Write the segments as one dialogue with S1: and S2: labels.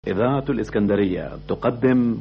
S1: إذاعة الإسكندرية تقدم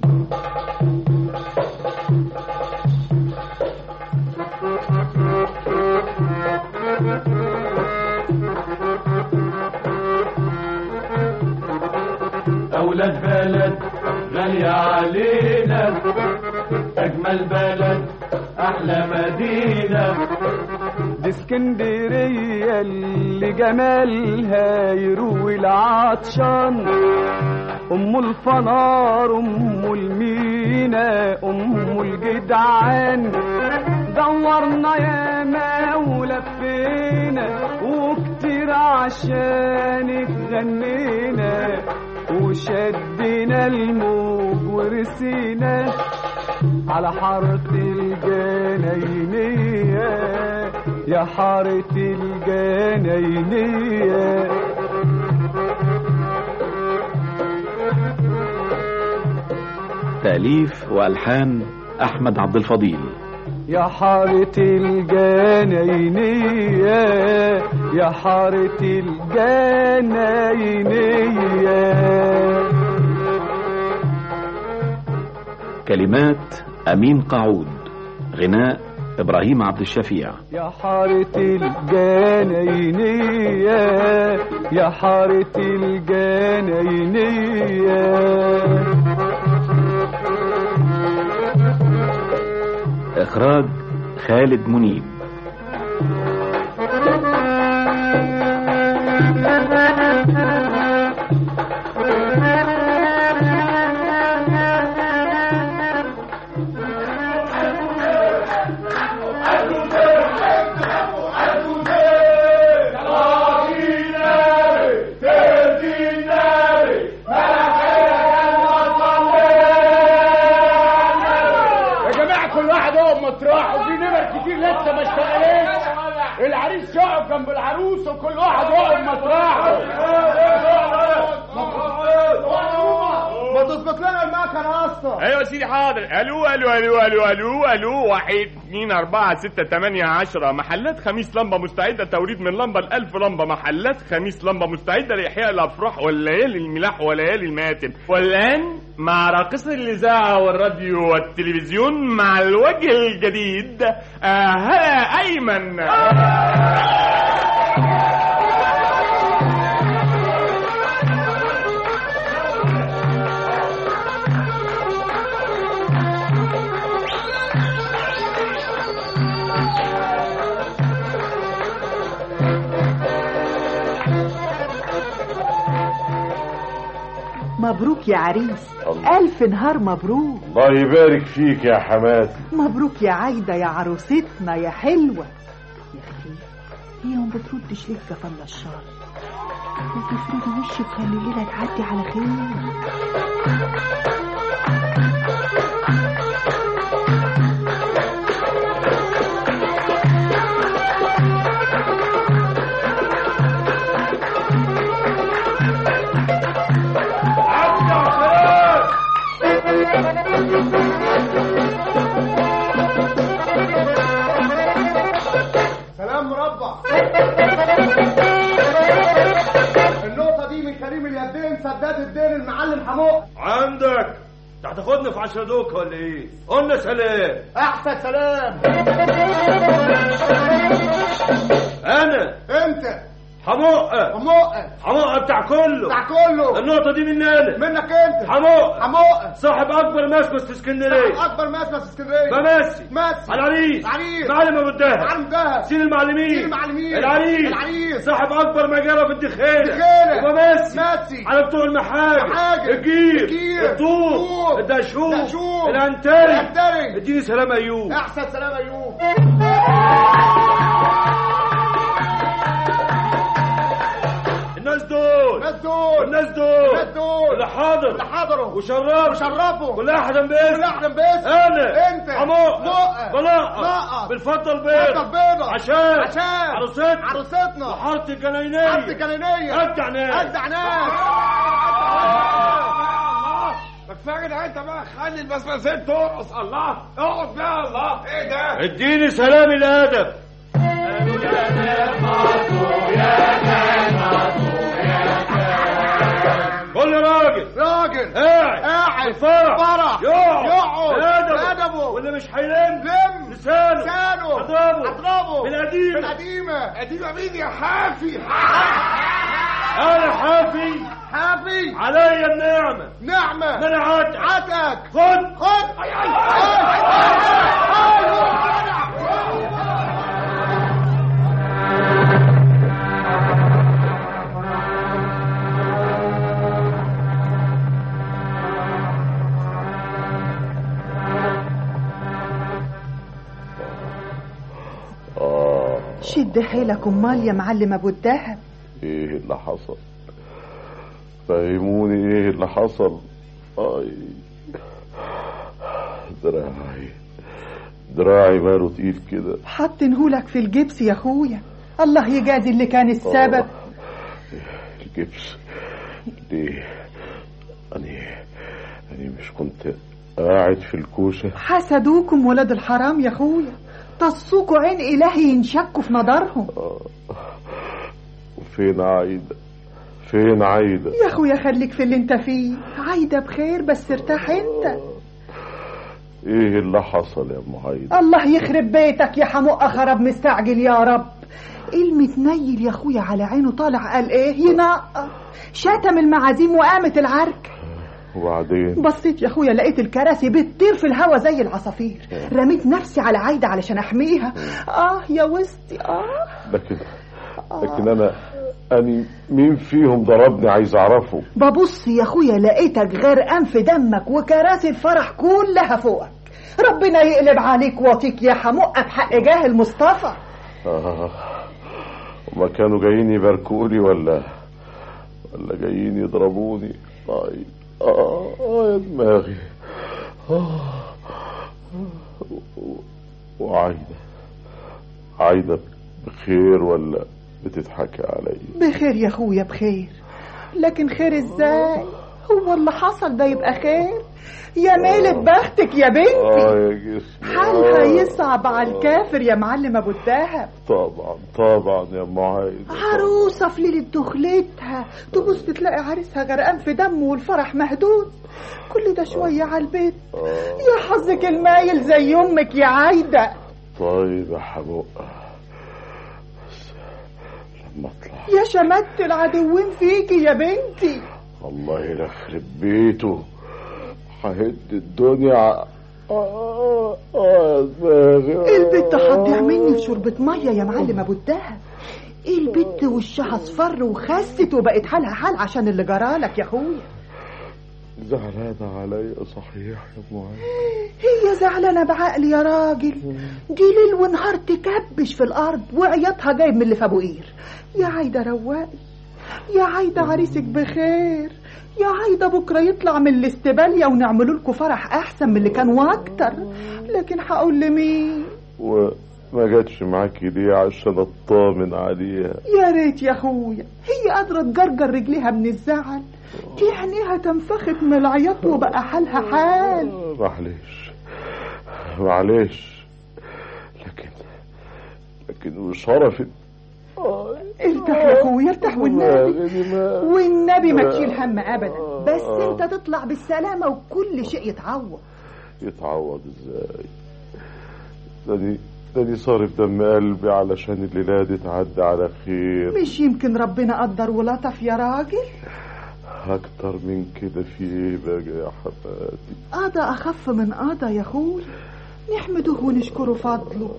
S2: أولاد بلد غالية علينا أجمل بلد أحلى مدينة
S3: دي اسكندرية اللي جمالها يروي العطشان أم الفنار أم المينا أم الجدعان دورنا ياما ولفينا وكتير عشانك غنينا وشدنا الموج ورسينا على حارة الجناينية يا حارة الجناينية
S1: تأليف وألحان أحمد عبد الفضيل
S3: يا حارة الجناينية يا حارة الجناينية
S1: كلمات أمين قعود غناء إبراهيم عبد الشفيع
S3: يا حارة الجناينية يا حارة الجناينية
S1: إخراج خالد منيب
S4: يا جماعة كل واحد يقعد مطرح وفي نمر كتير لسه ما اشتغلتش العريس يقف جنب العروس وكل واحد يقعد مطرحه ما تظبط لنا المكنة اصلا
S5: ايوه يا سيدي حاضر الو الو الو الو الو الو واحد اتنين اربعة ستة تمانية عشرة محلات خميس لمبة مستعدة توريد من لمبة لألف لمبة محلات خميس لمبة مستعدة لإحياء الأفراح والليالي الملاح وليالي المآتم والآن مع راقصة الإذاعة والراديو والتلفزيون مع الوجه الجديد آه هلا أيمن
S6: مبروك يا عريس ألف نهار مبروك
S7: الله يبارك فيك يا حماتي
S6: مبروك يا عايدة يا عروستنا يا حلوة يا أخي هي ما بتردش ليه يا فلا الشر وتفردي وشك خلي الليلة تعدي على خير
S4: سلام مربع النقطة دي من كريم اليدين سداد الدين المعلم حموق
S7: عندك انت هتاخدني في عشرة دوك ولا ايه؟ قلنا سلام
S4: احسن سلام
S7: انا
S4: انت
S7: حموقة
S4: حموقة
S7: حموقة بتاع كله
S4: بتاع كله
S7: النقطة دي مني انا
S4: منك انت
S7: حموقة
S4: حموقة
S7: صاحب اكبر مسمس في اسكندرية
S4: اكبر مسمس اسكندريه
S7: بمسي
S4: ماسي
S7: العريس
S4: العريس.
S7: معلم ابو الدهب
S4: معلم دهب
S7: سين المعلمين
S4: سين المعلمين.
S7: العريس
S4: العريس.
S7: صاحب اكبر مجرة في الدخيلة
S4: الدخيلة.
S7: وماسي
S4: ماسي.
S7: على بتوع المحاجر
S4: المحاجر.
S7: الجير
S4: الجير.
S7: الطوب
S4: الطوب.
S7: الدشوم
S4: الدشوم.
S7: الانتري
S4: الأنتري.
S7: اديني سلام ايوب
S4: احسن سلام ايوب
S7: الناس دول
S4: الناس دول
S7: الناس دول
S4: الناس دول
S7: اللي حاضر
S4: اللي حضروا
S7: وشرف
S4: وشرفوا
S7: كل واحد باسم
S4: كل واحد باسم
S7: انا
S4: انت
S7: حموقة
S4: مقة
S7: بلاقة
S4: نقط
S7: بالفضة البيض
S4: فضة البيضة
S7: عشان
S4: عشان
S7: عروستنا
S4: عروستنا
S7: وحارة الجناينية
S4: حارة الجنينية
S7: أجدع ناس
S4: أجدع ناس
S8: ما كفايه كده انت بقى خلي البسبسين ترقص الله اقعد بقى الله ايه ده
S7: اديني سلام الادب كل راجل
S8: راجل
S7: قاعد
S8: قاعد
S7: فرح
S8: فرح
S7: يقعد
S8: يقعد
S7: أدبه.
S8: أدبه.
S7: ولا مش هيلم
S8: لم
S7: لسانه
S8: لسانه
S7: اضربه
S8: اضربه
S7: بالقديمة.
S8: بالقديمة قديمة مين يا حافي
S7: انا حافي
S8: حافي
S7: عليا النعمة
S8: نعمة
S7: منعتك
S8: عتك
S7: خد
S8: خد
S6: شد حيلك امال يا معلم ابو الدهب
S9: ايه اللي حصل فهموني ايه اللي حصل اي دراعي دراعي ماله تقيل كده
S6: حاطينهولك في الجبس يا اخويا الله يجازي اللي كان السبب
S9: الجبس ليه أني أني مش كنت قاعد في الكوشة
S6: حسدوكم ولاد الحرام يا اخويا طصوكوا عين الهي ينشكوا في نظرهم
S9: وفين عايدة فين عايدة
S6: يا اخويا خليك في اللي انت فيه عايده بخير بس ارتاح انت
S9: ايه اللي حصل يا ام عايدة
S6: الله يخرب بيتك يا حموقه خرب مستعجل يا رب المتنيل يا اخويا على عينه طالع قال ايه ينقى شتم المعازيم وقامت العرك
S9: وبعدين
S6: بصيت يا اخويا لقيت الكراسي بتطير في الهوا زي العصافير رميت نفسي على عايده علشان احميها اه يا وسطي اه
S9: لكن لكن انا اني مين فيهم ضربني عايز اعرفه
S6: ببص يا اخويا لقيتك غرقان في دمك وكراسي الفرح كلها فوقك ربنا يقلب عليك واطيك يا حموقه بحق جاهل مصطفى
S9: آه. وما كانوا جايين يباركولي ولا ولا جايين يضربوني طيب آه, آه يا دماغي آه. وعايدة عايدة بخير ولا بتضحكي عليا
S6: بخير يا اخويا بخير لكن خير ازاي هو اللي حصل ده يبقى خير يا ميلة بختك يا بنتي
S9: اه يا جسمي
S6: حالها
S9: آه.
S6: يصعب على الكافر يا معلم ابو الدهب
S9: طبعا طبعا يا ام عايدة
S6: عروسة في ليلة دخلتها تبص تلاقي عريسها غرقان في دمه والفرح مهدود كل ده شوية على البيت
S9: آه.
S6: يا حظك المايل زي امك يا عايدة
S9: طيب يا حموقة بس لما اطلع
S6: يا شمت العدوين فيكي يا بنتي
S9: الله يخرب بيته ههد الدنيا ع- آه آه يا دماغي
S6: البت هتضيع مني في شوربة مية يا معلم ابو الدهب البت وشها اصفر وخست وبقت حالها حال عشان اللي جرالك يا اخويا
S9: زعلانة عليا صحيح يا ام عايدة
S6: هي زعلانة بعقل يا راجل دي ليل ونهار تكبش في الأرض وعياطها جايب من اللي في أبو قير يا عايدة رواقي يا عايدة عريسك بخير يا عايدة بكرة يطلع من الاستبالية ونعملوا لكم فرح أحسن من اللي كان وأكتر لكن هقول لمين
S9: وما جاتش معاكي ليه عشان اطمن عليها
S6: يا ريت يا أخويا هي قادرة تجرجر رجليها من الزعل دي عينيها تنفخت من العياط وبقى حالها حال
S9: آه، معلش معلش لكن لكن وشرفت
S6: ارتاح يا اخويا ارتاح والنبي
S9: دماغي دماغي
S6: والنبي ما تشيل هم ابدا بس انت تطلع بالسلامه وكل شيء يتعوض
S9: يتعوض ازاي داني داني صارف دم قلبي علشان الليلة دي تعدي على خير
S6: مش يمكن ربنا قدر ولطف يا راجل
S9: اكتر من كده في ايه بقى يا حماتي
S6: قضى اخف من قضى يا اخويا نحمده ونشكره فضله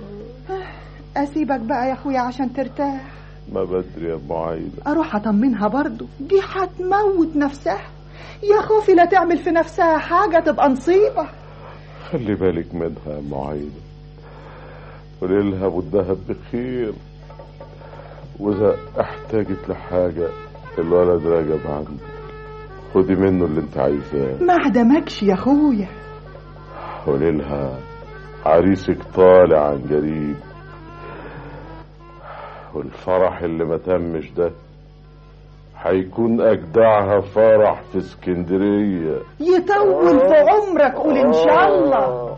S6: اسيبك بقى يا اخويا عشان ترتاح
S9: ما بدري يا ام عايدة
S6: اروح اطمنها برضو دي هتموت نفسها يا خوفي لا تعمل في نفسها حاجه تبقى نصيبه
S9: خلي بالك منها يا ام عايدة وليلها والذهب بخير واذا احتاجت لحاجة الولد راجب عندك خدي منه اللي انت عايزاه
S6: ما عدمكش يا اخويا
S9: وليلها عريسك طالع عن قريب والفرح اللي ما تمش ده هيكون اجدعها فرح في اسكندريه
S6: يطول في عمرك قول ان شاء الله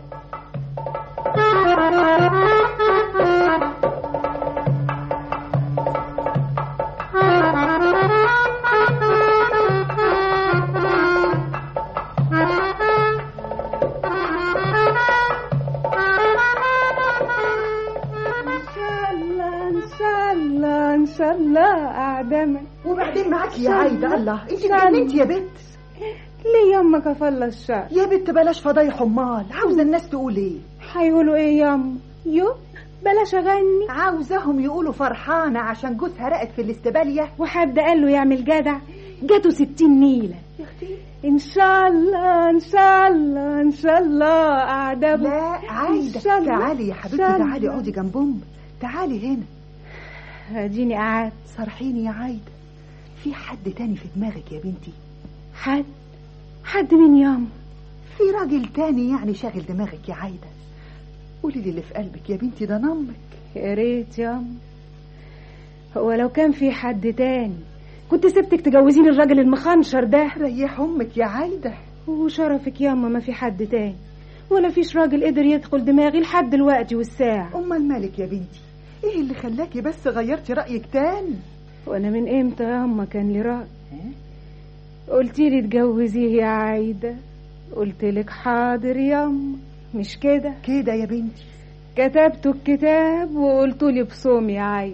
S6: وبعدين معاكي يا عايده الله انت اتجننتي يا بنت
S10: ليه يما كفل الشر
S6: يا بنت بلاش فضايح امال عاوزه الناس تقول ايه
S10: هيقولوا ايه يما يو بلاش اغني
S6: عاوزاهم يقولوا فرحانه عشان جوزها رقت في الاستباليه
S10: وحد قال له يعمل جدع جاته ستين نيله
S6: يا اختي
S10: ان شاء الله ان شاء الله ان شاء الله قاعده ب-
S6: لا
S10: إن
S6: عايده
S10: شاء الله،
S6: تعالي يا حبيبتي
S10: إن شاء
S6: تعالي
S10: الله.
S6: اقعدي جنب امك تعالي هنا
S10: اديني قعدت
S6: صرحيني يا عايده في حد تاني في دماغك يا بنتي
S10: حد حد من ياما
S6: في راجل تاني يعني شاغل دماغك يا عايده قولي لي اللي في قلبك يا بنتي ده نمك
S10: يا ريت ياما هو لو كان في حد تاني كنت سبتك تجوزيني الراجل المخنشر ده
S6: ريح امك يا عايده
S10: وشرفك ياما ما في حد تاني ولا فيش راجل قدر يدخل دماغي لحد دلوقتي والساعة
S6: امال مالك يا بنتي ايه اللي خلاكي بس غيرتي رايك تاني
S10: وانا من امتى ياما كان لي رأي قلتي لي تجوزيه يا عايدة قلت لك حاضر ياما مش كده
S6: كده يا بنتي
S10: كتبت الكتاب وقلت لي بصوم يا عايدة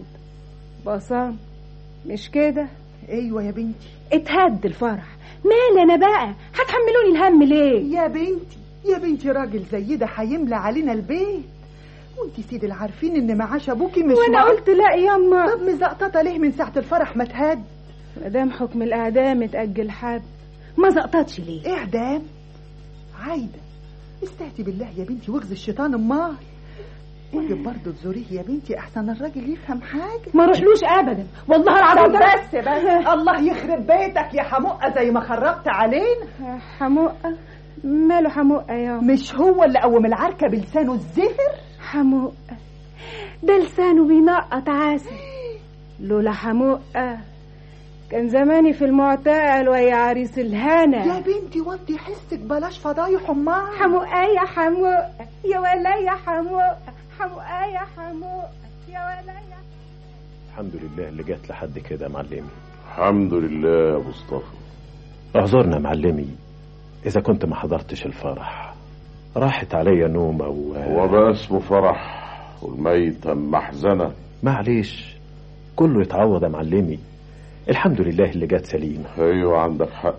S10: بصام مش كده
S6: ايوه يا بنتي
S10: اتهد الفرح مال انا بقى هتحملوني الهم ليه
S6: يا بنتي يا بنتي راجل زي ده هيملى علينا البيت وانتي سيدي العارفين ان معاش ابوكي مش
S10: وانا
S6: مع-
S10: قلت لا ياما
S6: طب مزقططه ليه من ساعه الفرح ما تهد
S10: مدام حكم الاعدام اتاجل حد ما زقطتش ليه
S6: اعدام عايده استهتي بالله يا بنتي واغزي الشيطان امال واجب برضه تزوريه يا بنتي احسن الراجل يفهم حاجه
S10: ما روحلوش ابدا والله
S6: طب
S10: العظيم ده
S6: بس بس الله يخرب بيتك يا حمقه زي ما خربت علينا
S10: حموقه ماله حموقه يا
S6: مش هو اللي قوم العركه بلسانه الزفر
S10: حموقه ده لسانه بينقط عسل لولا حموقه كان زماني في المعتقل ويا عريس
S6: يا
S10: الهنا
S6: بنتي وطي حسك بلاش فضايح امال
S10: حموقه يا حموقه يا ولا يا حموقه حموقه يا حموقه يا ولا يا
S11: الحمد لله اللي جات لحد كده يا معلمي
S9: الحمد لله يا مصطفى
S11: اعذرنا يا معلمي اذا كنت ما حضرتش الفرح راحت عليا نومه و
S9: هو بقى اسمه فرح والميتة محزنة
S11: معلش كله يتعوض يا معلمي الحمد لله اللي جات سليمه
S9: ايوه عندك حق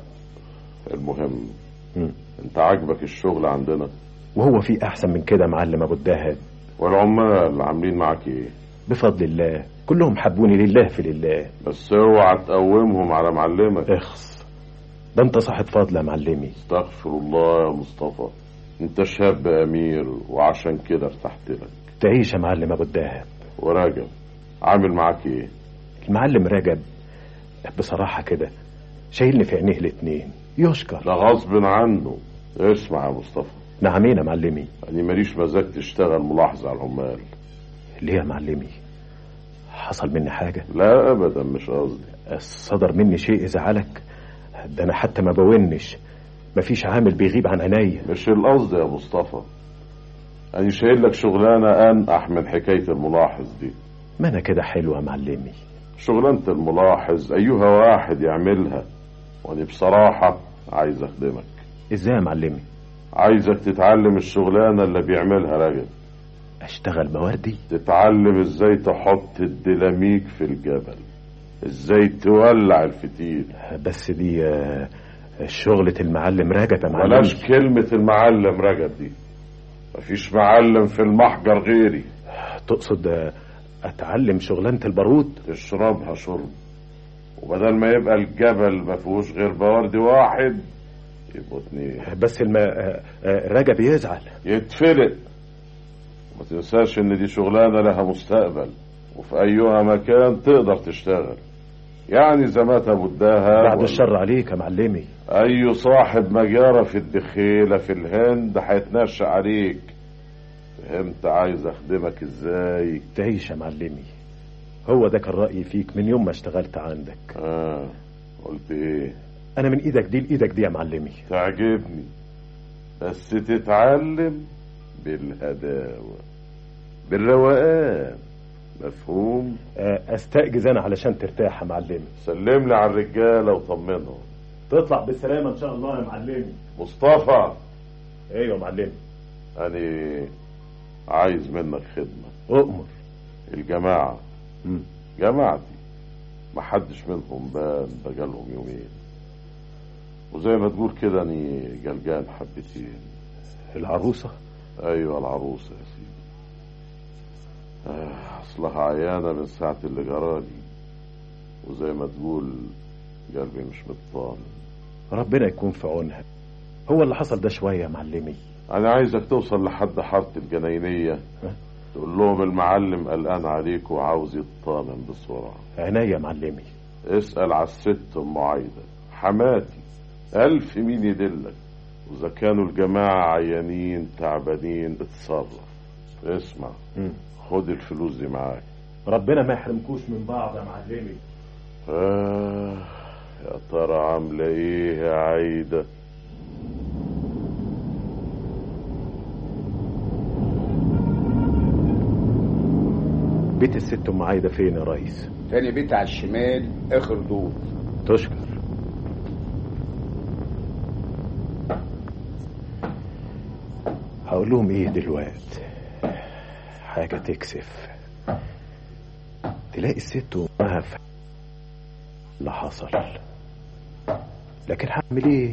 S9: المهم
S11: مم.
S9: انت عاجبك الشغل عندنا
S11: وهو في احسن من كده يا معلم ابو الدهب
S9: والعمال عاملين معاك ايه
S11: بفضل الله كلهم حبوني لله في لله
S9: بس اوعى تقومهم على معلمك
S11: اخص ده انت صاحب فضل يا معلمي
S9: استغفر الله يا مصطفى انت شاب امير وعشان كده ارتحت لك
S11: تعيش يا معلم ابو الدهب
S9: وراجل عامل معاك ايه
S11: المعلم رجب بصراحة كده شايلني في عينيه الاتنين يشكر
S9: ده غصب عنه اسمع يا مصطفى
S11: نعمين يا معلمي
S9: انا ماليش مزاج تشتغل ملاحظة على العمال
S11: ليه يا معلمي حصل مني حاجة
S9: لا ابدا مش قصدي
S11: صدر مني شيء يزعلك ده انا حتى ما بونش مفيش عامل بيغيب عن عينيا
S9: مش القصد يا مصطفى انا شايل لك شغلانة انقح من حكاية الملاحظ دي
S11: ما انا كده حلو يا معلمي
S9: شغلانة الملاحظ ايها واحد يعملها وانا بصراحة عايز اخدمك
S11: ازاي يا معلمي
S9: عايزك تتعلم الشغلانة اللي بيعملها راجل
S11: اشتغل بوردي
S9: تتعلم ازاي تحط الديناميك في الجبل ازاي تولع الفتيل
S11: بس دي آه، شغلة المعلم رجب يا معلمي
S9: بلاش كلمة المعلم رجب دي مفيش معلم في المحجر غيري
S11: تقصد آه، اتعلم شغلانة البارود
S9: تشربها شرب وبدل ما يبقى الجبل ما فيهوش غير بوردي واحد يبقوا اتنين
S11: بس الم... آه، آه، رجب يزعل
S9: يتفلق ما تنساش ان دي شغلانة لها مستقبل وفي ايها مكان تقدر تشتغل يعني زي ما ابو الدهب
S11: بعد
S9: ولا
S11: الشر عليك يا معلمي
S9: اي صاحب مجارة في الدخيلة في الهند هيتنشأ عليك فهمت عايز اخدمك ازاي
S11: تعيش يا معلمي هو ده كان رأيي فيك من يوم ما اشتغلت عندك
S9: اه قلت ايه
S11: انا من ايدك دي لايدك دي يا معلمي
S9: تعجبني بس تتعلم بالهداوة بالروقان مفهوم
S11: آه، استأجز انا علشان ترتاح يا معلمي
S9: سلم لي على الرجالة وطمنهم
S11: تطلع بالسلامة ان شاء الله يا معلمي
S9: مصطفى
S11: ايوه يا معلمي
S9: أنا عايز منك خدمة
S11: اؤمر
S9: الجماعة
S11: مم.
S9: جماعتي محدش منهم بان بقالهم يومين وزي ما تقول كده اني قلقان حبتين
S11: العروسة
S9: ايوه العروسة يا سيدي آه، اصلها عيانة من ساعة اللي جرالي وزي ما تقول قلبي مش مطمن
S11: ربنا يكون في عونها هو اللي حصل ده شوية يا معلمي
S9: انا عايزك توصل لحد حارة الجناينية تقول لهم المعلم قلقان عليك وعاوز يطمن بسرعة
S11: عينيا يا معلمي
S9: اسأل على الست ام عايدة حماتي ألف مين يدلك وإذا كانوا الجماعة عيانين تعبانين اتصرف اسمع
S11: مم.
S9: خد الفلوس دي معاك
S11: ربنا ما يحرمكوش من بعض يا معلمي
S9: آه يا ترى عاملة ايه يا عايدة
S11: بيت الست ام عايدة فين يا ريس
S4: تاني بيت على الشمال اخر دور
S11: تشكر هقول لهم ايه دلوقتي حاجة تكسف تلاقي الست وامها في اللي حصل لكن هعمل ايه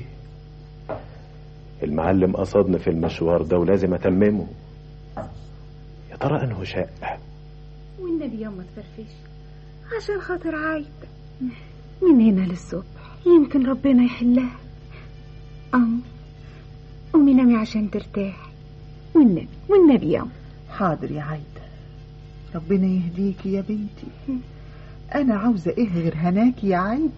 S11: المعلم قصدني في المشوار ده ولازم اتممه يا ترى انه شقه
S10: والنبي يوم ما تفرفش عشان خاطر عايدة من هنا للصبح يمكن ربنا يحلها أم قومي نامي عشان ترتاحي والنبي والنبي يوم
S6: حاضر يا عايدة ربنا يهديكي يا بنتي أنا عاوزة إيه غير هناكي يا عايدة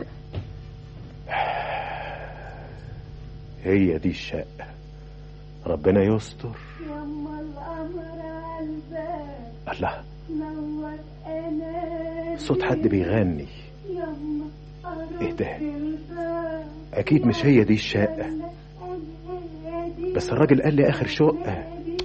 S11: هي دي الشقه ربنا يستر
S12: يما القمر عالباب
S11: الله
S12: نور انا
S11: صوت حد بيغني
S12: يما
S11: ايه ده
S12: الباب
S11: اكيد مش هي دي الشقه بس الراجل قال لي اخر شقه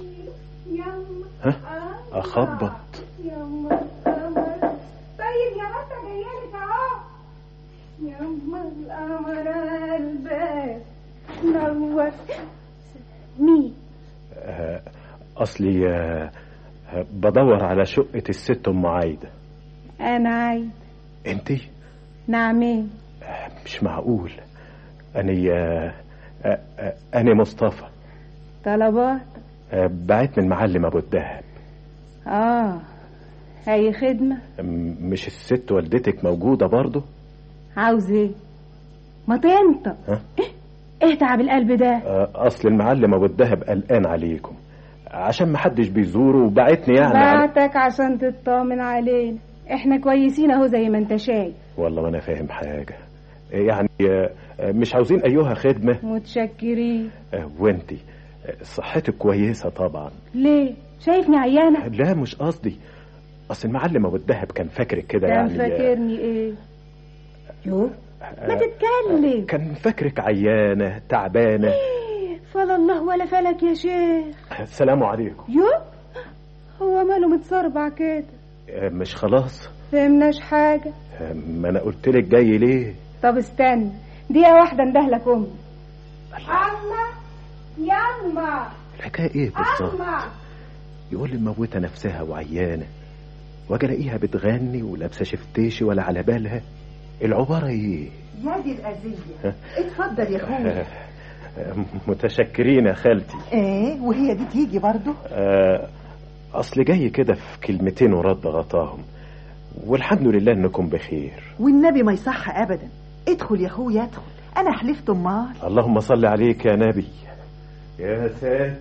S11: ها اخبط
S12: يما القمر طيب يا بطة جايلك اهو يما القمر عالباب نور مين
S11: آه، اصلي آه، آه، بدور على شقه الست ام عايده
S10: أنا عايدة
S11: انتي
S10: نعمين
S11: مش معقول اني آه، آه، آه، انا مصطفى
S10: طلبات
S11: آه، بعتني المعلم ابو الدهب
S10: آه أي خدمة
S11: م- مش الست والدتك موجوده برضه
S10: عاوز إيه ما تنطق
S11: ها؟
S10: إيه تعب القلب ده
S11: آه، اصل المعلم ابو الدهب قلقان عليكم عشان ما حدش بيزوره وبعتني يعني على...
S10: بعتك عشان تطمن علينا احنا كويسين اهو زي ما انت شايف
S11: والله ما انا فاهم حاجه يعني آه، آه، مش عاوزين ايها خدمه
S10: متشكرين
S11: آه، وانتي آه، صحتك كويسه طبعا
S10: ليه شايفني عيانة
S11: لا مش قصدي اصل المعلم ابو الدهب كان فاكرك كده
S10: كان
S11: يعني
S10: فاكرني ايه يو ما
S11: آه،
S10: تتكلم
S11: كان فاكرك عيانه تعبانه
S10: فلا الله ولا فلك يا شيخ
S11: السلام عليكم
S10: يو هو ماله متصربع كده
S11: آه، مش خلاص
S10: فهمناش حاجة
S11: آه، ما انا قلت لك جاي ليه
S10: طب استنى دقيقة واحدة اندهلك امي
S12: الله يما
S11: الحكايه ايه بالظبط
S12: الله
S11: يقول لي مموته نفسها وعيانه واجي الاقيها بتغني ولابسه شفتيشي ولا على بالها العباره ايه
S6: يا دي الأذية اتفضل يا أخويا
S11: آه، متشكرين يا خالتي
S6: ايه وهي دي تيجي برضو
S11: آه، اصل جاي كده في كلمتين ورد غطاهم والحمد لله انكم بخير
S6: والنبي ما يصح أبدا ادخل يا أخويا ادخل أنا حلفت أمال
S11: اللهم صل عليك يا نبي يا ساتر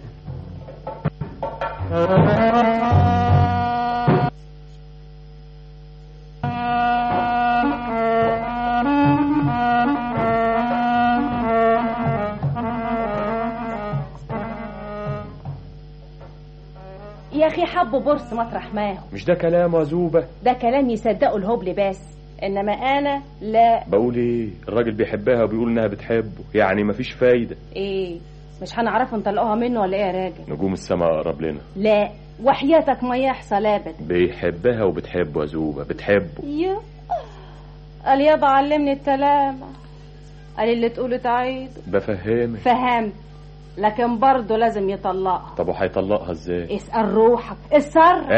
S13: يا اخي حبوا بورس مطرح ما هو
S5: مش ده كلام وزوبة
S13: ده كلام يصدقه الهبل بس انما انا لا
S5: بقول ايه الراجل بيحبها وبيقول انها بتحبه يعني مفيش فايدة
S13: ايه مش هنعرفه نطلقوها منه ولا ايه يا راجل
S5: نجوم السماء اقرب لنا
S13: لا وحياتك ما يحصل ابدا
S5: بيحبها وبتحبه يا زوبة بتحبه
S13: يا قال يابا علمني التلامة قال اللي تقوله تعيد
S5: بفهمك
S13: فهمت لكن برضه لازم يطلقها
S5: طب وهيطلقها ازاي
S13: اسأل روحك السر
S5: اني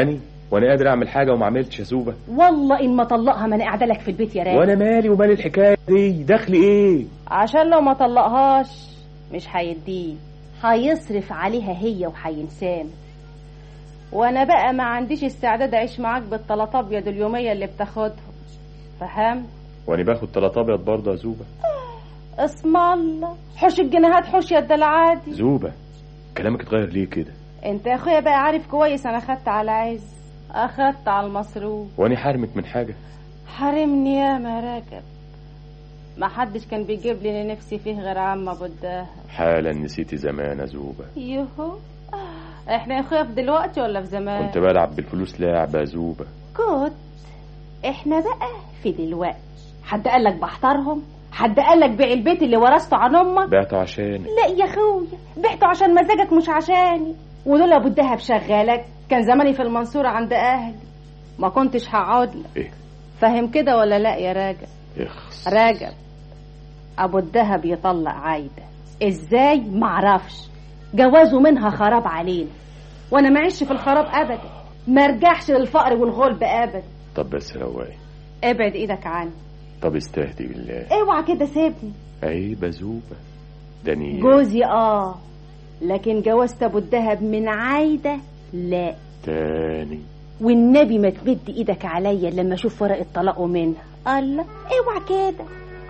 S5: وانا قادر اعمل حاجه وما عملتش يا زوبه
S13: والله ان ما طلقها ما انا قاعده لك في البيت يا راجل
S5: وانا مالي ومال الحكايه دي دخلي ايه
S13: عشان لو ما طلقهاش مش هيديه هيصرف عليها هي وهينسانا وانا بقى ما عنديش استعداد اعيش معاك بالطلطات ابيض اليوميه اللي بتاخدهم فهم
S5: وانا باخد تلات ابيض برضه يا زوبه
S13: اسم الله حوش الجنيهات حوش يد العادي
S5: زوبه كلامك اتغير ليه كده
S13: انت يا اخويا بقى عارف كويس انا خدت على عز اخدت على المصروف
S5: وانا حارمك من حاجه
S13: حرمني يا ما راكب ما حدش كان بيجيب لي اللي نفسي فيه غير عم ابو الدهب
S5: حالا نسيتي زمان يا زوبه
S13: يوهو احنا يا اخويا في دلوقتي ولا في زمان
S5: كنت بلعب بالفلوس لعبه يا زوبه
S13: كنت احنا بقى في دلوقتي حد قال لك بحترهم حد قال لك بيع البيت اللي ورثته عن امك
S5: بعته عشانك
S13: لا يا اخويا بعته عشان مزاجك مش عشاني ودول ابو الدهب شغالك كان زماني في المنصورة عند اهلي ما كنتش هقعد لك
S5: ايه
S13: فاهم كده ولا لا يا راجل
S5: اخس
S13: راجل ابو الدهب يطلق عايده ازاي معرفش جوازه منها خراب علينا وانا معيش في الخراب ابدا ما ارجعش للفقر والغلب ابدا
S5: طب بس رواقي
S13: ابعد ايدك عني
S5: طب استهدي بالله
S13: اوعى كده سيبني
S5: عيب يا زوبه ده نية
S13: جوزي اه لكن جوازت ابو الدهب من عايده لا
S5: تاني
S13: والنبي ما تمد ايدك عليا لما اشوف ورقه طلاقه منها الله اوعى كده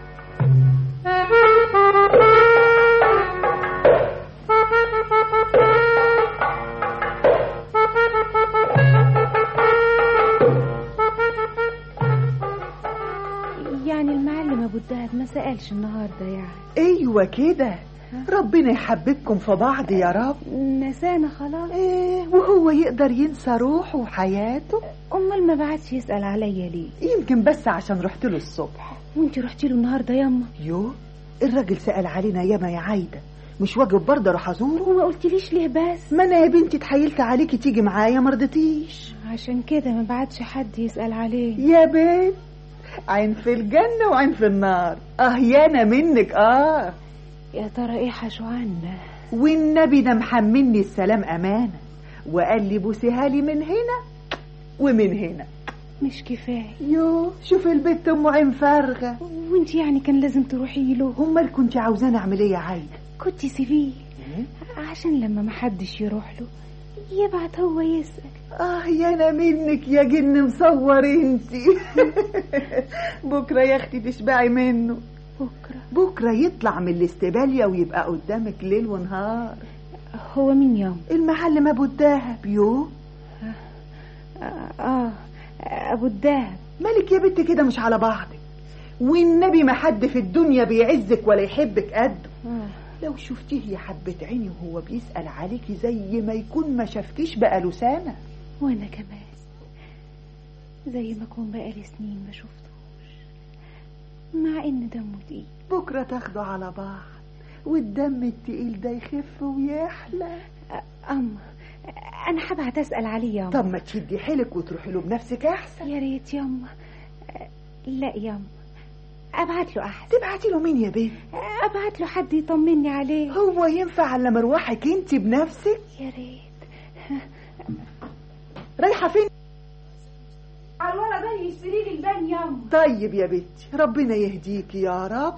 S10: يعني المعلم ابو الدهب ما سالش النهارده يعني
S6: ايوه كده ربنا يحببكم في بعض يا رب
S10: نسانا خلاص
S6: ايه وهو يقدر ينسى روحه وحياته
S10: امال ما بعتش يسال عليا ليه
S6: يمكن بس عشان رحت له الصبح
S10: وانت رحتي له النهارده ياما
S6: يو الراجل سأل علينا ياما يا عايدة مش واجب برضه اروح ازوره
S10: وما قلتليش ليه بس
S6: ما انا يا بنتي اتحايلت عليكي تيجي معايا ما رضيتيش
S10: عشان كده ما بعتش حد يسال عليه
S6: يا بنت عين في الجنة وعين في النار اه يانا منك اه
S10: يا ترى ايه حشو عنا
S6: والنبي ده محملني السلام امانة وقال لي بوسيها لي من هنا ومن هنا
S10: مش كفايه
S6: يو شوف البت ام عين فارغة
S10: وانت يعني كان لازم تروحي له
S6: امال كنت عاوزاني اعمل ايه يا عايدة
S10: كنت سيبيه عشان لما ما حدش يروح له يبعت هو يسأل
S6: اه يا انا منك يا جن مصور انتي بكره يا اختي تشبعي منه
S10: بكره
S6: بكره يطلع من الاستباليه ويبقى قدامك ليل ونهار
S10: هو مين يوم
S6: المعلم ابو الدهب يو
S10: آه, اه ابو الدهب
S6: مالك يا بنت كده مش على بعضك والنبي ما حد في الدنيا بيعزك ولا يحبك قده
S10: آه.
S6: لو شفتيه يا حبة عيني وهو بيسأل عليكي زي ما يكون ما شافكيش بقاله سنة
S10: وانا كمان زي ما اكون بقالي سنين ما شفتوش مع ان دمه تقيل
S6: بكرة تاخدوا على بعض والدم التقيل ده يخف ويحلى
S10: اما انا هبعت اسال عليه ياما
S6: طب ما تشدي حيلك وتروحي له بنفسك احسن
S10: يا ريت ياما لا ياما ابعت له احسن
S6: تبعتي له مين يا بنت
S10: ابعت له حد يطمني عليه
S6: هو ينفع على مروحك انت بنفسك
S10: يا ريت
S6: رايحه فين
S12: على الولد ده يشتري لي البان ياما
S6: طيب يا بنتي ربنا يهديكي يا رب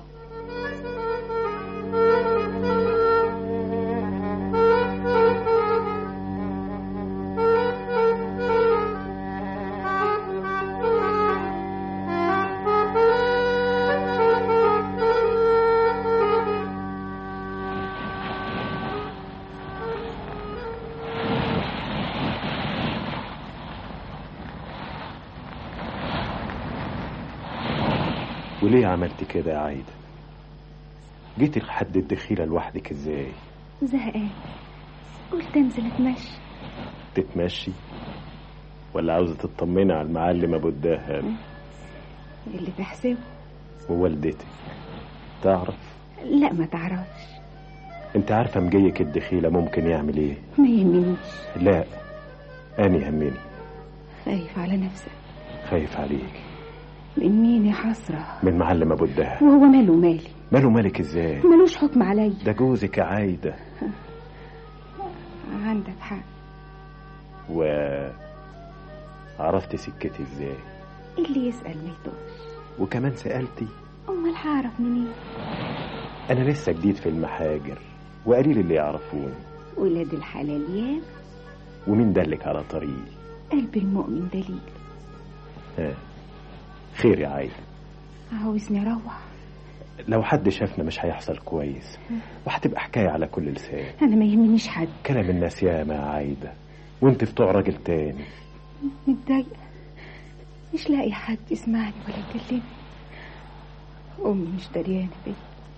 S11: وليه عملت كده يا عايدة جيتي لحد الدخيلة لوحدك ازاي
S10: زهقان قلت انزل اتمشى
S11: تتمشي ولا عاوزة تطمني على المعلم ابو الدهب
S10: اللي تحسبه
S11: ووالدتك تعرف
S10: لا ما تعرفش
S11: انت عارفة مجيك الدخيلة ممكن يعمل ايه
S10: ما يهمنيش
S11: لا انا يهمني
S10: خايف على نفسك
S11: خايف عليك
S10: من مين يا حسرة
S11: من معلم ابو الدهب
S10: وهو ماله مالي
S11: ماله مالك ازاي
S10: ملوش حكم عليا
S11: ده جوزك يا عايدة
S10: عندك حق
S11: و عرفت سكتي ازاي
S10: اللي يسأل ما يتوهش
S11: وكمان سألتي
S10: أمال هعرف منين
S11: انا لسه جديد في المحاجر وقليل اللي يعرفوني
S10: ولاد الحلال ياما
S11: ومين دلك على طريقي
S10: قلب المؤمن دليل
S11: ها خير يا عايدة
S10: عاوزني أروح
S11: لو حد شافنا مش هيحصل كويس وهتبقى حكاية على كل لسان
S10: أنا ما يهمنيش حد
S11: كلام الناس ياما يا عايدة وانت بتوع راجل تاني
S10: متضايقة مش لاقي حد يسمعني ولا يكلمني أمي مش دريانة بيا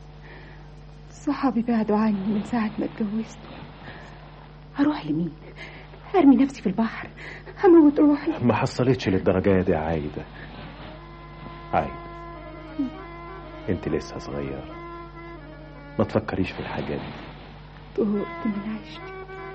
S10: صحابي بعدوا عني من ساعة ما اتجوزت هروح لمين أرمي نفسي في البحر هموت روحي
S11: ما حصلتش للدرجة دي يا عايدة عايدة انت لسه صغيرة ما تفكريش في الحاجات دي
S10: طهقت من عيشتي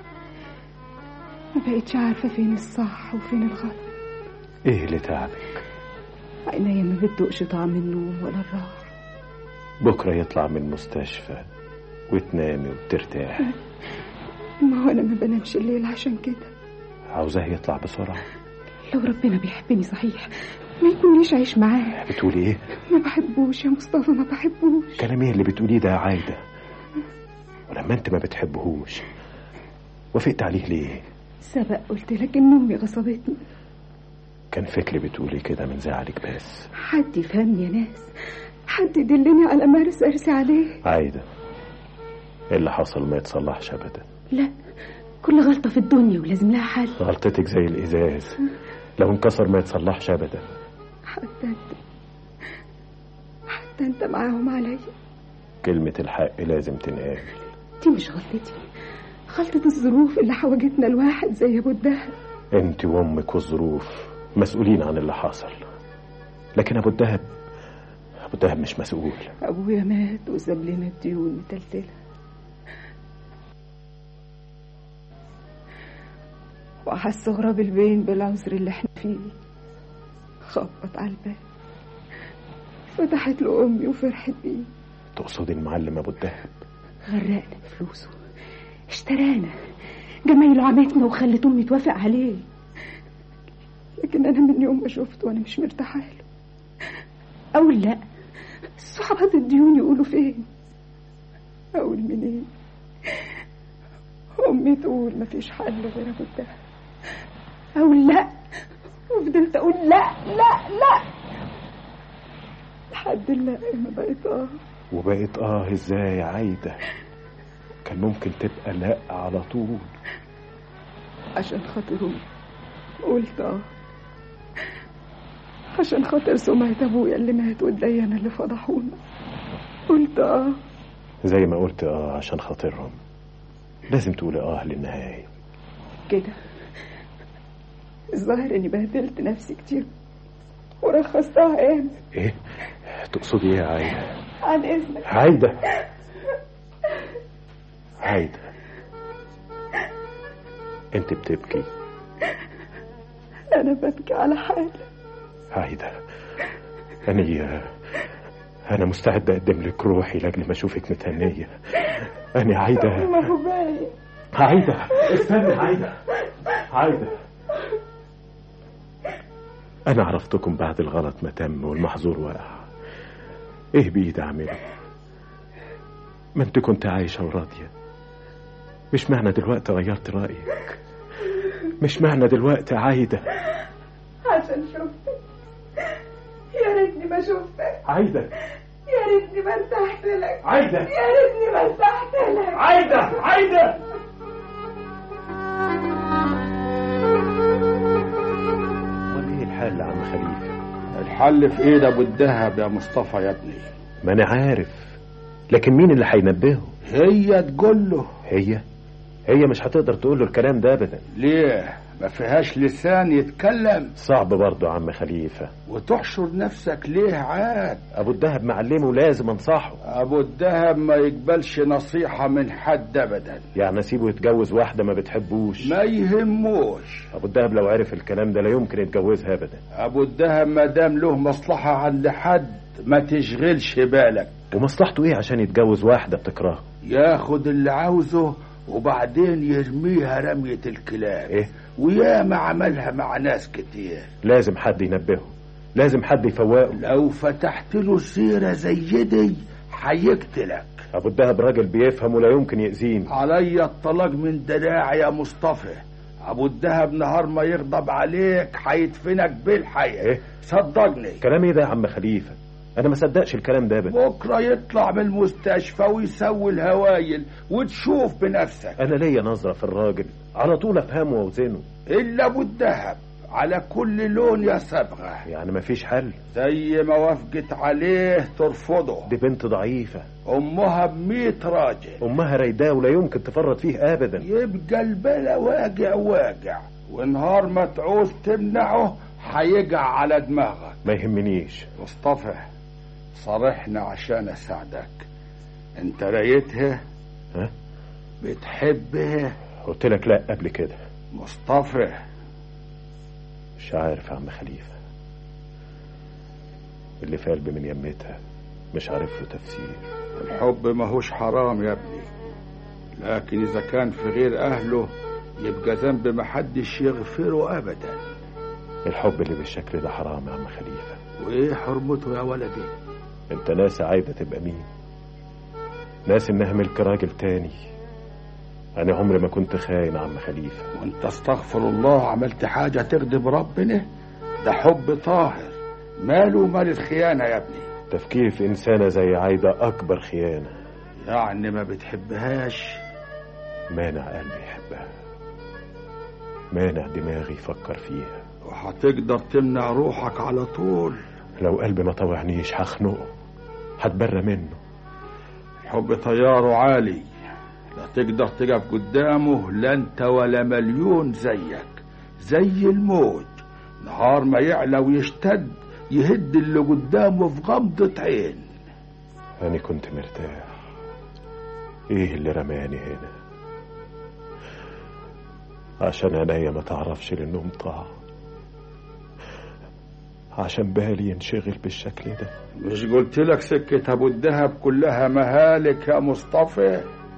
S10: ما بقتش عارفة فين الصح وفين الغلط
S11: ايه اللي تعبك
S10: عينيا ما بتدوقش طعم النوم ولا الراحة
S11: بكرة يطلع من المستشفى وتنامي وترتاحي
S10: ما هو أنا ما بنامش الليل عشان كده
S11: عاوزاه يطلع بسرعة
S10: لو ربنا بيحبني صحيح ما يكونليش عايش معاه
S11: بتقولي ايه
S10: ما بحبوش يا مصطفى ما بحبوش
S11: كلام ايه اللي بتقوليه ده يا عايدة ولما انت ما بتحبهوش وافقت عليه ليه
S10: سبق قلت لك ان امي غصبتني
S11: كان فكري بتقولي كده من زعلك بس
S10: حد يفهمني يا ناس حد يدلني على مارس ارسي عليه
S11: عايدة اللي حصل ما يتصلحش ابدا
S10: لا كل غلطة في الدنيا ولازم لها حل
S11: غلطتك زي الازاز لو انكسر ما يتصلحش ابدا
S10: حتى انت حتى انت معاهم عليا
S11: كلمة الحق لازم تنقال
S10: دي مش غلطتي غلطة الظروف اللي حوجتنا الواحد زي ابو الدهب
S11: انت وامك والظروف مسؤولين عن اللي حصل لكن ابو الدهب ابو الدهب مش مسؤول
S10: ابويا مات وساب لنا الديون متلتلة وحس غراب البين بالعذر اللي احنا فيه خبط على الباب فتحت له امي وفرحت بيه
S11: تقصدي المعلم ابو الدهب
S10: غرقنا بفلوسه اشترانا جمايله عمتنا وخلت امي توافق عليه لكن انا من يوم ما شفته وانا مش مرتاحه له اقول لا صحبات الديون يقولوا فين اقول منين امي تقول مفيش حل غير ابو الدهب اقول لا وفضلت اقول لا لا لا لحد لا ما بقيت اه
S11: وبقيت اه ازاي يا عايدة كان ممكن تبقى لا على طول
S10: عشان خاطرهم قلت اه عشان خاطر سمعة ابويا اللي مات والديانة اللي فضحونا قلت اه
S11: زي ما قلت اه عشان خاطرهم لازم تقولي اه للنهاية
S10: كده الظاهر اني بهدلت نفسي كتير ورخصتها ايام
S11: ايه تقصدي ايه يا عايدة
S10: عن اذنك
S11: عايدة عايدة انت بتبكي
S10: انا ببكي على حالي
S11: عايدة أنا أنا مستعد أقدم لك روحي لأجل ما أشوفك متهنية أنا عايدة
S10: ما هو باين
S11: عايدة استنى عايدة عايدة أنا عرفتكم بعد الغلط ما تم والمحظور وقع إيه بإيدي أعمله ما أنت كنت عايشة وراضية مش معنى دلوقتي غيرت رأيك مش معنى دلوقتي عايدة
S12: عشان شفتك يا ريتني ما شفتك
S11: عايدة
S12: يا ريتني ما ارتحت لك
S11: عايدة
S12: يا ريتني ما ارتحت لك
S11: عايدة عايدة امال ايه الحل يا عم خليفه
S4: الحل في ايد ابو الدهب يا مصطفى يا ابني
S11: ما انا عارف لكن مين اللي هينبهه
S4: هي تقول له
S11: هي هي مش هتقدر تقول له الكلام ده ابدا
S4: ليه ما فيهاش لسان يتكلم
S11: صعب برضه يا عم خليفه
S4: وتحشر نفسك ليه عاد
S11: ابو الدهب معلمه لازم انصحه
S4: ابو الدهب ما يقبلش نصيحة من حد ابدا
S11: يعني اسيبه يتجوز واحدة ما بتحبوش
S4: ما يهموش
S11: ابو الدهب لو عرف الكلام ده لا يمكن يتجوزها ابدا
S4: ابو الدهب ما دام له مصلحة عند حد ما تشغلش بالك
S11: ومصلحته ايه عشان يتجوز واحدة بتكرهه
S4: ياخد اللي عاوزه وبعدين يرميها رمية الكلاب
S11: ايه
S4: وياما عملها مع ناس كتير
S11: لازم حد ينبهه لازم حد يفوقه
S4: لو فتحت له السيرة زي دي هيقتلك
S11: ابو الدهب راجل بيفهم ولا يمكن يأذيني
S4: عليا الطلاق من دراعي يا مصطفى ابو الدهب نهار ما يغضب عليك هيدفنك بالحياة
S11: إيه؟
S4: صدقني
S11: كلام ايه ده يا عم خليفه انا ما صدقش الكلام ده ابدا
S4: بكره يطلع من المستشفى ويسوي الهوايل وتشوف بنفسك
S11: انا ليا نظره في الراجل على طول افهمه واوزنه
S4: الا ابو الدهب على كل لون يا صبغه
S11: يعني ما فيش حل
S4: زي ما وافقت عليه ترفضه
S11: دي بنت ضعيفه
S4: امها بمية راجل
S11: امها رايداه ولا يمكن تفرط فيه ابدا
S4: يبقى البلا واجع واجع ونهار ما تعوز تمنعه هيقع على دماغك
S11: ما يهمنيش
S4: مصطفى صارحنا عشان اساعدك انت رايتها
S11: ها
S4: بتحبها
S11: قلت لك لا قبل كده
S4: مصطفى
S11: مش عارف يا عم خليفه اللي في قلبي من يمتها مش عارف له تفسير
S4: الحب ماهوش حرام يا ابني لكن اذا كان في غير اهله يبقى ذنب محدش يغفره ابدا
S11: الحب اللي بالشكل ده حرام يا عم خليفه
S4: وايه حرمته يا ولدي
S11: انت ناس عايده تبقى مين ناس انها ملك راجل تاني انا عمري ما كنت خاين يا عم خليفه
S4: وانت استغفر الله عملت حاجه تغضب ربنا ده حب طاهر ماله مال الخيانه يا ابني
S11: تفكير في انسانه زي عايده اكبر خيانه
S4: يعني ما بتحبهاش
S11: مانع قلبي يحبها مانع دماغي يفكر فيها
S4: وهتقدر تمنع روحك على طول
S11: لو قلبي ما طوعنيش هخنقه هتبرى منه
S4: الحب طياره عالي لا تقدر تقف قدامه لا انت ولا مليون زيك زي الموج نهار ما يعلى ويشتد يهد اللي قدامه في غمضة عين
S11: أنا كنت مرتاح إيه اللي رماني هنا عشان عينيا ما تعرفش للنوم طاعة عشان بالي ينشغل بالشكل ده
S4: مش قلت لك سكة ابو الدهب كلها مهالك يا مصطفى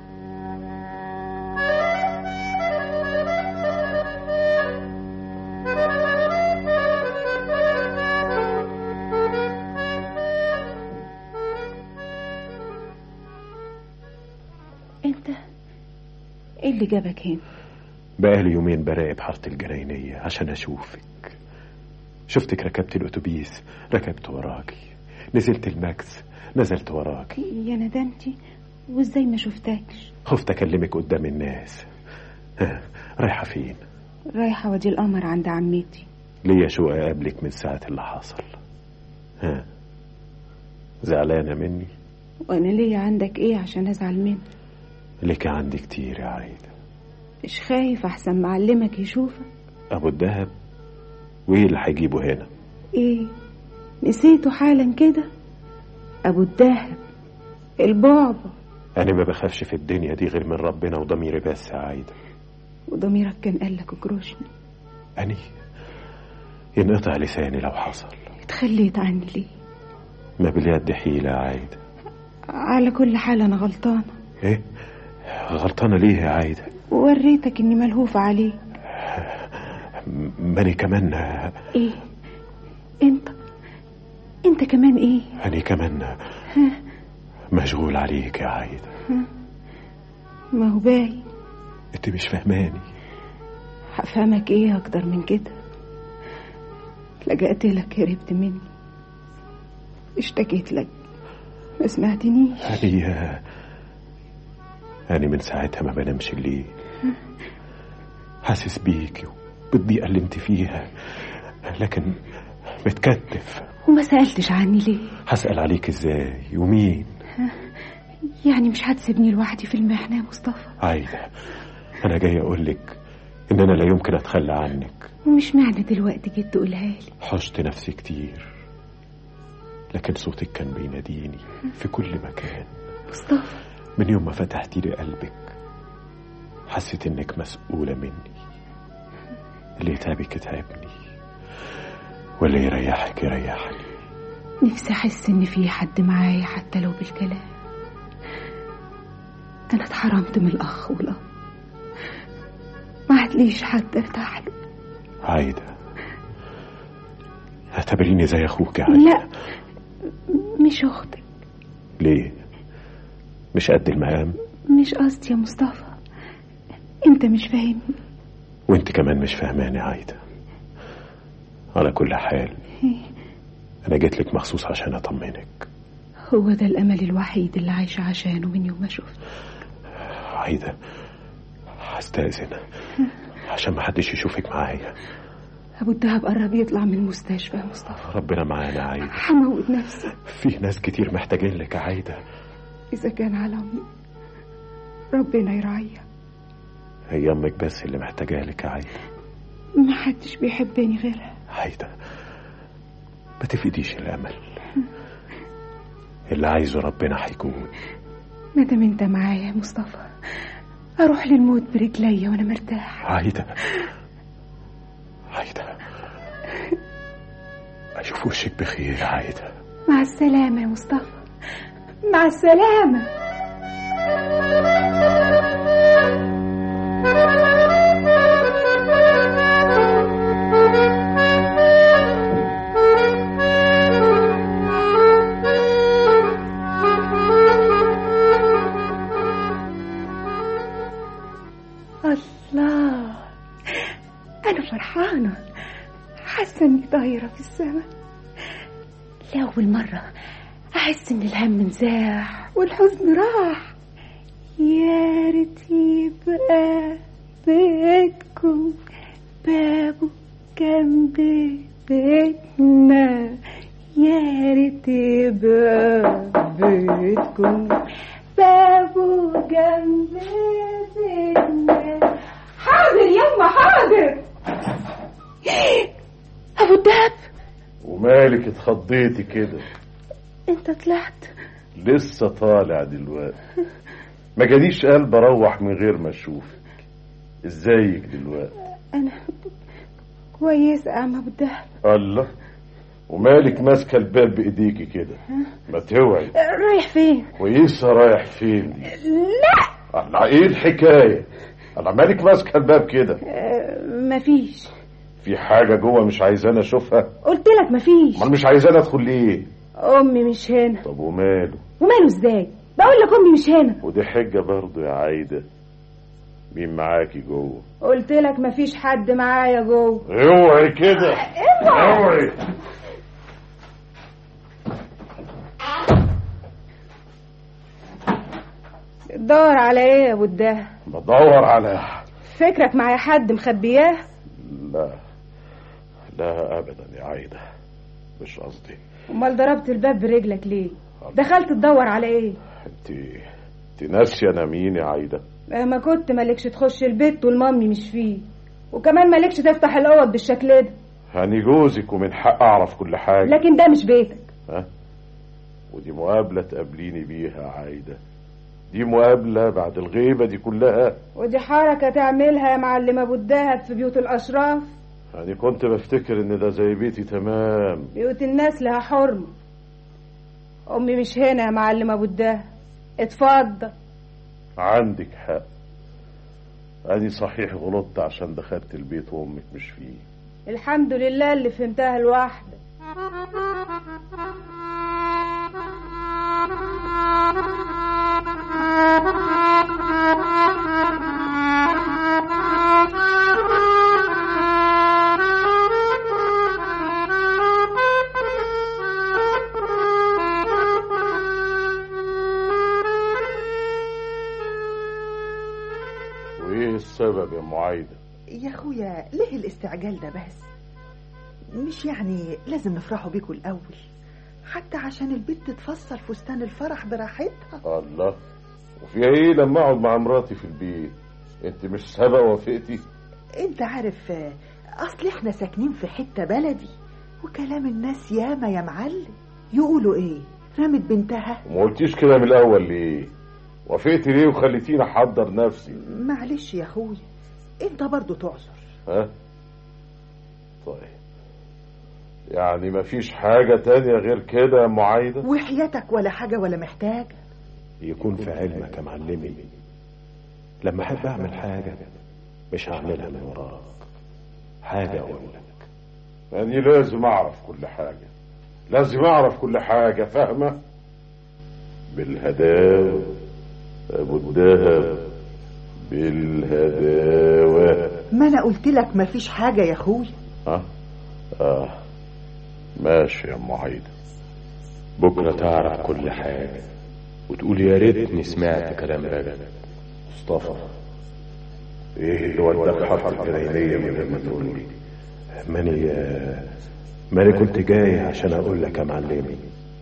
S10: انت ايه اللي جابك هنا
S11: بقالي يومين براقب حارة الجناينية عشان أشوفك شفتك ركبت الأتوبيس ركبت وراكي نزلت الماكس نزلت وراكي
S10: يا ندمتي وازاي ما شفتكش
S11: خفت أكلمك قدام الناس ها، رايحة فين
S10: رايحة وادي القمر عند عمتي
S11: ليا شوق أقابلك من ساعة اللي حصل ها زعلانة مني
S10: وانا ليا عندك ايه عشان ازعل منك
S11: لك عندي كتير يا عايدة
S10: مش خايف احسن معلمك يشوفك
S11: أبو الدهب وإيه اللي هيجيبه هنا
S10: ايه نسيته حالا كده ابو الدهب البعبع
S11: أنا ما بخافش في الدنيا دي غير من ربنا وضميري بس يا عايدة
S10: وضميرك كان قالك اجرشني
S11: أني ينقطع لساني لو حصل
S10: اتخليت عني ليه
S11: ما باليد حيلة يا عايدة
S10: على كل حال انا غلطانة
S11: إيه غلطانة ليه يا عايدة
S10: ووريتك اني ملهوفة عليه
S11: م- ماني كمان
S10: ايه انت انت كمان ايه
S11: أني كمان
S10: ها
S11: مشغول عليك يا عايدة
S10: ها ما هو باين
S11: أنت مش فاهماني
S10: هفهمك ايه اكتر من كده لجأت لك هربت مني اشتكيت لك ما سمعتنيش
S11: أني أني من ساعتها ما بنامش الليل حاسس بيكي بالضيقة اللي انت فيها لكن متكتف
S10: وما سألتش عني ليه
S11: هسأل عليك ازاي ومين
S10: يعني مش هتسيبني لوحدي في المحنة يا مصطفى
S11: عايدة أنا جاي أقولك إن أنا لا يمكن أتخلى عنك
S10: ومش معنى دلوقتي جيت تقولها لي
S11: حشت نفسي كتير لكن صوتك كان بيناديني في كل مكان
S10: مصطفى
S11: من يوم ما فتحتي لي قلبك حسيت إنك مسؤولة مني اللي يتعبك يتعبني واللي يريحك يريحني
S10: نفسي احس ان في حد معايا حتى لو بالكلام انا اتحرمت من الاخ والاب ما عدليش حد ارتاح له
S11: عايدة اعتبريني زي اخوك يا عايدة
S10: لا مش اختك
S11: ليه مش قد المقام
S10: مش قصدي يا مصطفى انت مش فاهمني
S11: وانت كمان مش فاهماني يا عايدة على كل حال انا جيت لك مخصوص عشان اطمنك
S10: هو ده الامل الوحيد اللي عايشه عشانه من يوم ما شفت
S11: عايدة هستأذن عشان ما حدش يشوفك معايا
S10: ابو الدهب قرب يطلع من المستشفى يا مصطفى
S11: ربنا معانا يا عايدة
S10: هموت نفسي
S11: في ناس كتير محتاجين لك يا عايدة
S10: اذا كان على امي ربنا يراعيها
S11: هي امك بس اللي محتاجة لك يا عايدة
S10: ما حدش بيحبني غيرها
S11: عايدة ما تفقديش الامل اللي عايزه ربنا هيكون
S10: ما دام انت معايا يا مصطفى اروح للموت برجليا وانا مرتاح
S11: عايدة عايدة اشوف وشك بخير يا عايدة
S10: مع السلامه يا مصطفى مع السلامه الله أنا فرحانة حاسة إني طايرة في السماء لأول مرة أحس إن الهم انزاح والحزن راح يا ريت يبقى بيتكم بابه جنب بيتنا يا ريت يبقى بيتكم بابه جنب بيتنا حاضر يما حاضر ابو الدهب
S9: ومالك اتخضيتي كده
S10: انت طلعت
S9: لسه طالع دلوقتي ما جاليش قلب اروح من غير ما اشوفك ازيك دلوقتي
S10: انا كويس يا عم ابو الدهب
S9: الله ومالك ماسكه الباب بايديكي كده ما توعي
S10: رايح فين
S9: كويسه رايح فين دي
S10: لا
S9: الله ايه الحكايه الله مالك ماسكه الباب كده
S10: أه مفيش
S9: في حاجه جوه مش عايزاني اشوفها
S10: قلت لك مفيش
S9: امال مش عايزاني ادخل ليه
S10: امي مش هنا
S9: طب وماله
S10: وماله ازاي بقول لك امي مش هنا
S9: ودي حجه برضه يا عايده مين معاكي جوه
S10: قلت لك مفيش حد معايا جوه
S9: اوعي كده اوعي
S10: دور على ايه يا ابو الدهب
S9: بدور على
S10: فكرك معايا حد مخبياه
S9: لا لا ابدا يا عايده مش قصدي
S10: امال ضربت الباب برجلك ليه دخلت تدور على ايه
S9: انت انت ناسيه انا مين يا عايده
S10: ما كنت مالكش تخش البيت والمامي مش فيه وكمان مالكش تفتح الاوض بالشكل ده
S9: هاني جوزك ومن حق اعرف كل حاجه
S10: لكن ده مش بيتك
S9: ها ودي مقابله تقابليني بيها يا عايده دي مقابله بعد الغيبه دي كلها
S10: ودي حركه تعملها يا معلم ابو الدهب في بيوت الاشراف
S9: يعني كنت بفتكر ان ده زي بيتي تمام
S10: بيوت الناس لها حرمه امي مش هنا يا معلم ابو الدهب اتفضل
S9: عندك حق أنا صحيح غلطت عشان دخلت البيت وأمك مش فيه
S10: الحمد لله اللي فهمتها لوحدك
S9: وإيه السبب يا معايدة
S6: يا اخويا ليه الاستعجال ده بس مش يعني لازم نفرحوا بيكوا الاول حتى عشان البنت تتفصل فستان الفرح براحتها
S9: الله وفي ايه لما اقعد مع مراتي في البيت انت مش سبق وافقتي
S6: انت عارف آه، اصل احنا ساكنين في حتة بلدي وكلام الناس ياما يا معلم يقولوا ايه رمت بنتها
S9: وما قلتيش كده من الاول ليه وافقتي ليه وخليتيني احضر نفسي
S6: معلش يا اخويا انت برضو تعذر
S9: ها طيب يعني مفيش حاجة تانية غير كده يا معايدة
S6: وحياتك ولا حاجة ولا محتاج
S11: يكون في علمك يا معلمي لما احب اعمل حاجه مش هعملها من وراك حاجة أقول لك
S9: يعني لازم أعرف كل حاجة لازم أعرف كل حاجة فاهمة بالهداوة أبو الدهب بالهداوة
S6: ما انا قلت لك مفيش حاجة يا اخويا
S9: ها آه ماشي يا أم عايدة
S11: بكرة تعرف كل حاجة وتقول يا ريتني سمعت كلام راجل مصطفى
S9: إيه اللي وداك حفل الجناينية من غير ما تقول لي
S11: ماني ماني كنت جاي عشان أقول لك يا معلمي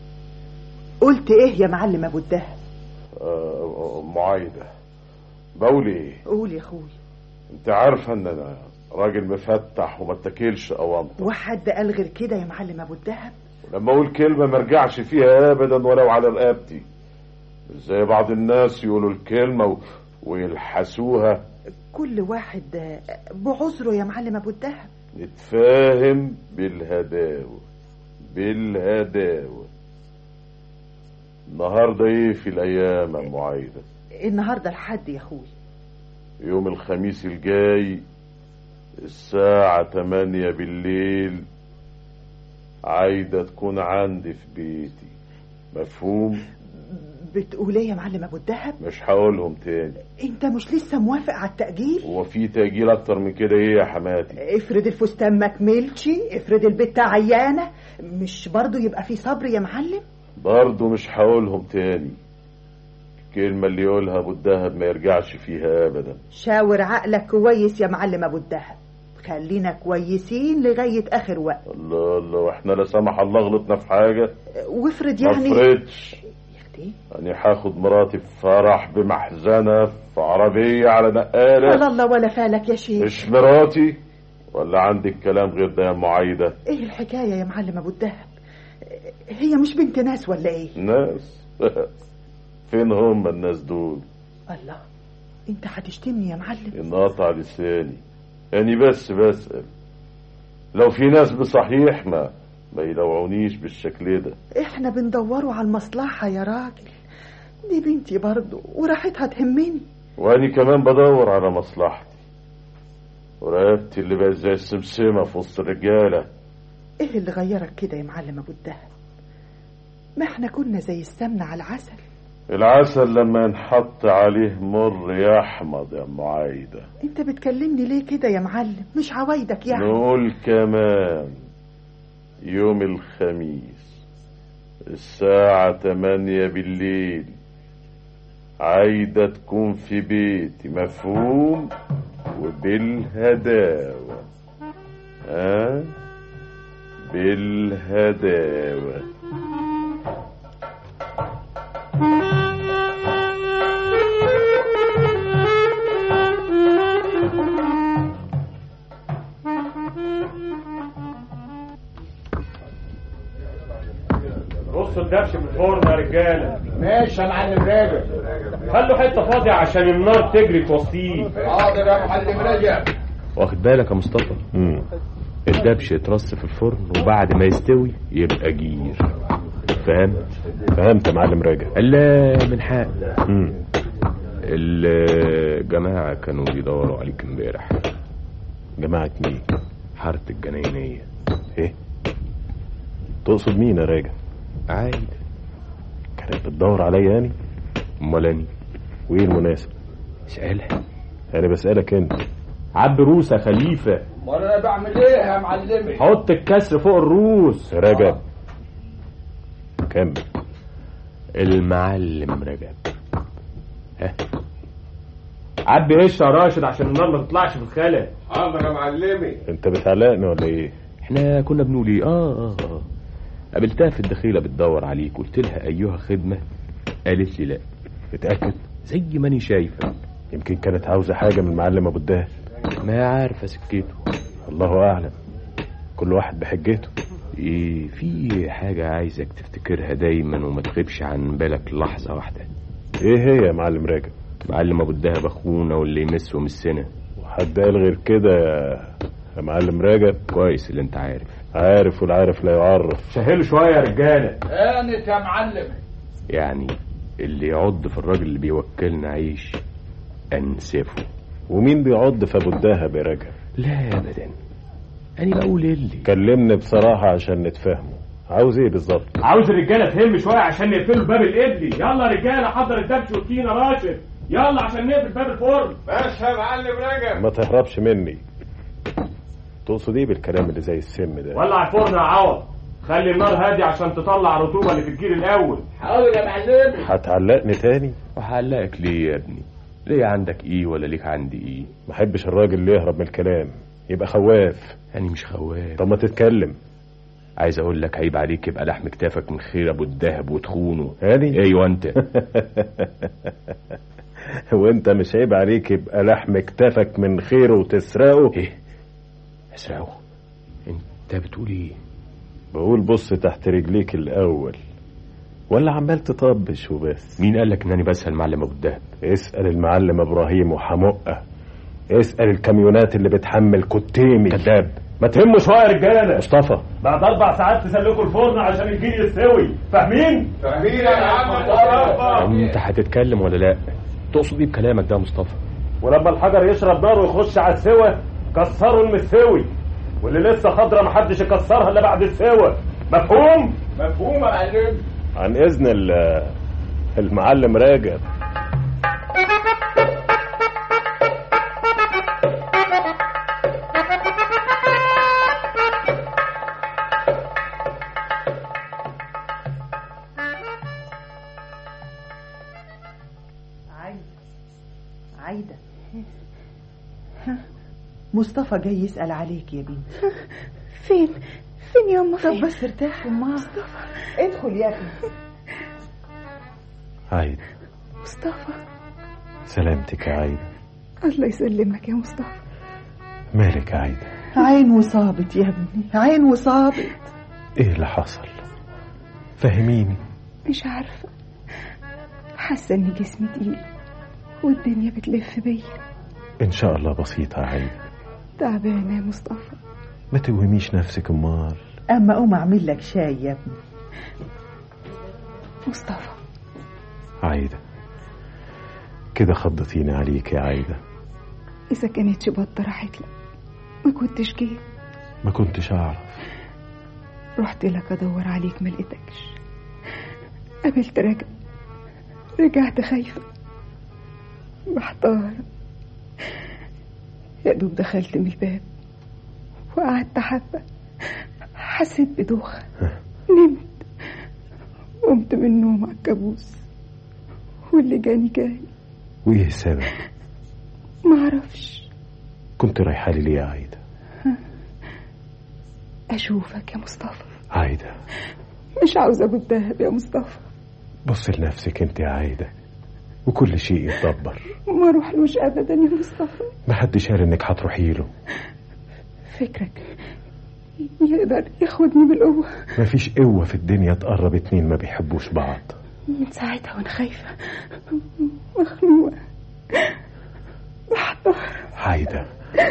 S6: قلت ايه يا معلم ابو الدهب
S9: آه، أم عايدة بقول إيه
S6: قول يا اخويا
S9: أنت عارفة إن أنا راجل مفتح وما اتكلش أوانطة
S6: وحد قال غير كده يا معلم ابو الدهب
S9: لما اقول كلمة ما ارجعش فيها ابدا ولو على رقبتي مش زي بعض الناس يقولوا الكلمة و... ويلحسوها
S6: كل واحد آه، بعذره يا معلم ابو الدهب
S9: نتفاهم بالهداوة بالهداوة النهاردة ايه في الايام يا ام عايدة
S6: النهارده الحد يا اخويا
S9: يوم الخميس الجاي الساعة 8 بالليل عايدة تكون عندي في بيتي مفهوم
S6: بتقول ايه يا معلم ابو الدهب
S9: مش هقولهم تاني
S6: انت مش لسه موافق على التأجيل
S9: هو في تأجيل اكتر من كده ايه يا حماتي
S6: افرض الفستان ما كملش افرض البت عيانة مش برضو يبقى في صبر يا معلم
S9: برضه مش هقولهم تاني الكلمة اللي يقولها ابو الدهب ما يرجعش فيها ابدا
S6: شاور عقلك كويس يا معلم ابو الدهب خلينا كويسين لغاية اخر وقت
S9: الله الله واحنا لا سمح الله غلطنا في حاجة
S6: وافرض
S9: ما
S6: يعني
S9: افرضش
S6: يا اختي
S9: اني هاخد مراتي في فرح بمحزنة في عربية على
S6: ولا
S9: نقالة
S6: الله ولا فالك يا شيخ
S9: مش مراتي ولا عندك كلام غير ده يا ام عايدة
S6: ايه الحكاية يا معلم ابو الدهب هي مش بنت ناس ولا ايه
S9: ناس فين هم الناس دول
S6: الله انت هتشتمني يا معلم
S9: انقطع لساني يعني بس بسأل لو في ناس بصحيح ما ما يلوعونيش بالشكل ده
S6: احنا بندوروا على المصلحة يا راجل دي بنتي برضو وراحتها تهمني
S9: واني كمان بدور على مصلحتي ورقبتي اللي بقت زي السمسمة في وسط الرجالة
S6: ايه اللي غيرك كده يا معلم ابو الدهب ما احنا كنا زي السمنة على العسل
S9: العسل لما ينحط عليه مر يحمض يا ام عايدة
S6: انت بتكلمني ليه كده يا معلم مش عوايدك يعني
S9: نقول كمان يوم الخميس الساعة تمانية بالليل عايدة تكون في بيتي مفهوم وبالهداوة ها بالهداوة
S5: رصوا الدبش من الفرن يا رجاله
S8: ماشي يا معلم راجع
S5: خلوا حته فاضيه عشان النار تجري توصيه
S8: حاضر يا معلم راجع
S14: واخد بالك يا مصطفى
S11: مم.
S14: الدبش يترص في الفرن وبعد ما يستوي يبقى جير فهمت
S11: فهمت يا معلم راجع
S14: لا من حق
S11: مم.
S14: الجماعة كانوا بيدوروا عليك امبارح
S11: جماعة مين
S14: حارة الجناينية
S11: ايه تقصد مين يا راجع
S14: عايدة
S11: كانت بتدور عليا يعني
S14: امال اني
S11: وايه المناسب
S14: اسألها
S11: انا بسألك انت
S14: عب روس يا خليفة
S8: امال انا بعمل ايه يا معلمي
S14: حط الكسر فوق الروس
S11: يا رجب كمل
S14: المعلم رجب ها
S5: عب ايش يا راشد عشان النار ما تطلعش في الخلا
S8: حاضر يا معلمي
S11: انت بتعلقني ولا ايه
S14: احنا كنا بنقول ايه اه اه اه قابلتها في الدخيلة بتدور عليك قلت لها ايها خدمة قالت لي لا
S11: اتأكد
S14: زي ما اني شايفة
S11: يمكن كانت عاوزة حاجة من معلم ابو الدهب
S14: ما عارفة سكته
S11: الله اعلم كل واحد بحجته
S14: ايه في حاجة عايزك تفتكرها دايما وما تغيبش عن بالك لحظة واحدة
S11: ايه هي يا معلم راجب
S14: معلم ابو الدهب اخونا واللي يمسه من السنة
S11: وحد قال غير كده يا يا معلم راجب
S14: كويس اللي انت عارف
S11: عارف والعارف لا يعرف
S5: سهلوا شويه يا رجاله
S8: انت يا معلم
S14: يعني اللي يعض في الراجل اللي بيوكلنا عيش انسفه
S11: ومين بيعض في ابو الدهب يا رجب
S14: لا ابدا انا بقول اللي
S11: كلمني بصراحة عشان نتفاهموا عاوز ايه بالظبط
S5: عاوز الرجاله تهم شويه عشان نقفلوا باب القبلي يلا يا رجاله حضر الدبش والتين يا راشد يلا عشان نقفل باب الفرن
S8: باشا يا معلم رجب
S11: ما تهربش مني تقصد ايه بالكلام اللي زي السم ده
S5: ولع الفرن يا عوض خلي النار هادي عشان تطلع الرطوبه اللي في الجيل الاول
S8: حاضر يا معلم
S11: هتعلقني تاني
S14: وهعلقك ليه يا ابني ليه عندك ايه ولا ليك عندي ايه
S11: ما احبش الراجل اللي يهرب من الكلام يبقى خواف
S14: يعني مش خواف
S11: طب ما تتكلم
S14: عايز اقول لك عيب عليك يبقى لحم كتافك من خير ابو الدهب وتخونه
S11: هاني
S14: ايوه انت
S11: وانت مش عيب عليك يبقى لحم كتافك من خيره وتسرقه
S14: ايه اسرقه انت بتقول ايه
S11: بقول بص تحت رجليك الاول ولا عمال تطبش وبس
S14: مين قال لك انني بسال معلم ابو الدهب
S11: اسال المعلم ابراهيم وحمقه اسال الكاميونات اللي بتحمل كتيمي
S14: كذاب
S5: ما تهموا شويه يا رجاله
S11: مصطفى
S5: بعد اربع ساعات تسلكوا الفرن عشان الجيل يستوي فاهمين
S8: فاهمين يا عم مصطفى
S14: انت هتتكلم ولا لا تقصد ايه بكلامك ده يا مصطفى
S5: ولما الحجر يشرب نار ويخش على السوا كسروا المستوي واللي لسه خضره محدش يكسرها الا بعد السوا مفهوم
S8: مفهوم يا معلم
S11: عن اذن ال- المعلم راجب
S6: عايدة عايدة مصطفى جاي يسأل عليك يا بنتي
S10: فين فين يا أما
S6: طب
S10: فين
S6: بس ارتاح أمها ادخل يا ابني
S11: عايدة
S10: مصطفى
S11: سلامتك يا عايدة
S10: الله يسلمك يا مصطفى
S11: مالك يا عايدة
S6: عين وصابت يا ابني عين وصابت
S11: ايه اللي حصل فهميني
S10: مش عارفة حاسة إن جسمي تقيل والدنيا بتلف بيا
S11: ان شاء الله بسيطة يا عايدة
S10: تعبانة يا مصطفى
S11: ما توهميش نفسك امال
S6: أما قوم أعمل لك شاي يا ابني
S10: مصطفى
S11: عايدة كده خضتيني عليك يا عايدة
S10: إذا كانت بطة راحت لك ما كنتش جيت
S11: ما كنتش اعرف
S10: رحت لك أدور عليك ما لقيتكش قابلت رجب رجعت خايفة محتارة يا دوب دخلت من الباب وقعدت حبة حسيت بدوخة نمت قمت من النوم على الكابوس واللي جاني جاني
S11: وايه السبب
S10: معرفش
S11: كنت رايحة لي ليه يا عايدة
S10: أشوفك يا مصطفى
S11: عايدة
S10: مش عاوزة أبو الدهب يا مصطفى
S11: بص لنفسك انت يا عايدة وكل شيء يتدبر
S10: ما اروحلوش أبدا يا مصطفى
S11: محدش قال انك هتروحي له
S10: فكرك يقدر ياخدني بالقوة
S11: مفيش قوة في الدنيا تقرب اتنين ما بيحبوش بعض
S10: من ساعتها وأنا خايفة مخنوقة محتارة
S11: عايدة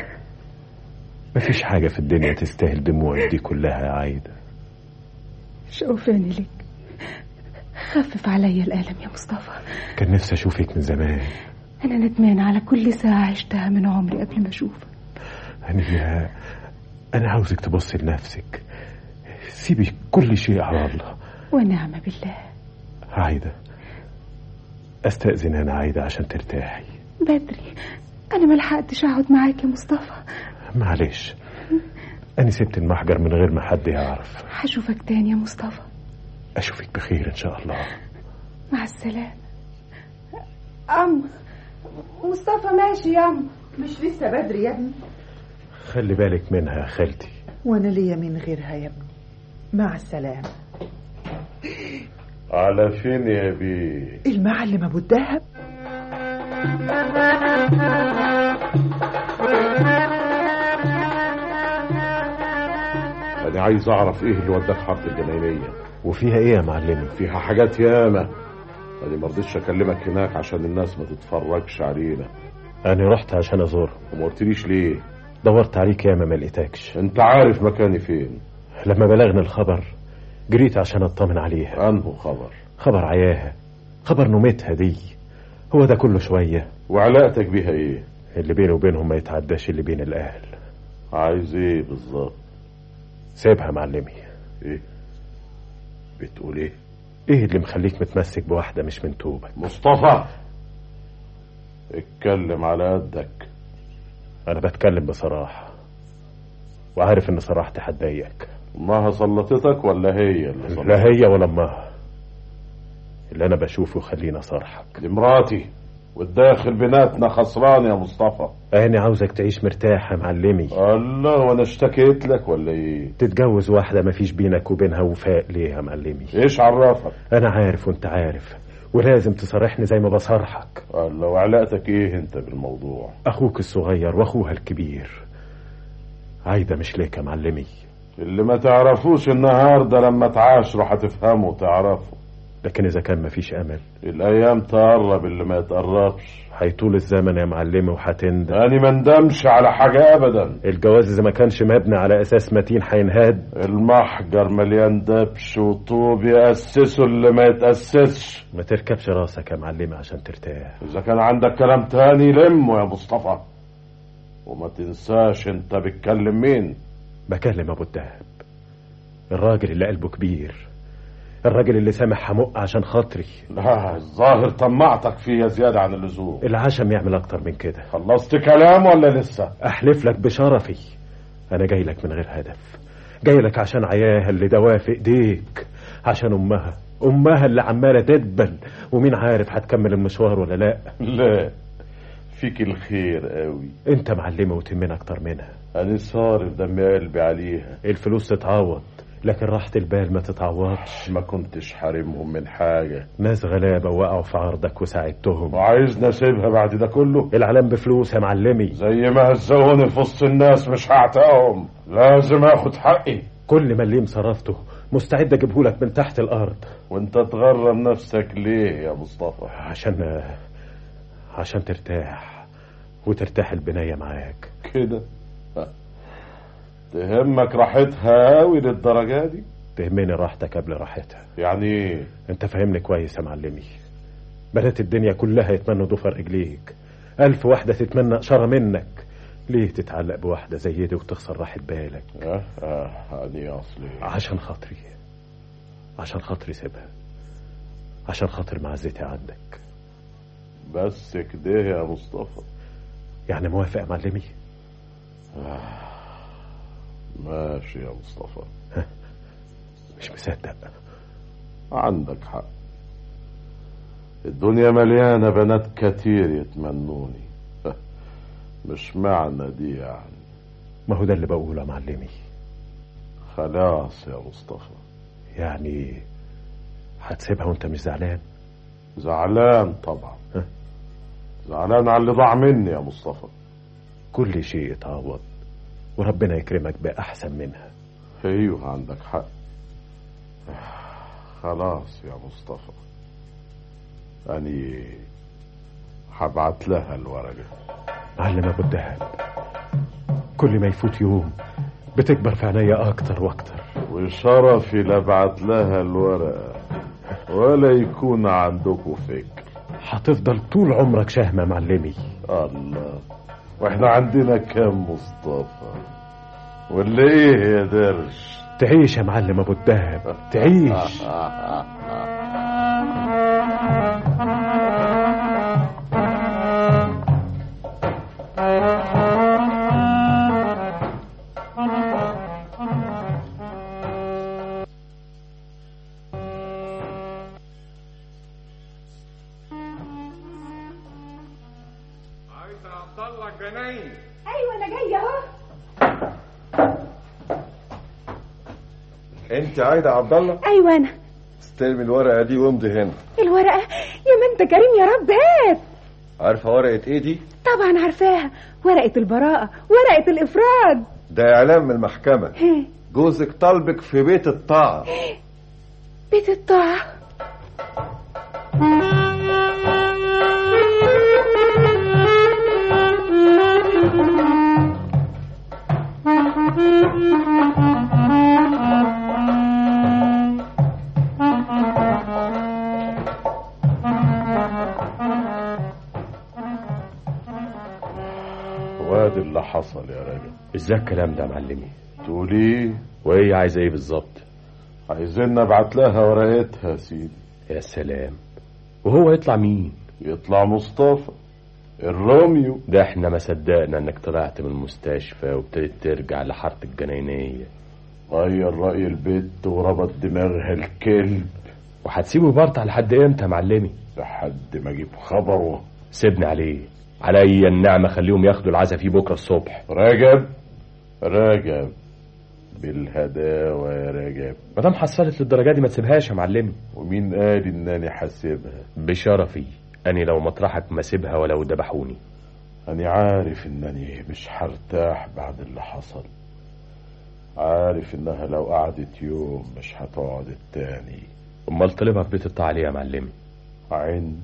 S11: مفيش حاجة في الدنيا تستاهل دموعك دي كلها يا عايدة
S10: شوفاني لك خفف عليا الألم يا مصطفى
S11: كان نفسي اشوفك من زمان
S10: أنا ندمانة على كل ساعة عشتها من عمري قبل ما أشوفك
S11: أنا أنا عاوزك تبصي لنفسك سيبي كل شيء على الله
S10: ونعم بالله
S11: عايدة أستأذن أنا عايدة عشان ترتاحي
S10: بدري أنا ملحقتش أقعد معاك يا مصطفى
S11: معلش أنا سبت المحجر من غير ما حد يعرف
S10: هشوفك تاني يا مصطفى
S11: أشوفك بخير إن شاء الله
S10: مع السلامة
S12: أم مصطفى ماشي يا أم
S6: مش لسه بدري يا ابني
S11: خلي بالك منها يا خالتي
S6: وانا ليا من غيرها يا ابني مع السلامة
S9: على فين يا بيه
S6: المعلم ابو الدهب
S9: انا عايز اعرف ايه اللي وداك حرب الجناينيه
S11: وفيها ايه يا معلمي
S9: فيها حاجات ياما انا ما رضيتش اكلمك هناك عشان الناس ما تتفرجش علينا
S11: أنا رحت عشان أزورهم
S9: وما قلتليش ليه
S11: دورت عليك ياما ما لقيتكش
S9: انت عارف مكاني فين
S11: لما بلغني الخبر جريت عشان اطمن عليها
S9: انه خبر
S11: خبر عياها خبر نومتها دي هو ده كله شوية
S9: وعلاقتك بيها ايه
S11: اللي بيني وبينهم ما يتعداش اللي بين الاهل
S9: عايز ايه بالظبط
S11: سيبها معلمي
S9: ايه بتقول ايه
S11: ايه اللي مخليك متمسك بواحدة مش من توبك
S9: مصطفى اتكلم على قدك
S11: انا بتكلم بصراحة وعارف ان صراحتي هتضايقك
S9: امها سلطتك ولا هي اللي سلطتك
S11: لا هي ولا امها اللي انا بشوفه خلينا صارحك
S9: دي مراتي والداخل بيناتنا خسران يا مصطفى
S11: انا عاوزك تعيش مرتاح يا معلمي
S9: الله وانا اشتكيت لك ولا ايه
S11: تتجوز واحدة ما فيش بينك وبينها وفاء ليه يا معلمي
S9: ايش عرفك
S11: انا عارف وانت عارف ولازم تصارحني زي ما بصارحك
S9: الله وعلاقتك ايه انت بالموضوع
S11: اخوك الصغير واخوها الكبير عايدة مش ليك يا معلمي
S9: اللي ما تعرفوش النهارده لما تعاشروا هتفهموا وتعرفوا
S11: لكن اذا كان مفيش امل
S9: الايام تقرب اللي ما يتقربش
S11: هيطول الزمن يا معلمي وهتندم
S9: انا ما ندمش على حاجه ابدا
S11: الجواز اذا ما كانش مبني على اساس متين هينهد
S9: المحجر مليان دبش وطوب يأسسه اللي ما يتأسسش
S11: ما تركبش راسك يا معلمي عشان ترتاح
S9: اذا كان عندك كلام تاني لمه يا مصطفى وما تنساش انت بتكلم مين
S11: بكلم ابو الدهب الراجل اللي قلبه كبير الراجل اللي سامح حمق عشان خاطري
S9: لا الظاهر طمعتك فيا زيادة عن اللزوم
S11: العشم يعمل اكتر من كده
S9: خلصت كلام ولا لسه
S11: احلف لك بشرفي انا جاي لك من غير هدف جاي لك عشان عياها اللي دواها في ايديك عشان امها امها اللي عماله تدبل ومين عارف هتكمل المشوار ولا لا
S9: لا فيك الخير قوي
S11: انت معلمه وتهمنا اكتر منها
S9: انا صارف دم قلبي عليها
S11: الفلوس تتعوض لكن راحة البال ما تتعوضش
S9: ما كنتش حارمهم من حاجة
S11: ناس غلابة وقعوا في عرضك وساعدتهم
S9: وعايزني اسيبها بعد ده كله
S11: العلام بفلوس يا معلمي
S9: زي ما هزقوني في وسط الناس مش هعتقهم لازم اخد حقي
S11: كل مليم صرفته مستعد اجيبهولك من تحت الارض
S9: وانت تغرم نفسك ليه يا مصطفى
S11: عشان عشان ترتاح وترتاح البناية معاك
S9: كده تهمك راحتها قوي للدرجة دي
S11: تهمني راحتك قبل راحتها
S9: يعني ايه
S11: انت فاهمني كويس يا معلمي بنات الدنيا كلها يتمنوا ضفر رجليك ألف واحدة تتمنى إشارة منك ليه تتعلق بواحدة زي دي وتخسر راحة بالك
S9: اه اه يعني اصلي
S11: عشان خاطري عشان خاطري سيبها عشان خاطر معزتي عندك
S9: بس كده يا مصطفى
S11: يعني موافق يا معلمي
S9: آه. ماشي يا مصطفى
S11: مش مصدق
S9: عندك حق الدنيا مليانة بنات كتير يتمنوني مش معنى دي يعني
S11: ما هو ده اللي بقوله يا معلمي
S9: خلاص يا مصطفى
S11: يعني هتسيبها وانت مش زعلان
S9: زعلان طبعا زعلان على اللي ضاع مني يا مصطفى
S11: كل شيء يتعوض وربنا يكرمك بأحسن منها
S9: ايوه عندك حق خلاص يا مصطفى اني هبعت لها الورقة
S11: معلم ابو الدهب كل ما يفوت يوم بتكبر في عينيا اكتر واكتر
S9: وشرفي لابعت لها الورقة ولا يكون عندكم فكر
S11: هتفضل طول عمرك شهمة معلمي
S9: الله واحنا عندنا كام مصطفى ولا ايه يا درش
S11: تعيش يا معلم ابو الدهب تعيش
S8: عايز عبد الله الجناين
S12: ايوه انا جايه اهو
S15: انت عايده عبد الله
S10: ايوه انا
S15: استلم الورقه دي وامضي هنا
S10: الورقه يا ما انت كريم يا رب هات
S15: عارفه ورقه ايه دي
S10: طبعا عارفاها ورقه البراءه ورقه الافراد
S15: ده اعلان من المحكمه
S10: هي.
S15: جوزك طالبك في بيت الطاعه
S10: بيت الطاعه
S9: وادي اللي حصل يا رجب
S14: ازاي الكلام ده يا معلمي
S9: تقول ايه
S14: وهي عايزه ايه بالظبط
S9: عايزين نبعت لها ورقتها يا سيدي
S14: يا سلام وهو يطلع مين
S9: يطلع مصطفى الروميو
S14: ده احنا ما صدقنا انك طلعت من المستشفى وابتديت ترجع لحاره الجناينيه
S9: غير رأي البت وربط دماغها الكلب
S14: وهتسيبه يبرطع لحد امتى يا معلمي
S9: لحد ما اجيب خبره
S14: سيبني عليه عليا النعمه خليهم ياخدوا العزا فيه بكره الصبح
S9: رجب رجب بالهداوة يا رجب
S14: ما دام حصلت للدرجه دي ما تسيبهاش يا معلمي
S9: ومين قال انني حاسبها
S14: بشرفي اني لو مطرحك ما سيبها ولو ذبحوني
S9: أنا عارف إنني مش هرتاح بعد اللي حصل عارف إنها لو قعدت يوم مش هتقعد التاني
S14: امال طلبها في بيت الطاعه ليه يا معلمي
S9: عند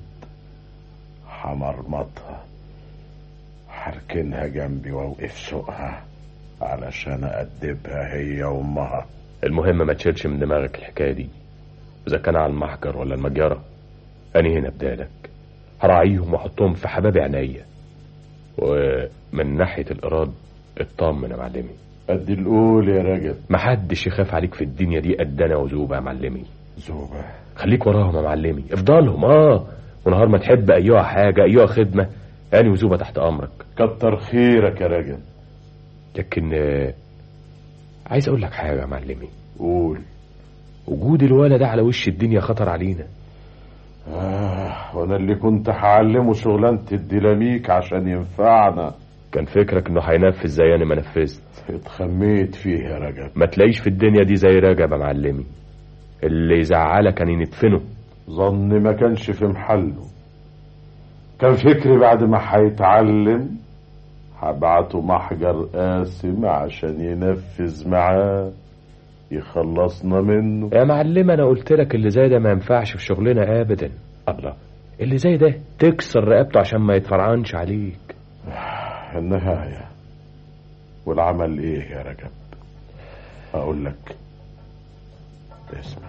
S9: حمرمطها حركنها جنبي واوقف سوقها علشان أدبها هي وأمها
S14: المهم ما تشيلش من دماغك الحكايه دي اذا كان على المحجر ولا المجره اني هنا بدالك هراعيهم واحطهم في حباب عينيا ومن ناحيه الاراد اطمن يا معلمي
S9: قد القول يا رجب
S14: محدش يخاف عليك في الدنيا دي قد انا وزوبه يا معلمي
S9: زوبة
S14: خليك وراهم يا معلمي افضلهم اه ونهار ما تحب ايها حاجه ايها خدمه يعني وزوبه تحت امرك
S9: كتر خيرك يا رجب
S14: لكن آه، عايز اقول لك حاجه يا معلمي
S9: قول
S14: وجود الولد ده على وش الدنيا خطر علينا
S9: آه وأنا اللي كنت هعلمه شغلانة الديناميك عشان ينفعنا
S14: كان فكرك انه هينفذ زي انا ما نفذت
S9: اتخميت فيه يا رجب
S14: ما تلاقيش في الدنيا دي زي رجب يا معلمي اللي يزعلك كان يندفنه
S9: ظني ما كانش في محله كان فكري بعد ما هيتعلم هبعته محجر قاسم عشان ينفذ معاه يخلصنا منه
S14: يا معلم انا قلت لك اللي زي ده ما ينفعش في شغلنا ابدا الله اللي زي ده تكسر رقبته عشان ما يتفرعنش عليك
S9: النهاية والعمل ايه يا رجب اقول لك اسمع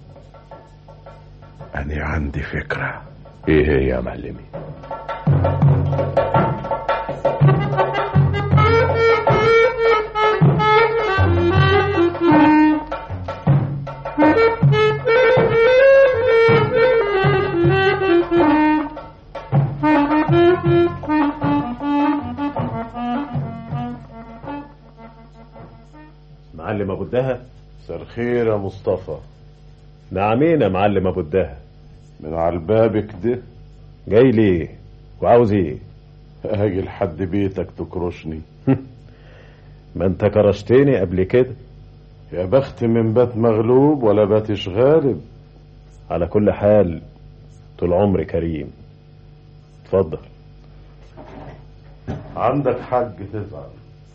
S9: انا عندي فكرة
S14: ايه هي يا معلمي
S11: معلم ابو الدهب
S9: مساء الخير يا مصطفى
S11: نعمين يا معلم ابو الدهب
S9: من على الباب كده
S11: جاي ليه وعاوز ايه
S9: هاجي لحد بيتك تكرشني
S11: ما انت كرشتني قبل كده
S9: يا بخت من بات مغلوب ولا باتش غالب
S11: على كل حال طول عمري كريم اتفضل
S9: عندك حق تزعل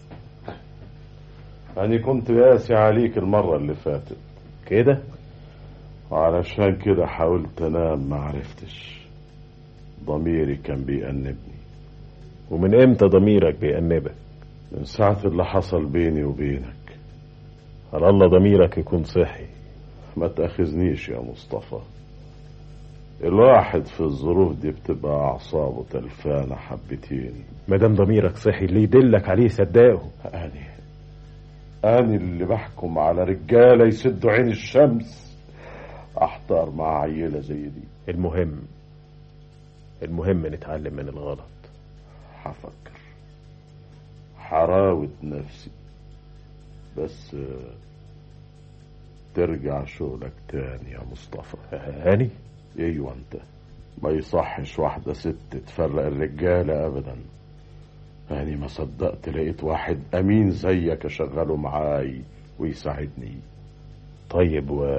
S9: أنا كنت قاسي عليك المرة اللي فاتت
S11: كده
S9: وعلشان كده حاولت أنام ما عرفتش ضميري كان بيأنبني
S11: ومن امتى ضميرك بيأنبك
S9: من ساعة اللي حصل بيني وبينك
S11: على الله ضميرك يكون صحي
S9: ما تأخذنيش يا مصطفى الواحد في الظروف دي بتبقى أعصابه تلفانة حبتين
S11: ما دام ضميرك صحي اللي يدلك عليه صدقه
S9: أني أني اللي بحكم على رجالة يسدوا عين الشمس أحتار مع عيلة زي دي
S11: المهم المهم نتعلم من الغلط
S9: حفكر حراوة نفسي بس آه، ترجع شغلك تاني يا مصطفى
S11: هاني
S9: ايوه انت ما يصحش واحدة ست تفرق الرجالة ابدا يعني ما صدقت لقيت واحد امين زيك اشغله معاي ويساعدني
S11: طيب و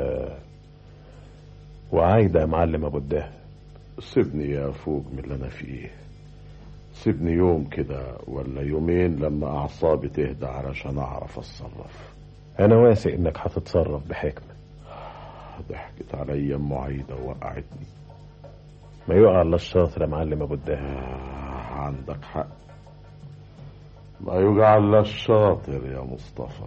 S11: وعايدة يا معلم ابو الدهب
S9: سيبني يا فوق من اللي انا فيه سيبني يوم كده ولا يومين لما اعصابي تهدى علشان اعرف اتصرف
S11: انا واثق انك هتتصرف بحكمة
S9: ضحكت عليا ام عايدة ووقعتني
S11: ما يقع الا الشاطر يا معلم ابو الدهب
S9: آه، عندك حق ما يوجع الا الشاطر يا مصطفى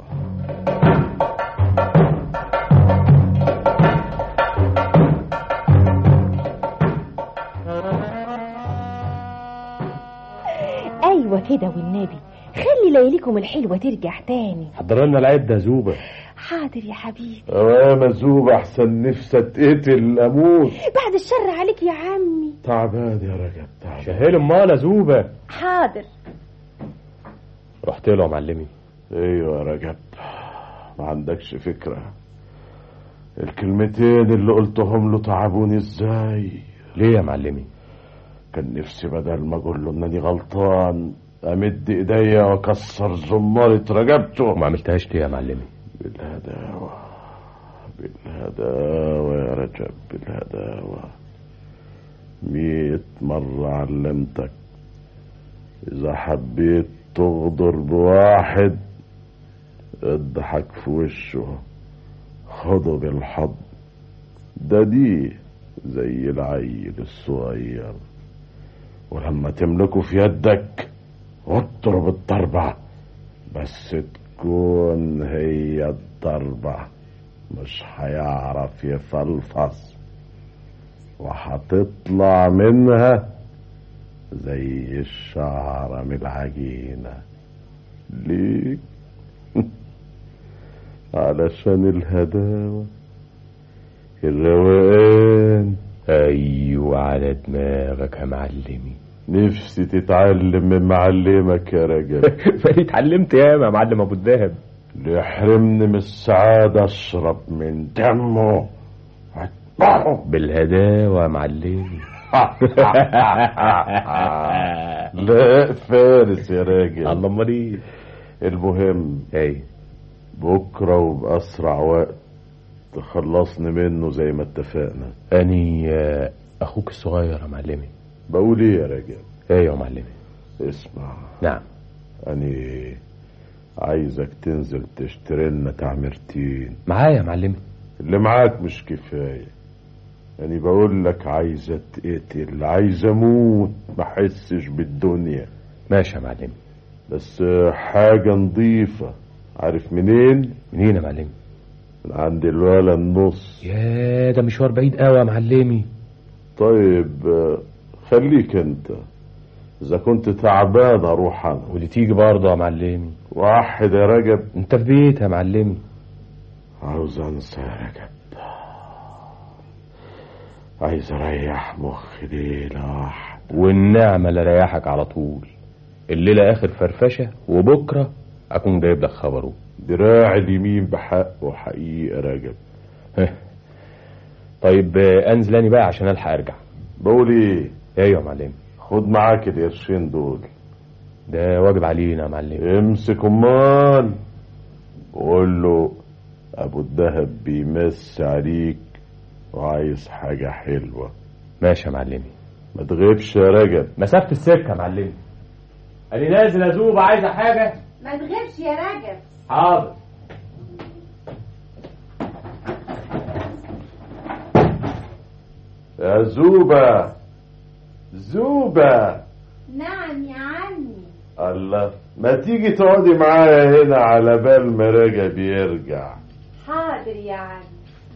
S16: ايوه كده والنبي
S13: خلي ليلكم الحلوة ترجع تاني
S14: حضر لنا العدة يا زوبة
S13: حاضر يا حبيبي
S9: يا مزوب احسن نفسي اتقتل اموت
S13: بعد الشر عليك يا عمي
S9: تعبان يا رجب تعبان
S14: شهيل امال يا زوبة
S13: حاضر
S14: رحت له يا معلمي
S9: ايوه يا رجب ما عندكش فكرة الكلمتين اللي قلتهم له تعبوني ازاي
S14: ليه يا معلمي
S9: كان نفسي بدل ما اقول له انني غلطان امد ايديا واكسر زمارة رجبته
S14: ما عملتهاش ليه يا معلمي
S9: بالهداوة بالهداوة يا رجب بالهداوة مية مرة علمتك إذا حبيت تغدر بواحد اضحك في وشه خده بالحضن ده دي زي العيل الصغير ولما تملكه في يدك اضرب الضربة بس تكون هي الضربة مش هيعرف يفلفص وهتطلع منها زي الشعرة من العجينة ليه؟ علشان الهداوة الروقان
S14: ايوه على دماغك يا معلمي
S9: نفسي تتعلم من معلمك يا رجل
S14: فاني اتعلمت ياما يا معلم ابو الدهب
S9: اللي يحرمني من السعادة اشرب من دمه اتبعه
S14: بالهداوة يا معلمي
S9: لا فارس يا راجل
S14: الله امال ايه
S9: المهم
S14: اي
S9: بكرة وبأسرع وقت تخلصني منه زي ما اتفقنا
S14: اني آه، اخوك الصغير يا معلمي
S9: بقول ايه يا راجل
S14: ايه يا معلمي
S9: اسمع
S14: نعم
S9: أني عايزك تنزل تشتري لنا تعميرتين
S14: معايا يا معلمي
S9: اللي معاك مش كفاية يعني بقول لك عايز اتقتل عايز اموت ما احسش بالدنيا
S14: ماشي يا معلمي
S9: بس حاجة نظيفة عارف منين
S14: منين يا معلمي
S9: من عند الولا النص
S14: يا ده مشوار بعيد قوي يا معلمي
S9: طيب آه، خليك انت اذا كنت تعبان اروح انا
S14: واللي تيجي برضه يا معلمي
S9: واحد يا رجب
S14: انت في بيت يا معلمي
S9: عاوز انسى يا رجب عايز اريح مخي ليلة واحدة
S14: والنعمة اللي ريحك على طول الليلة اخر فرفشة وبكرة اكون جايب لك خبره
S9: دراع اليمين بحق وحقيقة رجب
S14: طيب آه، انزل اني بقى عشان الحق ارجع
S9: بقول ايه
S14: ايوه يا معلمي
S9: خد معاك القرشين دول
S14: ده واجب علينا يا معلمي
S9: امسك امال وقول له ابو الدهب بيمس عليك وعايز حاجة حلوة
S14: ماشي يا معلمي
S9: ما تغيبش يا رجب
S14: مسافة السكة يا معلمي انا نازل ازوب عايزة حاجة
S12: ما تغيبش يا رجب
S14: حاضر
S9: يا زوبة زوبة
S12: نعم يا عمي
S9: الله ما تيجي تقعدي معايا هنا على بال ما رجب يرجع
S12: حاضر يا عمي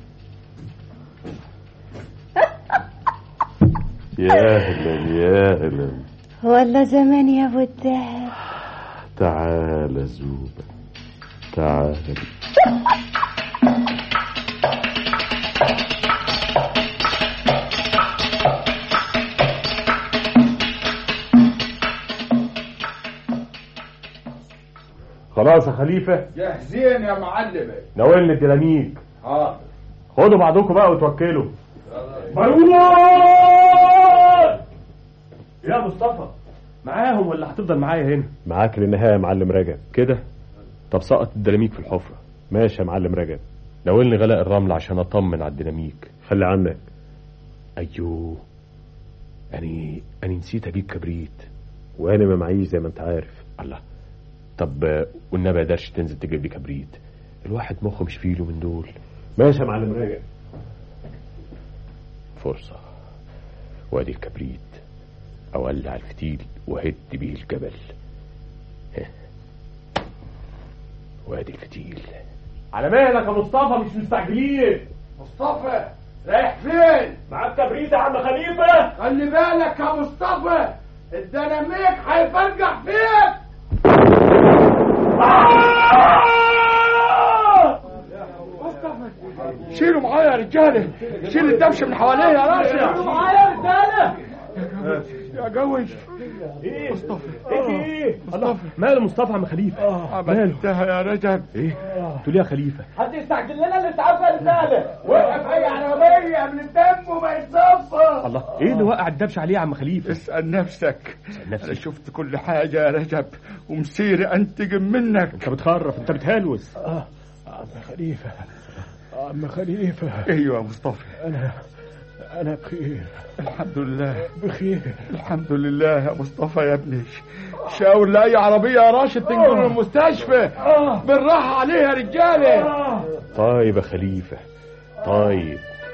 S9: يا اهلا يا اهلا
S13: والله زمان يا ابو الدهب
S9: تعال زوبة تعال
S14: خلاص يا خليفة
S8: جاهزين يا معلمة
S14: ناولني الديناميك
S8: حاضر
S14: خدوا بعضكم بقى وتوكلوا مروان يا مصطفى معاهم ولا هتفضل معايا هنا
S11: معاك للنهاية يا معلم رجب
S14: كده طب سقط الديناميك في الحفرة
S11: ماشي يا معلم رجب
S14: ناولني غلاء الرمل عشان اطمن على الديناميك
S11: خلي عنك
S14: ايوه اني اني نسيت اجيب كبريت
S11: وانا ما معيش زي ما انت عارف
S14: الله طب آه، والنبي قدرش تنزل تجيب لي كبريت الواحد مخه مش فيله من دول
S11: ماشي يا معلم رجب
S14: فرصة وادي الكبريت اولع الفتيل وهد بيه الجبل ها. وادي الفتيل على مهلك يا مصطفى مش مستعجلين
S8: مصطفى رايح فين
S14: معاك كبريت يا عم خليفة
S8: خلي بالك يا مصطفى الديناميك هيفرجع فيك
S4: رجاله شيل الدبش من حواليه يا راشد
S2: معايا يا رجاله
S4: يا جوز
S5: ايه
S4: مصطفى
S5: ايه الله ماله مصطفى عم خليفه
S4: عملتها يا رجب
S5: ايه تقول يا خليفه
S2: حد يستعجل لنا الاسعاف يا رجاله وقف اي عربيه من الدم وما يتصفى
S5: الله ايه اللي وقع الدبش عليه يا عم خليفه
S4: اسال نفسك
S5: نفسك.
S4: انا شفت كل حاجه يا رجب ومسيري انتقم منك
S5: انت بتخرف انت بتهلوس
S11: اه عم خليفة عم خليفة
S4: ايوه يا مصطفى
S11: أنا أنا بخير
S4: الحمد لله
S11: بخير
S4: الحمد لله يا مصطفى يا ابني شاور لاي عربيه يا راشد تنقله المستشفى بالراحه عليه يا رجاله
S14: طيب يا خليفة طيب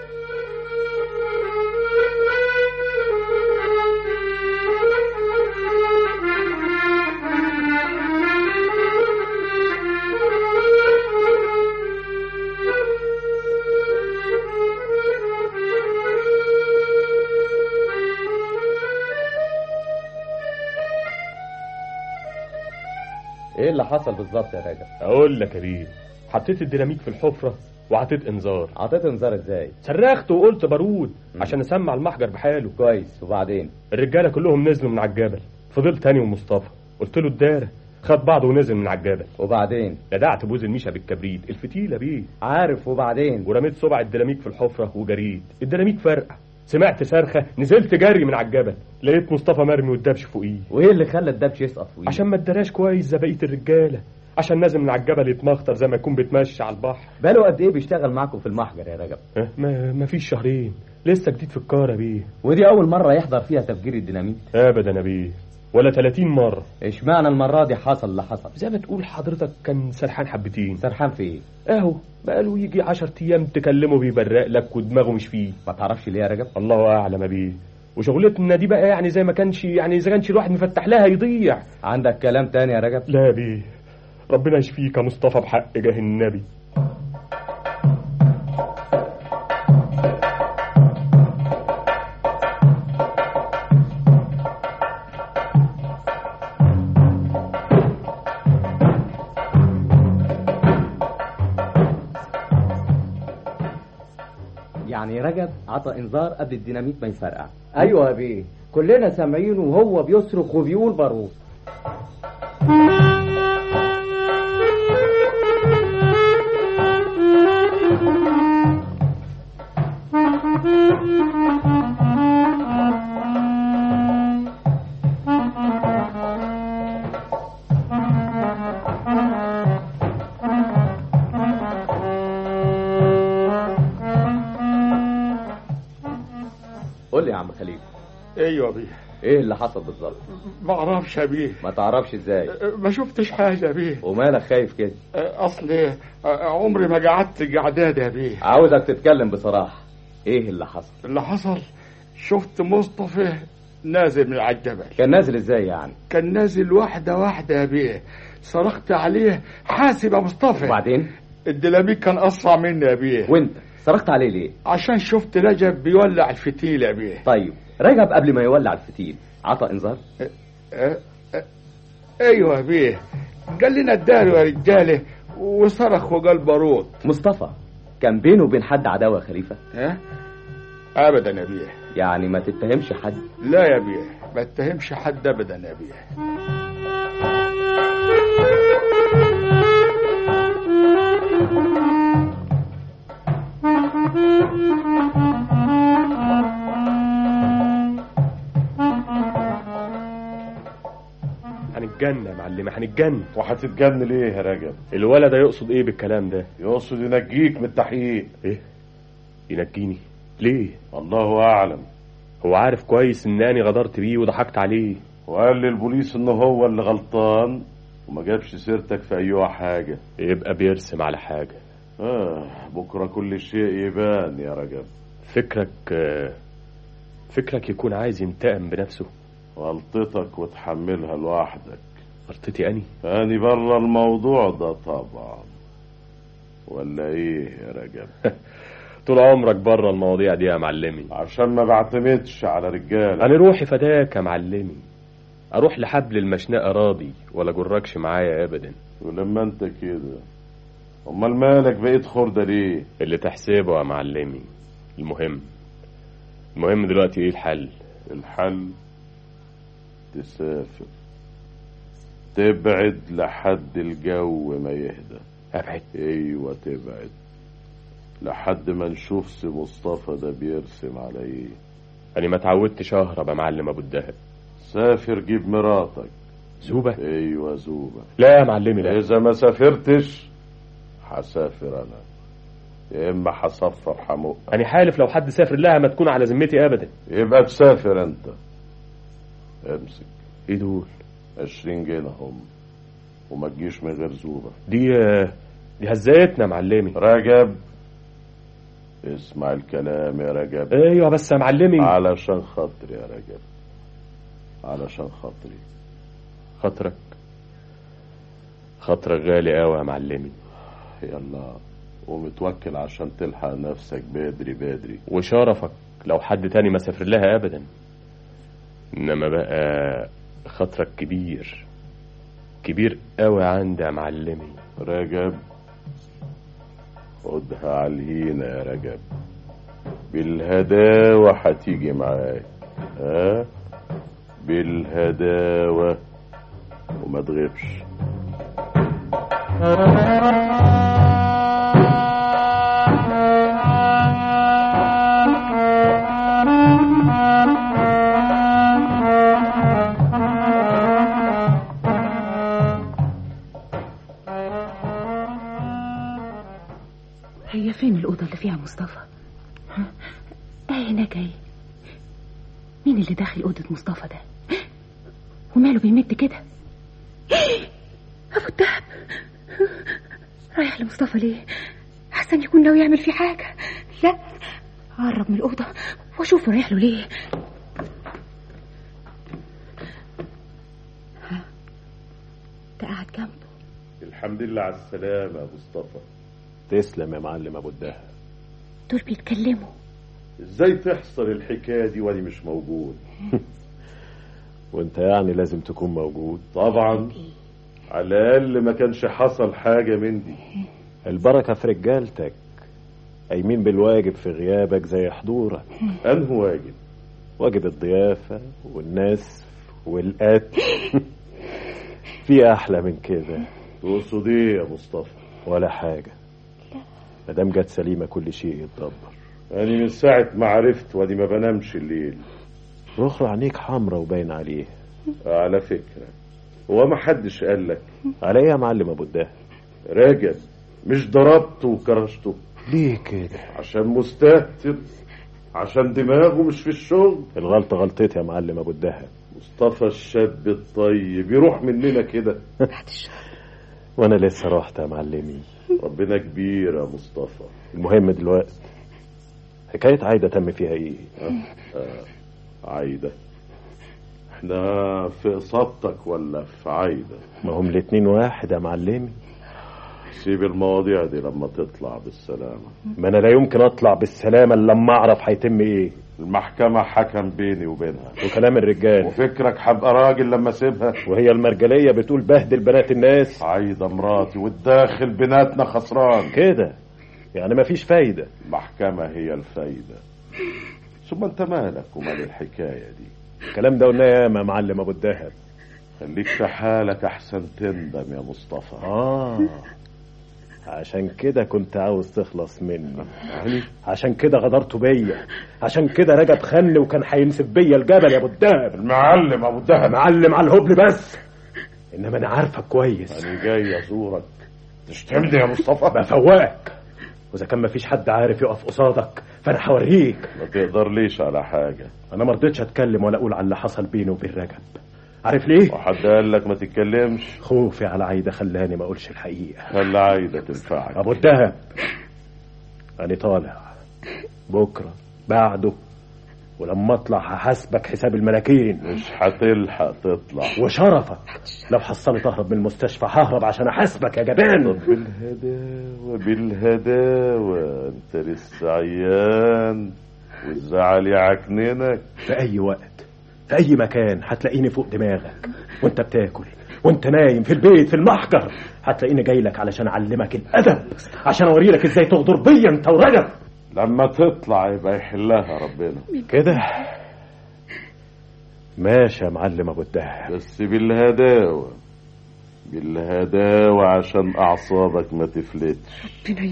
S16: ايه اللي حصل بالظبط يا راجل
S14: اقول لك يا بيه حطيت الديناميت في الحفرة وعطيت انذار
S16: عطيت انذار ازاي
S14: صرخت وقلت بارود عشان اسمع المحجر بحاله
S16: كويس وبعدين
S14: الرجاله كلهم نزلوا من على الجبل فضلت تاني ومصطفى قلت له الدارة خد بعضه ونزل من على الجبل
S16: وبعدين
S14: لدعت بوز الميشا بالكبريت الفتيلة بيه
S16: عارف وبعدين
S14: ورميت صبع الديناميت في الحفرة وجريت الديناميت فرقع سمعت صرخة نزلت جري من على الجبل لقيت مصطفى مرمي والدبش فوقيه
S16: وايه اللي خلى الدبش يسقط فوقيه
S14: عشان ما ادراش كويس زي بقية الرجالة عشان نازل من على الجبل يتمخطر زي ما يكون بيتمشى على البحر
S16: بقاله قد ايه بيشتغل معاكم في المحجر يا رجب
S14: اه ما, ما فيش شهرين لسه جديد في الكارة بيه
S16: ودي اول مره يحضر فيها تفجير الديناميت
S14: ابدا يا بيه ولا 30 مرة
S16: اشمعنى المره دي حصل اللي حصل
S14: زي ما تقول حضرتك كان سرحان حبتين
S16: سرحان في ايه
S14: اهو بقاله يجي 10 ايام تكلمه بيبرق لك ودماغه مش فيه
S16: ما تعرفش ليه يا رجب
S14: الله اعلم يا بيه وشغلتنا دي بقى يعني زي ما كانش يعني اذا كانش الواحد مفتح لها يضيع
S16: عندك كلام تاني يا رجب
S14: لا يا بيه ربنا يشفيك يا مصطفى بحق جاه النبي
S16: يعني رجب عطى انذار قبل الديناميت ما يفرقع ايوه يا بيه كلنا سامعينه وهو بيصرخ وبيقول بارود قول لي يا عم خليل
S4: ايوه بيه
S16: ايه اللي حصل بالظبط
S4: ما اعرفش يا بيه
S16: ما تعرفش ازاي
S4: ما شفتش حاجه يا بيه
S16: ومالك خايف كده
S4: اصل عمري ما قعدت قعداد يا بيه
S16: عاوزك تتكلم بصراحه ايه اللي حصل
S4: اللي حصل شفت مصطفى نازل من على الجبل
S16: كان نازل ازاي يعني
S4: كان نازل واحده واحده يا بيه صرخت عليه حاسب يا مصطفى
S16: وبعدين
S4: الديناميت كان اسرع مني يا بيه
S16: وانت صرخت عليه ليه
S4: عشان شفت رجب بيولع الفتيل يا بيه
S16: طيب رجب قبل ما يولع الفتيل عطى انذار
S4: اه اه ايوه يا بيه قال لنا الدار يا رجاله وصرخ وقال بارود
S16: مصطفى كان بينه وبين حد عداوه يا خليفه
S4: ها ابدا يا بيه
S16: يعني ما تتهمش حد
S4: لا يا بيه ما اتهمش حد ابدا يا بيه
S14: هنتجن يا معلمة هنتجن
S9: وهتتجن ليه يا رجب
S14: الولد ده يقصد ايه بالكلام ده
S9: يقصد ينجيك من التحقيق
S14: ايه ينجيني ليه
S9: الله اعلم
S14: هو عارف كويس انني غدرت بيه وضحكت عليه
S9: وقال للبوليس ان هو اللي غلطان وما جابش سيرتك في ايوه حاجة
S14: يبقى بيرسم على حاجة
S9: اه بكرة كل شيء يبان يا رجب
S14: فكرك آه، فكرك يكون عايز ينتقم بنفسه
S9: غلطتك وتحملها لوحدك
S14: غلطتي اني
S9: أني بره الموضوع ده طبعا ولا ايه يا رجب
S14: طول عمرك بره المواضيع دي يا معلمي
S9: عشان ما بعتمدش على رجال
S14: انا روحي فداك يا معلمي اروح لحبل المشنقه راضي ولا جركش معايا ابدا
S9: ولما انت كده امال مالك بقيت خردة ليه
S14: اللي تحسبه يا معلمي المهم المهم دلوقتي ايه الحل
S9: الحل تسافر تبعد لحد الجو ما يهدى
S14: ابعد
S9: ايوه تبعد لحد ما نشوف سي مصطفى ده بيرسم على ايه
S14: انا ما اتعودتش اهرب يا معلم ابو الدهب
S9: سافر جيب مراتك
S14: زوبة
S9: ايوه زوبة
S14: لا يا معلمي لا
S9: اذا ما سافرتش هسافر انا يا اما هصفر حمق
S14: انا حالف لو حد سافر لها ما تكون على ذمتي ابدا
S9: يبقى تسافر انت امسك
S14: ايه دول
S9: عشرين جنيه هم وما تجيش من غير زوبة
S14: دي دي هزيتنا يا معلمي
S9: رجب اسمع الكلام يا رجب
S14: ايوه بس يا معلمي
S9: علشان خاطري يا رجب علشان خاطري
S14: خاطرك خاطرك غالي قوي يا معلمي
S9: يلا ومتوكل عشان تلحق نفسك بدري بدري
S14: وشرفك لو حد تاني ما سافر لها ابدا انما بقى خاطرك كبير كبير قوي عندي يا معلمي
S9: رجب خدها على الهينة يا رجب بالهداوة هتيجي معاك ها بالهداوة وما تغيبش
S10: هي فين الأوضة اللي فيها مصطفى؟ ها؟ ايه هناك ايه؟ مين اللي داخل أوضة مصطفى ده؟ وماله بيمد كده؟ أبو الدهب رايح لمصطفى ليه؟ أحسن يكون ناوي يعمل فيه حاجة لا أقرب من الأوضة وأشوفه رايح له ليه ها؟ ده قاعد جنبه
S9: الحمد لله على السلامة يا مصطفى
S11: تسلم يا معلم ابو الدهب
S10: دول بيتكلموا
S9: ازاي تحصل الحكاية دي وانا مش موجود
S11: وانت يعني لازم تكون موجود
S9: طبعا على الاقل ما كانش حصل حاجة من دي
S11: البركة في رجالتك قايمين بالواجب في غيابك زي حضورك
S9: انه واجب
S11: واجب الضيافة والناس والقتل في احلى من كده
S9: تقصد ايه يا مصطفى
S11: ولا حاجة مادام جت سليمة كل شيء يتدبر
S9: يعني من ساعة ما عرفت وادي ما بنامش الليل
S11: رخر عينيك حمرا وباين عليه
S9: على فكرة هو ما حدش قال لك
S11: على ايه يا معلم ابو الدهب
S9: راجل مش ضربته وكرشته
S11: ليه كده
S9: عشان مستهتر عشان دماغه مش في الشغل
S11: الغلطة غلطتي يا معلم ابو الدهب
S9: مصطفى الشاب الطيب يروح مننا كده
S11: وانا لسه رحت يا معلمي
S9: ربنا كبير يا مصطفى
S11: المهم دلوقتي حكاية عايدة تم فيها ايه
S9: آه. عايدة احنا في اصابتك ولا في عايدة
S11: ما هم الاتنين واحد يا معلمي
S9: سيب المواضيع دي لما تطلع بالسلامة
S11: ما انا لا يمكن اطلع بالسلامة الا لما اعرف هيتم ايه
S9: المحكمة حكم بيني وبينها
S11: وكلام الرجال
S9: وفكرك هبقى راجل لما اسيبها
S11: وهي المرجلية بتقول بهدل بنات الناس
S9: عايدة مراتي والداخل بناتنا خسران
S11: كده يعني مفيش فايدة
S9: المحكمة هي الفايدة ثم انت مالك ومال الحكاية دي
S11: الكلام ده قلناه ياما يا معلم ابو الدهب
S9: خليك في حالك احسن تندم يا مصطفى
S11: اه عشان كده كنت عاوز تخلص مني
S9: يعني
S11: عشان كده غدرتوا بيا عشان كده رجب خني وكان هينسف بيا الجبل يا ابو الدهب
S9: المعلم ابو الدهب
S11: معلم على الهبل بس انما انا عارفك كويس
S9: انا جاي ازورك تشتمني يا مصطفى
S11: بفوقك واذا كان مفيش حد عارف يقف قصادك فانا هوريك
S9: ما تقدر ليش على حاجة
S11: انا ما رضيتش اتكلم ولا اقول على اللي حصل بيني وبين رجب عارف ليه
S9: وحد قال لك ما تتكلمش
S11: خوفي على عايده خلاني ما اقولش الحقيقه
S9: خلي عايده تنفعك
S11: ابو الدهب انا طالع بكره بعده ولما اطلع هحاسبك حساب الملاكين
S9: مش هتلحق تطلع
S11: وشرفك لو حصلت اهرب من المستشفى ههرب عشان احاسبك يا جبان
S9: طب بالهداوة بالهداوة انت لسه عيان والزعل يعكننك
S11: في اي وقت في اي مكان هتلاقيني فوق دماغك وانت بتاكل وانت نايم في البيت في المحجر هتلاقيني جاي لك علشان اعلمك الادب عشان اوري لك ازاي تغدر بيا انت ورجب
S9: لما تطلع يبقى يحلها ربنا
S11: كده ماشي يا معلم ابو الدهب
S9: بس بالهداوة بالهداوة عشان أعصابك ما تفلتش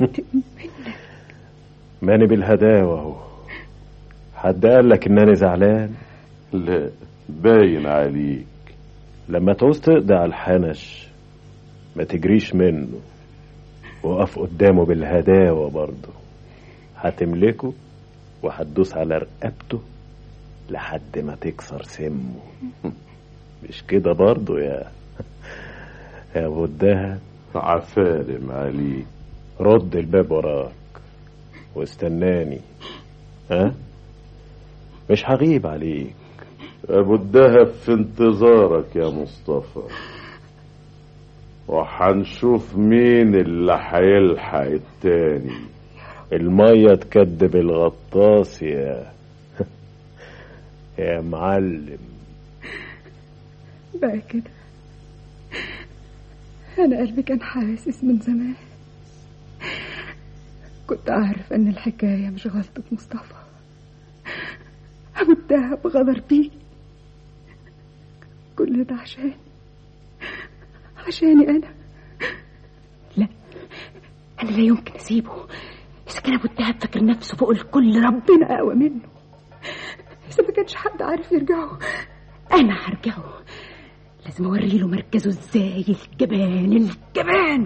S11: ماني بالهداوة اهو حد قال لك انني زعلان
S9: لا باين عليك
S11: لما تعوز تقضي على الحنش ما تجريش منه وقف قدامه بالهداوة برضه هتملكه وهتدوس على رقبته لحد ما تكسر سمه مش كده برضه يا يا ابو الدهب
S9: عفارم عليك
S11: رد الباب وراك واستناني ها مش هغيب عليك
S9: أبو الدهب في انتظارك يا مصطفى وحنشوف مين اللي هيلحق التاني
S11: المية تكدب الغطاس يا يا معلم
S10: بقى كده أنا قلبي كان حاسس من زمان كنت أعرف أن الحكاية مش غلطة مصطفى أبو الدهب غدر بيه كل ده عشان عشاني أنا لا أنا لا يمكن أسيبه إذا كان أبو الدهب فاكر نفسه فوق الكل ربنا أقوى منه إذا ما كانش حد عارف يرجعه أنا هرجعه لازم أوري له مركزه إزاي الجبان الجبان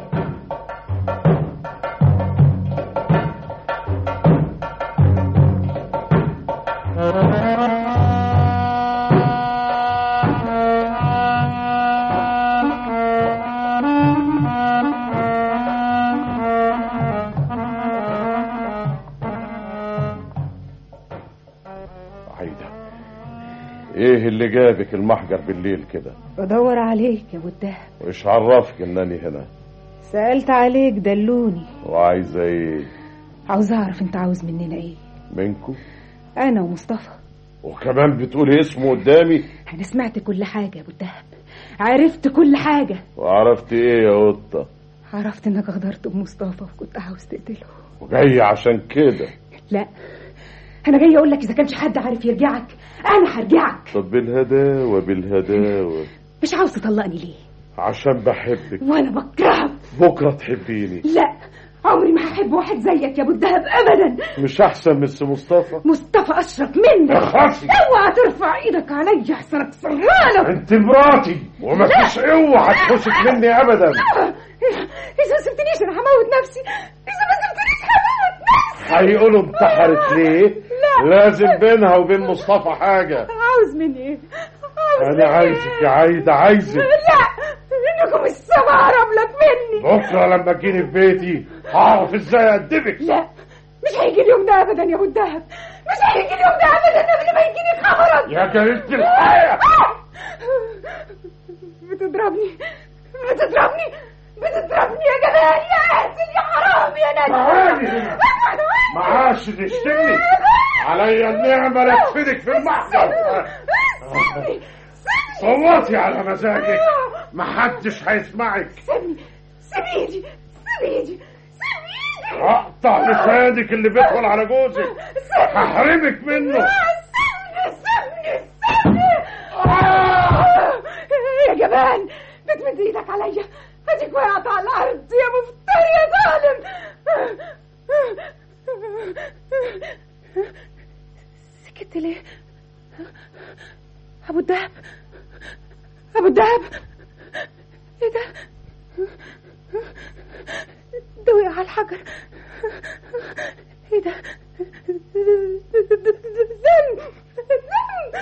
S9: عايدة ايه اللي جابك المحجر بالليل كده
S13: بدور عليك يا ابو الدهب
S9: وإيش عرفك انني هنا
S13: سألت عليك دلوني
S9: وعايزة ايه
S13: عاوز اعرف انت عاوز مننا ايه
S9: منكم
S13: انا ومصطفى
S9: وكمان بتقولي اسمه قدامي
S13: انا سمعت كل حاجة يا ابو الدهب عرفت كل حاجة
S9: وعرفت ايه يا قطة
S13: عرفت انك غدرت بمصطفى وكنت عاوز تقتله
S9: وجاي عشان كده
S13: لا انا جاي اقول لك اذا كانش حد عارف يرجعك انا هرجعك
S9: طب بالهداوة بالهداوة
S13: مش عاوز تطلقني ليه
S9: عشان بحبك
S13: وانا بكرهك
S9: بكرة تحبيني
S13: لا عمري ما هحب واحد زيك يا ابو الدهب ابدا
S9: مش احسن من سي مصطفى
S13: مصطفى اشرف منك
S9: اخرسي.
S13: اوعى ترفع ايدك عليا احسن اكسرها
S9: انت مراتي ومفيش قوة هتحوشك مني ابدا
S13: اذا ما سبتنيش انا هموت نفسي اذا ما سبتنيش هموت نفسي
S9: هيقولوا انتحرت ليه
S13: لا.
S9: لازم بينها وبين مصطفى حاجة
S13: عاوز مني ايه عاوز
S9: انا عايزك يا عايدة عايزك
S13: لا انكم السما هرب لك مني
S9: بكرة لما تجيني في بيتي هعرف ازاي ادبك
S13: لا مش هيجي اليوم ده ابدا يا ابو الدهب مش هيجي اليوم ده ابدا قبل ما يجيني خبرك
S9: يا جريدة الحياة
S13: بتضربني بتضربني بتضربني يا جمال يا قاتل يا حرام يا
S9: تعالي
S13: نجم
S9: هنا. معاش تشتمني عليا النعمة لفدك في المحضر صوتي على مزاجك محدش هيسمعك
S13: سيبني سيب ايدي سيب ايدي
S9: هقطع لسانك اللي بيدخل على جوزك هحرمك منه
S13: سيبني سيبني سيبني يا جبان بتمد ايدك عليا اديك وقعت على الارض يا مفتري يا ظالم سكت ليه ابو الدهب ابو الدهب ايه ده ده وقع على الحجر ايه ده دم دم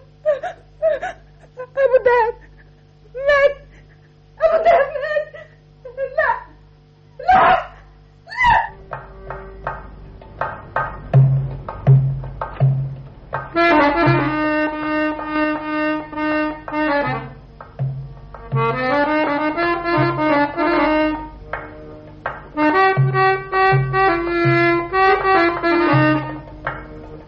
S13: ابو الدهب مات ابو الدهب مات لا لا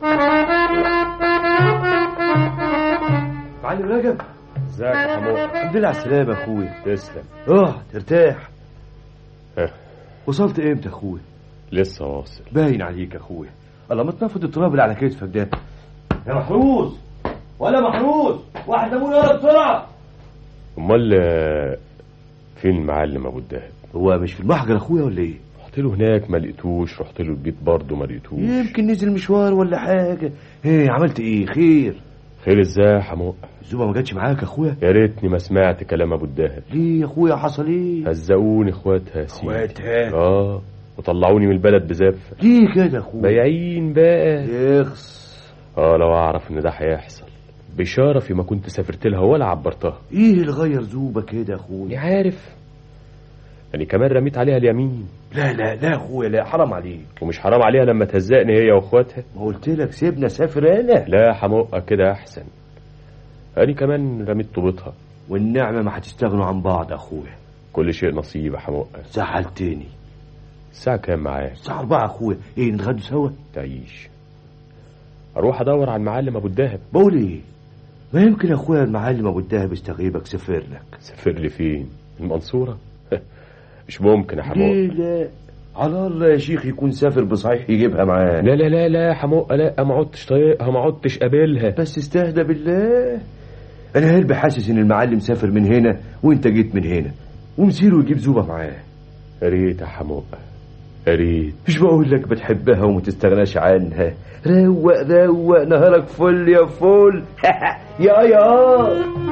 S7: معلم رجب
S11: ازيك يا حمود
S7: الحمد
S17: الحمد لله على السلامة يا اخويا
S14: تسلم
S17: اه ارتاح
S14: ها
S17: وصلت امتى يا اخويا
S14: لسه واصل
S17: باين عليك يا اخويا الله ما تنفض التراب اللي على كتفك ده يا محروس ولا محروس واحد ليمون يلا بسرعه
S14: امال آه، فين المعلم ابو الدهب
S17: هو مش في المحجر يا اخويا ولا ايه
S14: رحت له هناك ما لقيتوش رحت له البيت برضه ما لقيتوش
S17: يمكن نزل مشوار ولا حاجه ايه عملت ايه خير
S14: خير ازاي يا حموق
S17: الزوبه ما جاتش معاك يا اخويا
S14: يا ريتني ما سمعت كلام ابو الدهب
S17: ليه يا اخويا حصل ايه
S14: هزقوني اخواتها يا سيدي
S17: اخواتها
S14: اه وطلعوني من البلد بزفه
S17: ليه كده يا اخويا
S14: بايعين بقى
S17: يخص
S14: اه لو اعرف ان ده هيحصل بشاره فيما كنت سافرت لها ولا عبرتها
S17: ايه اللي غير زوبه كده يا اخويا
S14: عارف يعني كمان رميت عليها اليمين
S17: لا لا لا يا اخويا لا حرام عليك
S14: ومش حرام عليها لما تهزقني هي واخواتها
S17: ما قلت لك سيبنا سافر انا
S14: لا حموقة كده احسن أنا كمان رميت طوبتها
S17: والنعمه ما هتستغنوا عن بعض يا اخويا
S14: كل شيء نصيب يا حموقة
S17: زعلتني
S14: الساعة كام معاك
S17: الساعه 4 يا اخويا ايه نتغدوا سوا
S14: تعيش اروح ادور على المعلم ابو الدهب
S17: بقول ايه ما يمكن يا اخويا المعلم ابو الدهب استغيبك سافر لك
S14: سافر لي فين المنصورة مش ممكن يا حموقة
S17: ليه لا على الله يا شيخ يكون سافر بصحيح يجيبها معاه
S14: لا لا لا لا يا حموقة لا ما عدتش طايقها ما عدتش قابلها
S17: بس استهدى بالله انا قلبي حاسس ان المعلم سافر من هنا وانت جيت من هنا ومسيره يجيب زوبه معاه
S14: يا ريت يا حموقة يا ريت
S17: مش بقول لك بتحبها وما تستغناش عنها روق روق نهارك فل يا فل يا يا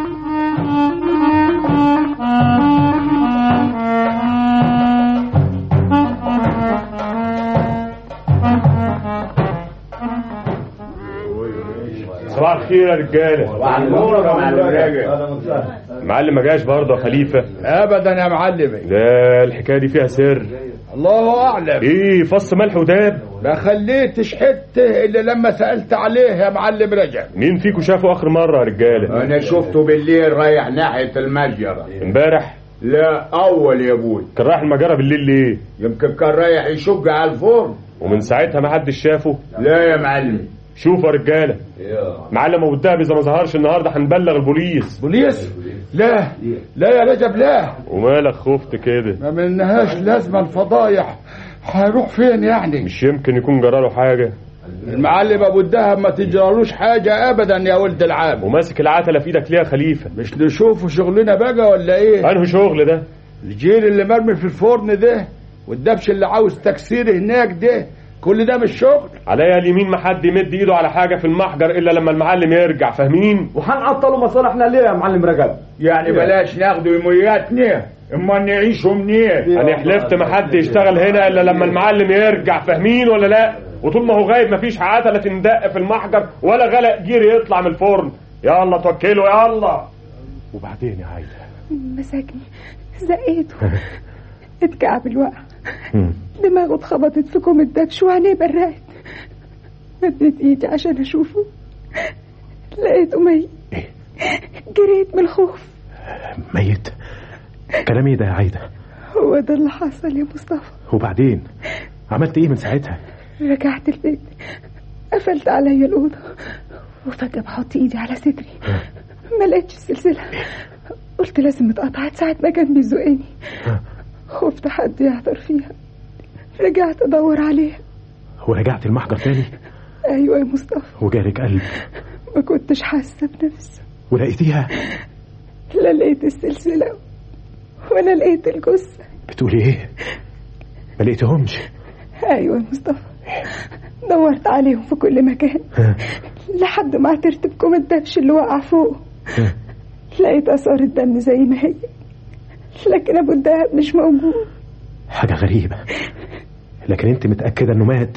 S14: صباح الخير يا رجالة
S8: صباح النور يا معلم راجل
S14: المعلم ما جاش برضه يا خليفة
S8: ابدا يا معلمي
S14: لا الحكاية دي فيها سر
S8: الله اعلم
S14: ايه فص ملح وداب
S8: ما خليتش حته الا لما سالت عليه يا معلم رجب
S14: مين فيكم شافه اخر مرة يا رجالة
S8: انا شفته بالليل رايح ناحيه المجره
S14: امبارح
S8: لا اول يا ابوي
S14: كان رايح المجرة بالليل ليه
S8: يمكن كان رايح يشق على الفرن
S14: ومن ساعتها ما حدش شافه
S8: لا يا معلم
S14: شوفوا يا رجالة معلم ابو الدهب اذا ما ظهرش النهارده هنبلغ البوليس
S8: بوليس لا لا يا رجب لا
S14: ومالك خفت كده
S8: ما منهاش لازمه الفضايح هيروح فين يعني
S14: مش يمكن يكون جراله حاجة
S8: المعلم ابو الدهب ما تجرالوش حاجه ابدا يا ولد العام
S14: وماسك العتلة في ايدك ليه يا خليفة
S8: مش نشوفوا شغلنا بقى ولا ايه
S14: انه شغل ده
S8: الجيل اللي مرمي في الفرن ده والدبش اللي عاوز تكسير هناك ده كل ده مش شغل
S14: عليا اليمين ما حد يمد ايده على حاجة في المحجر الا لما المعلم يرجع فاهمين
S16: وهنعطلوا مصالحنا ليه يا معلم رجب
S8: يعني بلاش ناخدوا يومياتنا اما نعيشوا منين
S14: انا حلفت ما حد يشتغل هنا الا لما المعلم يرجع فاهمين ولا لا وطول ما هو غايب مفيش عتلة تندق في المحجر ولا غلق جيري يطلع من الفرن يلا توكلوا يلا
S11: وبعدين يا عايدة
S10: مسكني زقيته اتكعب الوقع دماغه اتخبطت في كوم الدبش وعينيه برقت مديت ايدي عشان اشوفه لقيته ميت جريت من الخوف
S11: ميت كلام ايه ده يا عايدة
S10: هو ده اللي حصل يا مصطفى
S11: وبعدين عملت ايه من ساعتها
S10: رجعت البيت قفلت عليا الأوضة وفجأة بحط إيدي على صدري ما لقيتش السلسلة قلت لازم اتقطعت ساعة ما كان بيزقني خفت حد يعثر فيها رجعت أدور عليها
S11: ورجعت المحجر تاني
S10: أيوة يا مصطفى
S11: وجالك قلب
S10: ما كنتش حاسة بنفسي
S11: ولقيتيها
S10: لا لقيت السلسلة ولا لقيت الجثة
S11: بتقولي ايه ما لقيتهمش
S10: أيوة يا مصطفى دورت عليهم في كل مكان لحد ما عثرت بكم الدبش اللي وقع فوق لقيت آثار الدم زي ما هي لكن أبو الدهب مش موجود
S11: حاجة غريبة لكن انت متأكدة انه مات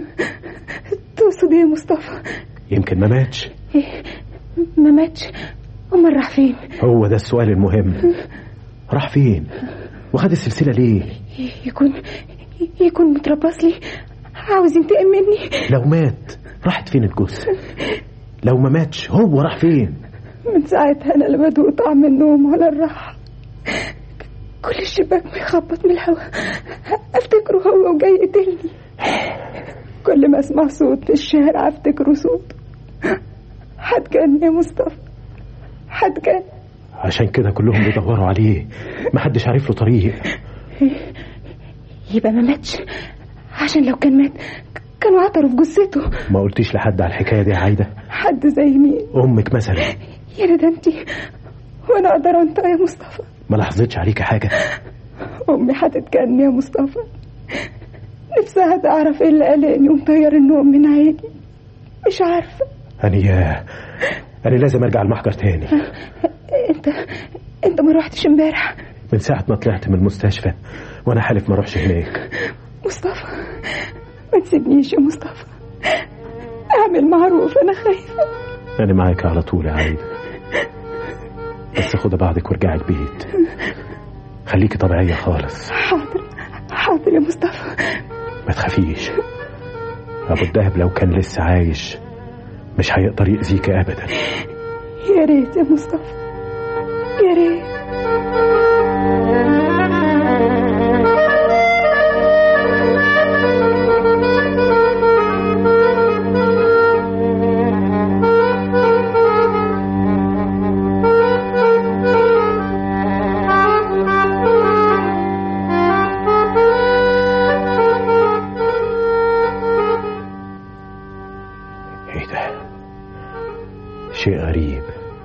S10: تقصد ايه يا مصطفى
S11: يمكن ما ماتش
S10: إيه؟ ما ماتش امال راح فين
S11: هو ده السؤال المهم راح فين وخد السلسلة ليه
S10: يكون يكون متربص لي عاوز ينتقم مني
S11: لو مات راحت فين الجثة لو ما ماتش هو راح فين
S10: من ساعتها انا لا بدوق طعم النوم ولا الراحه كل الشباك ما يخبط من الهوا افتكره هو وجاي يقتلني كل ما اسمع صوت في الشارع افتكره صوته هتجن يا مصطفى هتجن
S11: عشان كده كلهم بيدوروا عليه محدش عارف له طريق
S10: يبقى ما ماتش عشان لو كان مات كانوا عثروا في جثته
S11: ما قلتيش لحد على الحكايه دي يا عايده
S10: حد زي مين
S11: امك مثلا
S10: يا ندمتي وانا اقدر انطق يا مصطفى
S11: ما لاحظتش عليك حاجه
S10: امي هتتجن يا مصطفى نفسها تعرف ايه اللي قلقني ومطير النوم من عيني مش عارفه
S11: اني انا لازم ارجع المحجر تاني
S10: انت انت ما روحتش امبارح
S11: من ساعه ما طلعت من المستشفى وانا حالف ما اروحش هناك
S10: مصطفى ما تسيبنيش يا مصطفى اعمل معروف انا خايفه
S11: انا معاك على طول يا عايده بس خدي بعضك وارجعي البيت خليكي طبيعيه خالص
S10: حاضر حاضر يا مصطفى
S11: ما تخافيش ابو الدهب لو كان لسه عايش مش هيقدر يأذيك ابدا
S10: يا ريت يا مصطفى يا ريت
S11: ايه ده شيء غريب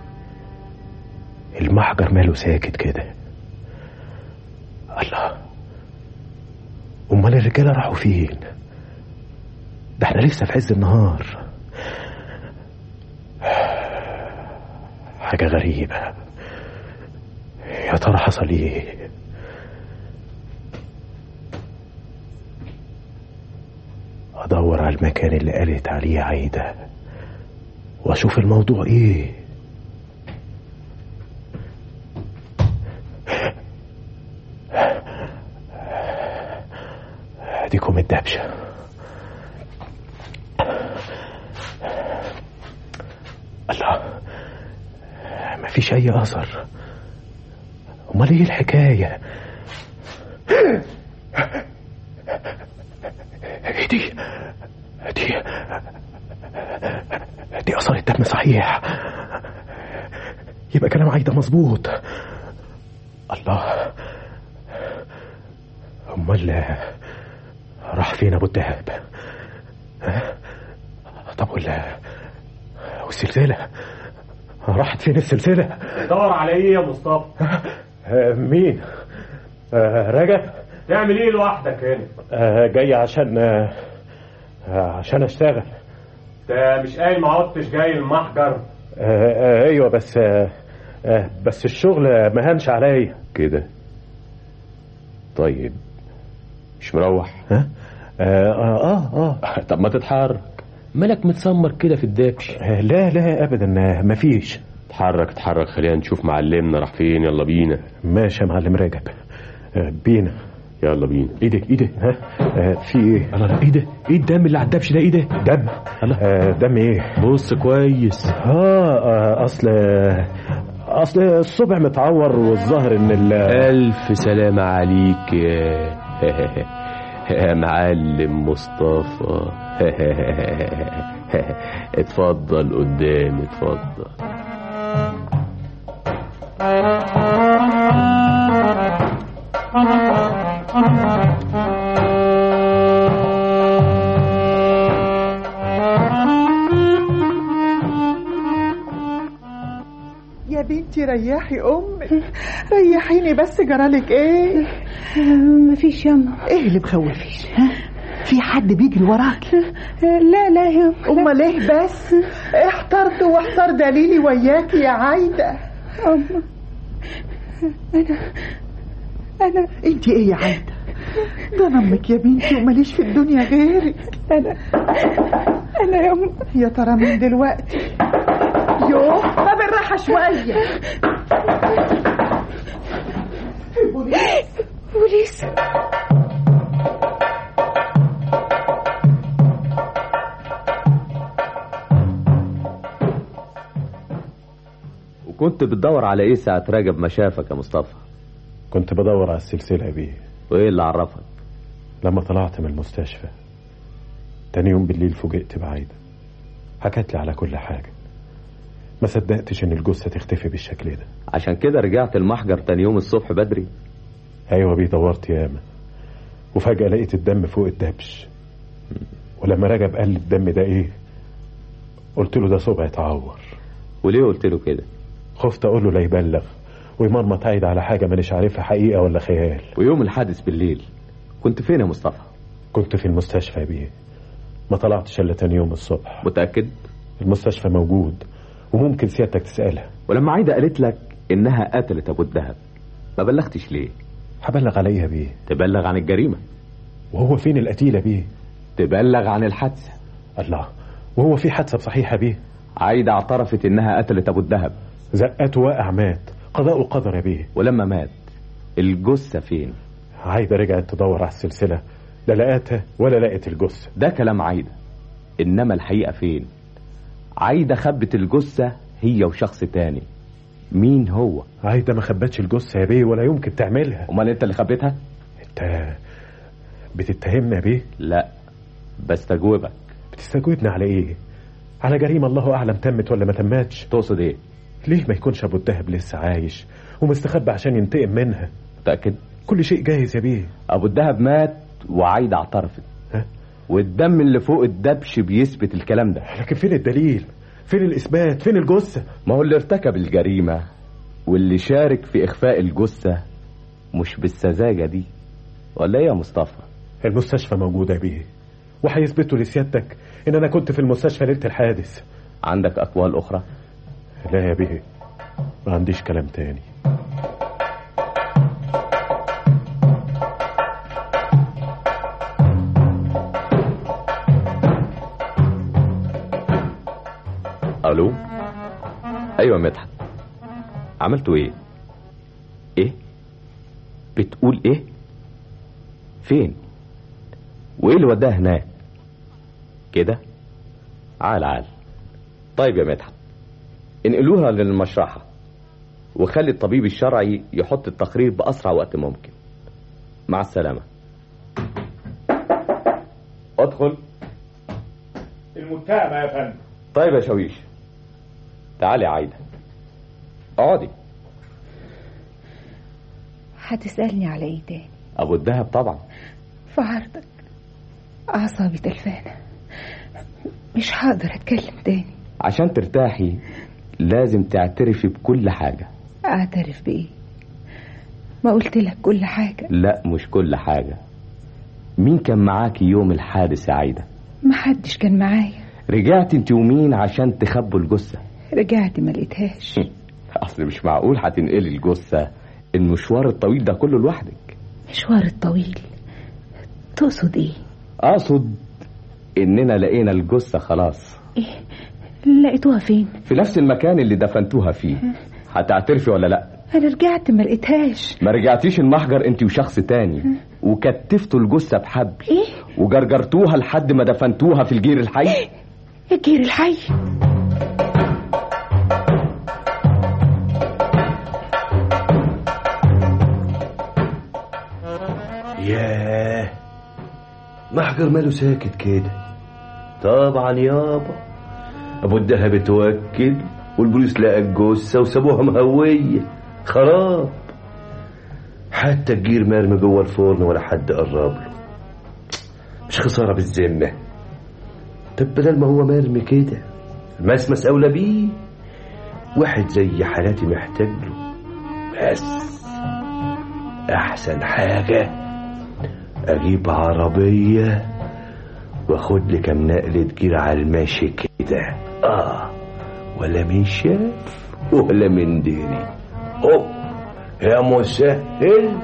S11: المحجر ماله ساكت كده الله امال الرجاله راحوا فين ده احنا لسه في عز النهار حاجه غريبه يا ترى حصل ايه ادور على المكان اللي قالت عليه عايده واشوف الموضوع ايه اديكم الدبشه الله مفيش اي اثر امال ايه الحكايه ايه دي دي دي اثر الدم صحيح يبقى كلام عايده مظبوط الله امال راح فين ابو الدهب ها؟ طب ولا والسلسله راحت فين السلسله
S18: دور على ايه يا مصطفى
S11: آه، مين آه، رجب
S18: تعمل ايه لوحدك هنا
S11: آه، جاي عشان آه، آه، عشان اشتغل
S18: انت مش قايل ما عدتش جاي المحجر
S11: آه، آه، ايوه بس آه، آه، بس الشغل ما هنش عليا
S14: كده طيب مش مروح
S11: ها اه اه اه
S14: طب ما تتحرك مالك متسمر كده في الدبش
S11: آه، لا لا ابدا آه، مفيش
S14: اتحرك اتحرك خلينا نشوف معلمنا راح فين يلا بينا
S11: ماشي يا معلم رجب آه، بينا
S14: يلا بينا
S11: ايه ده ايه ده ها آه، في ايه
S14: الله ايه ده ايه الدم اللي على الدبش ده ايه ده
S11: دم آه، دم ايه
S14: بص كويس
S11: اه آه، اصل اصل الصبع متعور والظاهر ان ال
S14: الف سلامة عليك يا يا معلم مصطفى اتفضل قدام اتفضل
S6: يا بنتي ريحي امك ريحيني بس جرالك ايه
S10: مفيش ياما
S6: ايه اللي مخوفك ها في حد بيجري وراكي
S10: لا لا يا
S6: امال ايه بس احترت واحتر دليلي وياكي يا عايده
S10: أما أنا أنا
S6: انت ايه يا عايده ده انا امك يا بنتي وماليش في الدنيا غيرك
S10: أنا أنا يا أم
S6: يا ترى من دلوقتي يوه ما بالراحه شويه
S10: بوليس بوليس
S16: وكنت بتدور على ايه ساعة راجب ما شافك يا مصطفى
S11: كنت بدور على السلسله بيه
S16: وايه اللي عرفك
S11: لما طلعت من المستشفى تاني يوم بالليل فوجئت بعايده حكت لي على كل حاجه ما صدقتش ان الجثه تختفي بالشكل ده
S16: عشان كده رجعت المحجر تاني يوم الصبح بدري
S11: ايوه بيه دورت ياما وفجاه لقيت الدم فوق الدبش ولما رجب قال لي الدم ده ايه قلت له ده صبع اتعور
S16: وليه قلت له كده
S11: خفت اقول له لا يبلغ ويمرمط عايد على حاجه مانيش عارفها حقيقه ولا خيال
S16: ويوم الحادث بالليل كنت فين يا مصطفى
S11: كنت في المستشفى بيه ما طلعتش الا تاني يوم الصبح
S16: متاكد
S11: المستشفى موجود وممكن سيادتك تسالها
S16: ولما عايده قالت لك انها قتلت ابو الدهب ما بلغتش ليه
S11: هبلغ عليها بيه
S16: تبلغ عن الجريمه
S11: وهو فين القتيله بيه
S16: تبلغ عن الحادثه
S11: الله وهو في حادثه صحيحه بيه
S16: عايده اعترفت انها قتلت ابو الدهب
S11: زقته وقع مات قضاء وقدر يا بيه
S16: ولما مات الجثه فين
S11: عايده رجعت تدور على السلسله لا لقاتها ولا لقت الجثه
S16: ده كلام عايده انما الحقيقه فين عايده خبت الجثه هي وشخص تاني مين هو
S11: عايده ما خبتش الجثه يا بيه ولا يمكن تعملها
S16: امال انت اللي خبيتها
S11: انت بتتهمنا يا بيه
S16: لا بستجوبك
S11: بتستجوبنا على ايه على جريمه الله اعلم تمت ولا ما تمتش
S16: تقصد ايه
S11: ليه ما يكونش ابو الدهب لسه عايش ومستخبى عشان ينتقم منها
S16: متاكد
S11: كل شيء جاهز يا بيه
S16: ابو الدهب مات وعايده اعترفت
S11: ها؟
S16: والدم اللي فوق الدبش بيثبت الكلام ده
S11: لكن فين الدليل فين الاثبات فين الجثه
S16: ما هو اللي ارتكب الجريمه واللي شارك في اخفاء الجثه مش بالسذاجه دي ولا ايه يا مصطفى
S11: المستشفى موجوده يا بيه وهيثبتوا لسيادتك ان انا كنت في المستشفى ليله الحادث
S16: عندك اقوال اخرى
S11: لا يا بيه ما عنديش كلام تاني
S16: الو ايوه مدحت عملتوا ايه ايه بتقول ايه فين وايه اللي وداها هناك كده عال عال طيب يا مدحت انقلوها للمشرحة وخلي الطبيب الشرعي يحط التقرير بأسرع وقت ممكن مع السلامة ادخل
S2: المتهمة يا فندم
S16: طيب يا شويش تعالي يا عايدة اقعدي
S10: هتسألني على ايه تاني
S16: ابو الدهب طبعا
S10: في عرضك أعصابي تلفانة مش هقدر أتكلم تاني
S16: عشان ترتاحي لازم تعترفي بكل حاجة
S10: أعترف بإيه ما قلت لك كل حاجة
S16: لا مش كل حاجة مين كان معاكي يوم الحادث يا عايدة
S10: محدش كان معايا
S16: رجعت انت ومين عشان تخبوا الجثة
S10: رجعت ما لقيتهاش
S16: اصل مش معقول هتنقلي الجثة المشوار الطويل ده كله لوحدك
S10: مشوار الطويل تقصد ايه
S16: اقصد اننا لقينا الجثة خلاص
S10: ايه لقيتوها فين
S16: في نفس المكان اللي دفنتوها فيه هتعترفي ولا لا
S10: انا رجعت ما لقيتهاش
S16: ما رجعتيش المحجر انت وشخص تاني وكتفتوا الجثة بحبل
S10: ايه
S16: وجرجرتوها لحد ما دفنتوها في الجير الحي
S10: الجير الحي
S17: ياه محجر ماله ساكت كده طبعا يابا ابو الدهب اتوكل والبوليس لقى الجثه وسابوها مهويه خراب حتى الجير مرمي جوه الفرن ولا حد قرب له مش خساره بالذمه طب بدل ما هو مرمي كده المسمس اولى بيه واحد زي حالاتي محتاج له بس احسن حاجه اجيب عربيه واخد لي كام نقلة جير على الماشي كده اه ولا من شاف ولا من ديري هوب يا مسهل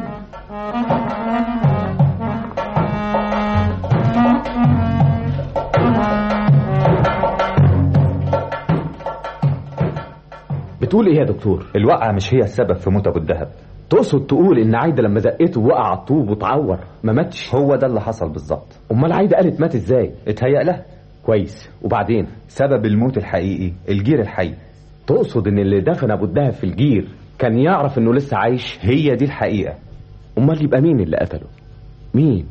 S16: بتقول ايه يا دكتور
S19: الوقعة مش هي السبب في موت ابو الدهب
S16: تقصد تقول ان عايده لما زقته وقع على الطوب واتعور ما ماتش
S19: هو ده اللي حصل بالظبط
S16: امال عايده قالت مات ازاي
S19: اتهيأ لها
S16: كويس وبعدين
S19: سبب الموت الحقيقي الجير الحي
S16: تقصد ان اللي دفن ابو الدهب في الجير كان يعرف انه لسه عايش
S19: هي دي الحقيقة
S16: امال يبقى مين اللي قتله مين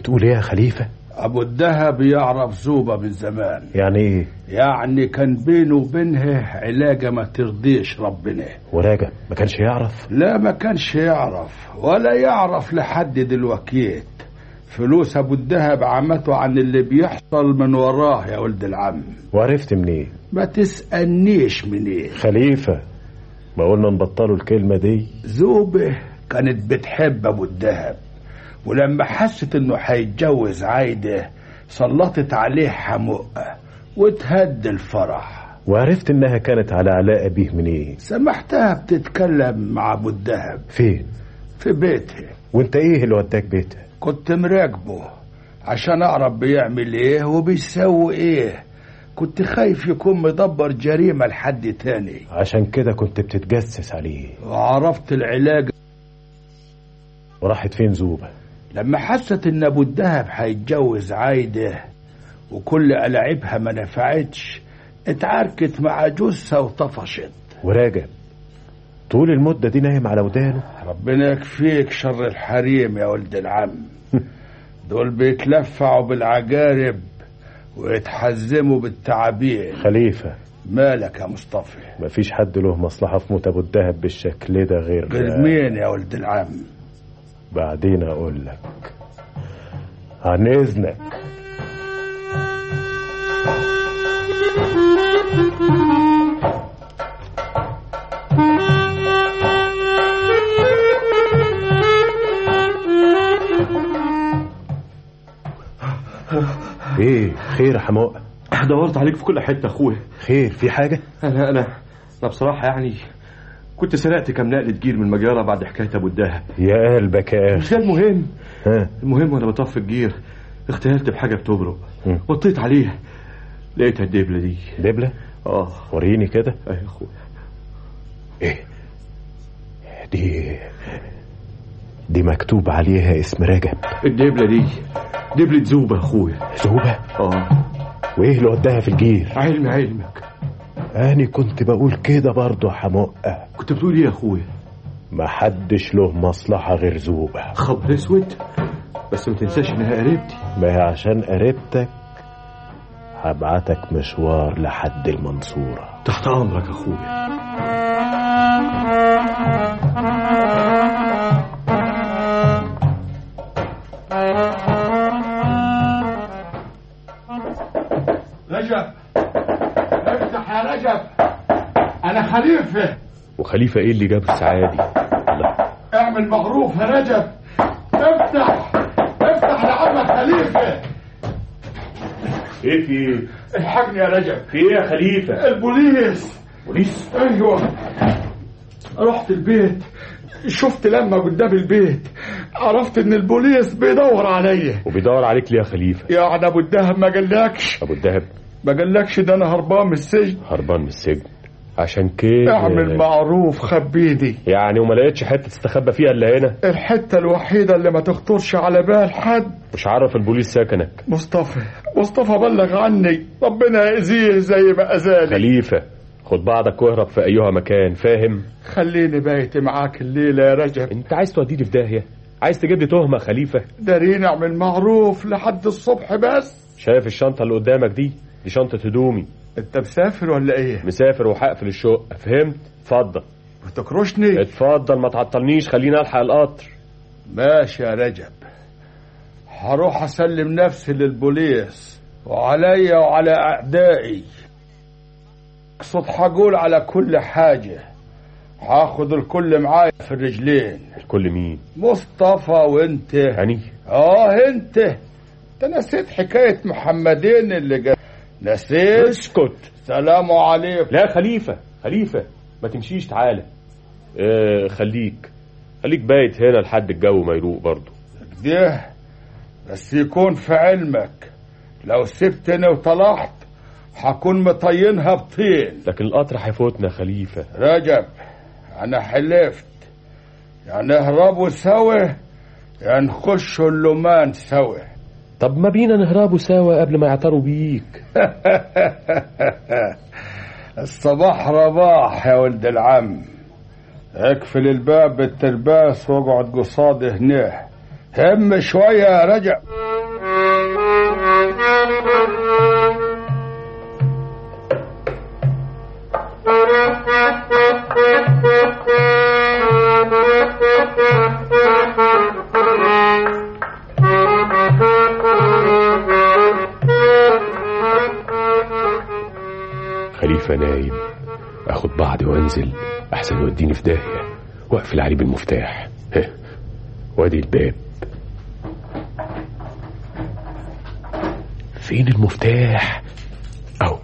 S11: بتقول ايه يا خليفة
S8: ابو الدهب يعرف زوبة من زمان
S11: يعني ايه
S8: يعني كان بينه وبينها علاقة ما ترضيش ربنا
S11: وراجع ما كانش يعرف
S8: لا ما كانش يعرف ولا يعرف لحد دلوقتي فلوس ابو الدهب عمته عن اللي بيحصل من وراه يا ولد العم
S11: وعرفت منين
S8: ما تسألنيش منين
S11: خليفة ما قلنا نبطلوا الكلمة دي
S8: زوبة كانت بتحب ابو الدهب ولما حست انه هيتجوز عايدة سلطت عليه حمقة وتهد الفرح
S11: وعرفت انها كانت على علاقة بيه منين
S8: سمحتها بتتكلم مع ابو الدهب
S11: فين
S8: في بيتها
S11: وانت ايه اللي وداك بيتها
S8: كنت مراقبه عشان اعرف بيعمل ايه وبيسوي ايه كنت خايف يكون مدبر جريمة لحد تاني
S11: عشان كده كنت بتتجسس عليه
S8: وعرفت العلاج
S11: وراحت فين زوبة
S8: لما حست ان ابو الدهب هيتجوز عايدة وكل ألاعبها ما نفعتش اتعاركت مع جثة وطفشت
S11: وراجع طول المدة دي نايم على ودانه
S8: ربنا يكفيك شر الحريم يا ولد العم دول بيتلفعوا بالعجارب ويتحزموا بالتعابين
S11: خليفة
S8: مالك يا مصطفى
S11: مفيش حد له مصلحة في موت أبو الدهب بالشكل ده غير
S8: غير مين يا ولد العم
S11: بعدين أقول لك عن إذنك ايه خير يا حماقة
S7: دورت عليك في كل حته اخويا
S11: خير في حاجه
S7: انا انا انا بصراحه يعني كنت سرقت كام نقله جير من المجاره بعد حكايه ابو الدهب
S11: يا قلبك يا
S7: مش
S11: اخي
S7: ده المهم
S11: ها
S7: المهم وانا بطفي الجير اختيلت بحاجه بتبرق وطيت عليها لقيتها الدبله دي
S11: دبلة
S7: اه
S11: وريني كده
S7: اهي يا اخويا
S11: ايه دي دي مكتوب عليها اسم رجب
S7: الدبله دي دبله زوبه يا اخويا
S11: زوبة
S7: اه
S11: وايه اللي وداها في الجير
S7: علم علمك
S11: انا كنت بقول كده برضه يا حمقة
S7: كنت بتقول ايه يا اخويا
S11: ما حدش له مصلحة غير زوبة
S7: خبر اسود بس ما تنساش انها قريبتي
S11: ما هي عشان قريبتك هبعتك مشوار لحد المنصورة
S7: تحت امرك يا اخويا
S8: رجب افتح يا رجب انا خليفة
S14: وخليفة ايه اللي جاب السعادي الله
S8: اعمل معروف يا رجب افتح افتح لعمك خليفة
S18: ايه في ايه؟
S8: الحقني يا رجب
S18: في ايه يا خليفة؟
S8: البوليس
S18: بوليس؟
S8: ايوه رحت البيت شفت لما قدام البيت عرفت ان البوليس بيدور عليا
S14: وبيدور عليك ليه يا خليفة
S8: يعني ابو الدهب ما قالكش
S14: ابو الدهب
S8: ما قالكش ده انا هربان من السجن
S14: هربان من السجن عشان كده
S8: اعمل معروف خبيدي
S14: يعني وما لقيتش حته تستخبى فيها الا هنا
S8: الحتة الوحيدة اللي ما تخطرش على بال حد
S14: مش عارف البوليس سكنك
S8: مصطفى مصطفى بلغ عني ربنا يأذيه زي ما أذاني
S14: خليفة خد بعضك واهرب في ايها مكان فاهم
S8: خليني بايت معاك الليلة يا رجب
S14: انت عايز توديني في داهية عايز تجيب لي تهمة خليفة
S8: دارين اعمل معروف لحد الصبح بس
S14: شايف الشنطة اللي قدامك دي دي شنطة هدومي
S8: انت مسافر ولا ايه
S14: مسافر وهقفل الشقة فهمت اتفضل
S8: بتكرشني
S14: اتفضل ما تعطلنيش خليني الحق القطر
S8: ماشي يا رجب هروح اسلم نفسي للبوليس وعليا وعلى اعدائي اقصد هقول على كل حاجة هاخد الكل معايا في الرجلين
S14: الكل مين
S8: مصطفى وانت
S14: يعني
S8: اه انت انت نسيت حكاية محمدين اللي جا نسيت
S14: اسكت
S8: سلام عليكم
S14: لا خليفة خليفة ما تمشيش تعالى اه خليك خليك بايت هنا لحد الجو ما يروق برضه
S8: ده بس يكون في علمك لو سبتني وطلعت هكون مطينها بطين
S14: لكن القطر هيفوتنا خليفة
S8: رجب انا حلفت يعني نهربوا سوا يا نخشوا اللومان سوا
S14: طب ما بينا نهربوا سوا قبل ما يعتروا بيك
S8: الصباح رباح يا ولد العم اقفل الباب بالترباس واقعد قصادي هنا هم شوية يا رجب
S14: شايفه نايم اخد بعضي وانزل احسن يوديني في داهيه واقفل عليه بالمفتاح ها، وادي الباب فين المفتاح اهو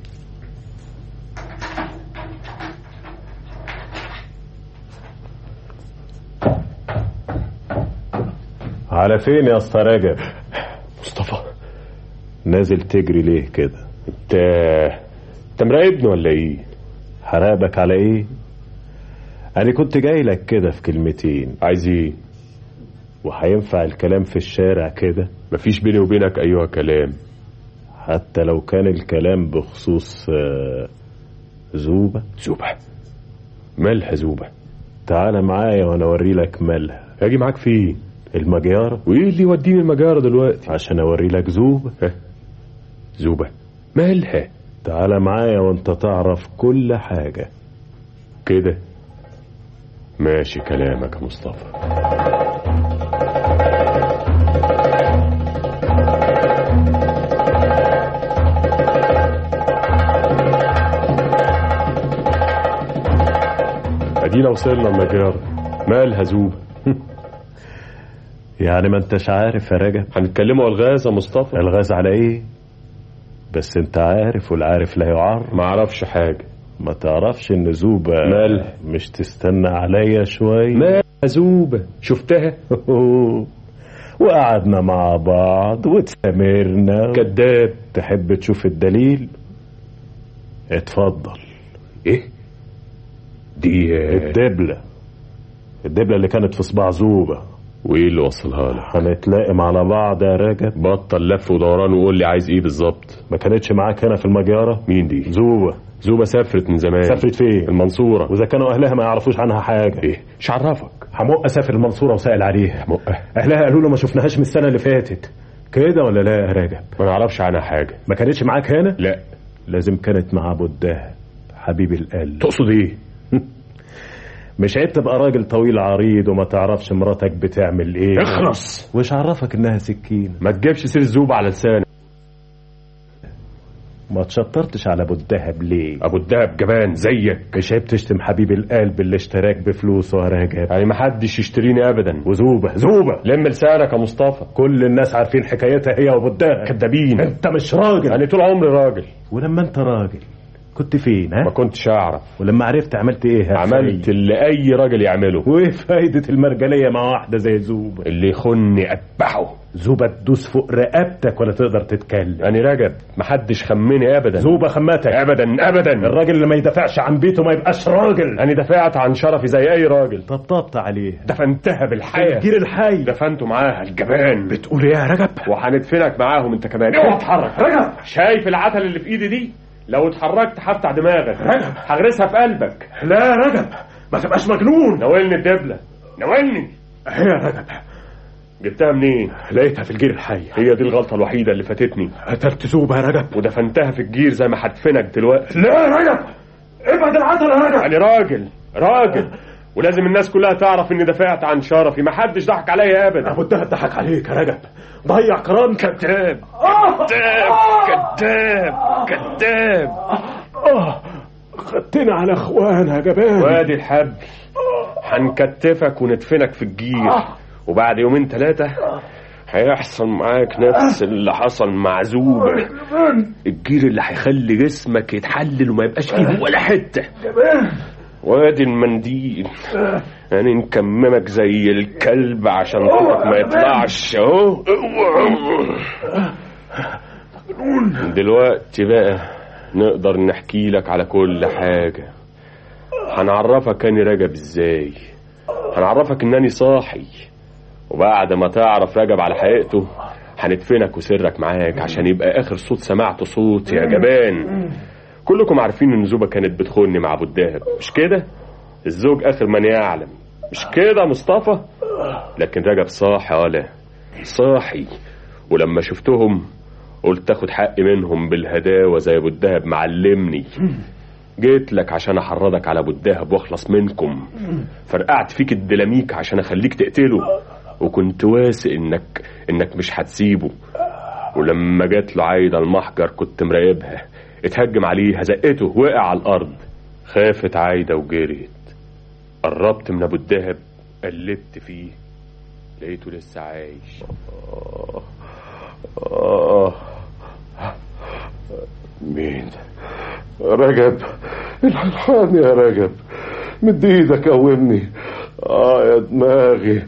S11: على فين يا اسطى رجب
S14: مصطفى
S11: نازل تجري ليه كده
S14: انت انت مراقبني ولا ايه
S11: هراقبك على ايه انا كنت جاي لك كده في كلمتين
S14: عايز ايه
S11: وهينفع الكلام في الشارع كده
S14: مفيش بيني وبينك ايها كلام
S11: حتى لو كان الكلام بخصوص آه، زوبة
S14: زوبة مالها زوبة
S11: تعال معايا وانا اوري لك مالها
S14: هاجي معاك فين
S11: المجارة
S14: وايه اللي يوديني المجارة دلوقتي
S11: عشان اوري لك زوبة
S14: ها زوبة مالها
S11: تعال معايا وانت تعرف كل حاجة
S14: كده ماشي كلامك يا مصطفى ادينا وصلنا المجارة مالها زوبة
S11: يعني ما انتش عارف يا رجب
S14: هنتكلموا الغاز يا مصطفى
S11: الغاز على ايه بس انت عارف والعارف لا يعرف
S14: ما اعرفش حاجة
S11: ما تعرفش ان زوبة
S14: مالها
S11: مش تستنى عليا شوية
S14: مالها زوبة شفتها
S11: وقعدنا مع بعض واتسامرنا
S14: كذاب
S11: تحب تشوف الدليل اتفضل
S14: ايه دي
S11: الدبلة الدبلة اللي كانت في صباع زوبة
S14: وايه اللي وصلها لك
S11: هنتلائم على بعض يا رجب
S14: بطل لف ودوران وقول لي عايز ايه بالظبط
S11: ما كانتش معاك هنا في المجارة
S14: مين دي
S11: زوبة
S14: زوبة سافرت من زمان
S11: سافرت فين
S14: المنصورة
S11: واذا كانوا اهلها ما يعرفوش عنها حاجة
S14: ايه مش عرفك
S11: حمقة سافر المنصورة وسأل عليها
S14: حمقة
S11: اهلها قالوا له ما شفناهاش من السنة اللي فاتت كده ولا لا يا رجب
S14: ما نعرفش عنها حاجة
S11: ما كانتش معاك هنا
S14: لا
S11: لازم كانت مع ابو الدهب حبيب القلب
S14: تقصد ايه
S11: مش عيب تبقى راجل طويل عريض وما تعرفش مراتك بتعمل ايه
S14: اخرس
S11: وش عرفك انها سكينة
S14: ما تجيبش سير الزوبة على لسانك
S11: ما تشطرتش على ابو الدهب ليه
S14: ابو الدهب جبان زيك
S11: مش عيب تشتم حبيب القلب اللي اشتراك بفلوسه يا راجل
S14: يعني ما حدش يشتريني ابدا
S11: وزوبة زوبة
S14: لم لسانك يا مصطفى
S11: كل الناس عارفين حكايتها هي وابو الدهب
S14: كدابين
S11: انت مش راجل
S14: يعني طول عمري راجل
S11: ولما انت راجل كنت فين ها
S14: ما كنتش اعرف
S11: ولما عرفت عملت ايه يا
S14: عملت
S11: سيد؟
S14: اللي اي راجل يعمله
S11: وايه فايدة المرجلية مع واحدة زي زوبة
S14: اللي يخني اتبعه
S11: زوبة تدوس فوق رقبتك ولا تقدر تتكلم
S14: يعني رجب محدش خمني ابدا
S11: زوبة خمتك
S14: ابدا ابدا
S11: الراجل اللي ما يدافعش عن بيته ما يبقاش راجل
S14: انا دفعت عن شرفي زي اي راجل
S11: طبطبت عليه
S14: دفنتها بالحياة
S11: الجيل الحي
S14: دفنته معاها الجبان
S11: بتقول ايه يا رجب
S14: وهندفنك معاهم انت كمان اوعى اتحرك رجب شايف العتل اللي في ايدي دي لو اتحركت هفتح دماغك
S11: رجب
S14: هغرسها في قلبك
S11: لا يا رجب ما تبقاش مجنون
S14: ناولني الدبلة ناولني
S11: ايه يا رجب
S14: جبتها منين
S11: لقيتها في الجير الحي
S14: هي دي الغلطة الوحيدة اللي فاتتني
S11: قتلت زوبة يا رجب
S14: ودفنتها في الجير زي ما هدفنك دلوقتي
S11: لا يا رجب ابعد العتل يا رجب
S14: يعني راجل راجل ولازم الناس كلها تعرف اني دفعت عن شرفي ما حدش ضحك عليا ابدا
S11: ابو الدهب ضحك عليك يا رجب ضيع كرامتك
S14: كذاب كذاب كذاب كذاب
S11: اه خدتنا على اخوانا يا جبان
S14: وادي الحبل هنكتفك وندفنك في الجير وبعد يومين ثلاثة هيحصل معاك نفس اللي حصل مع زوبة الجير اللي هيخلي جسمك يتحلل وما يبقاش فيه ولا حتة وادي المنديل يعني نكممك زي الكلب عشان صوتك ما يطلعش اهو دلوقتي بقى نقدر نحكي لك على كل حاجة هنعرفك اني رجب ازاي هنعرفك انني صاحي وبعد ما تعرف رجب على حقيقته هندفنك وسرك معاك عشان يبقى اخر صوت سمعته صوت يا جبان كلكم عارفين ان زوبة كانت بتخوني مع ابو الدهب مش كده الزوج اخر من يعلم مش كده مصطفى لكن رجب صاحي ولا صاحي ولما شفتهم قلت اخد حقي منهم بالهداوة زي ابو الدهب معلمني جيت لك عشان احرضك على ابو الدهب واخلص منكم فرقعت فيك الدلاميك عشان اخليك تقتله وكنت واثق انك انك مش هتسيبه ولما جات له عايده المحجر كنت مراقبها اتهجم عليه زقته وقع على الارض خافت عايده وجريت قربت من ابو الدهب قلبت فيه لقيته لسه عايش
S9: آه مين رجب الحقني يا رجب مد ايدك قومني اه يا دماغي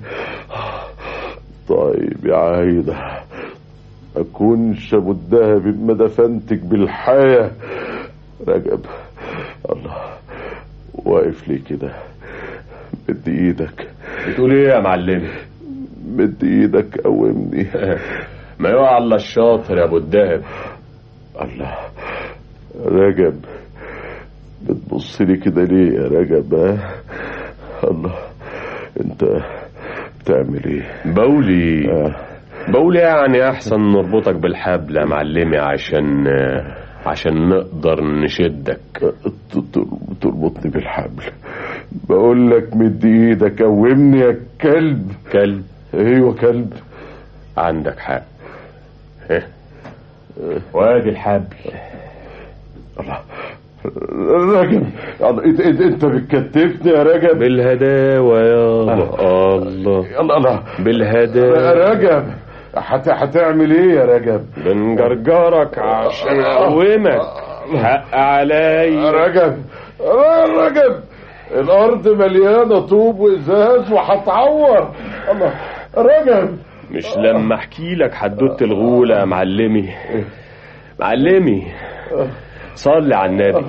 S9: طيب يا عايدة اكونش ابو الدهب ما دفنتك بالحياة رجب الله واقف ليه كده مد ايدك
S14: بتقول ايه يا معلمي
S9: مد ايدك قومني
S14: ما يقع الا الشاطر يا ابو الدهب
S9: الله رجب بتبص لي كده ليه يا رجب ها الله انت بتعمل ايه
S14: بولي بولي يعني احسن نربطك بالحبل يا معلمي عشان عشان نقدر نشدك
S9: تربطني بالحبل بقول لك مد ايدك قومني يا كلب
S14: كلب
S9: ايوه كلب
S14: عندك حق ها وادي الحبل
S9: الله رجب انت انت, انت بتكتفني يا رجب
S14: بالهداوة يابا الله
S9: الله الله
S14: بالهداوة
S9: رجب حت هتعمل ايه يا رجب
S14: بنجرجرك عشان اقومك حق عليا
S9: رجب رجب الارض مليانه طوب وازاز وهتعور الله رجب
S14: مش لما احكي لك حدوته الغولة يا معلمي معلمي صلي على النبي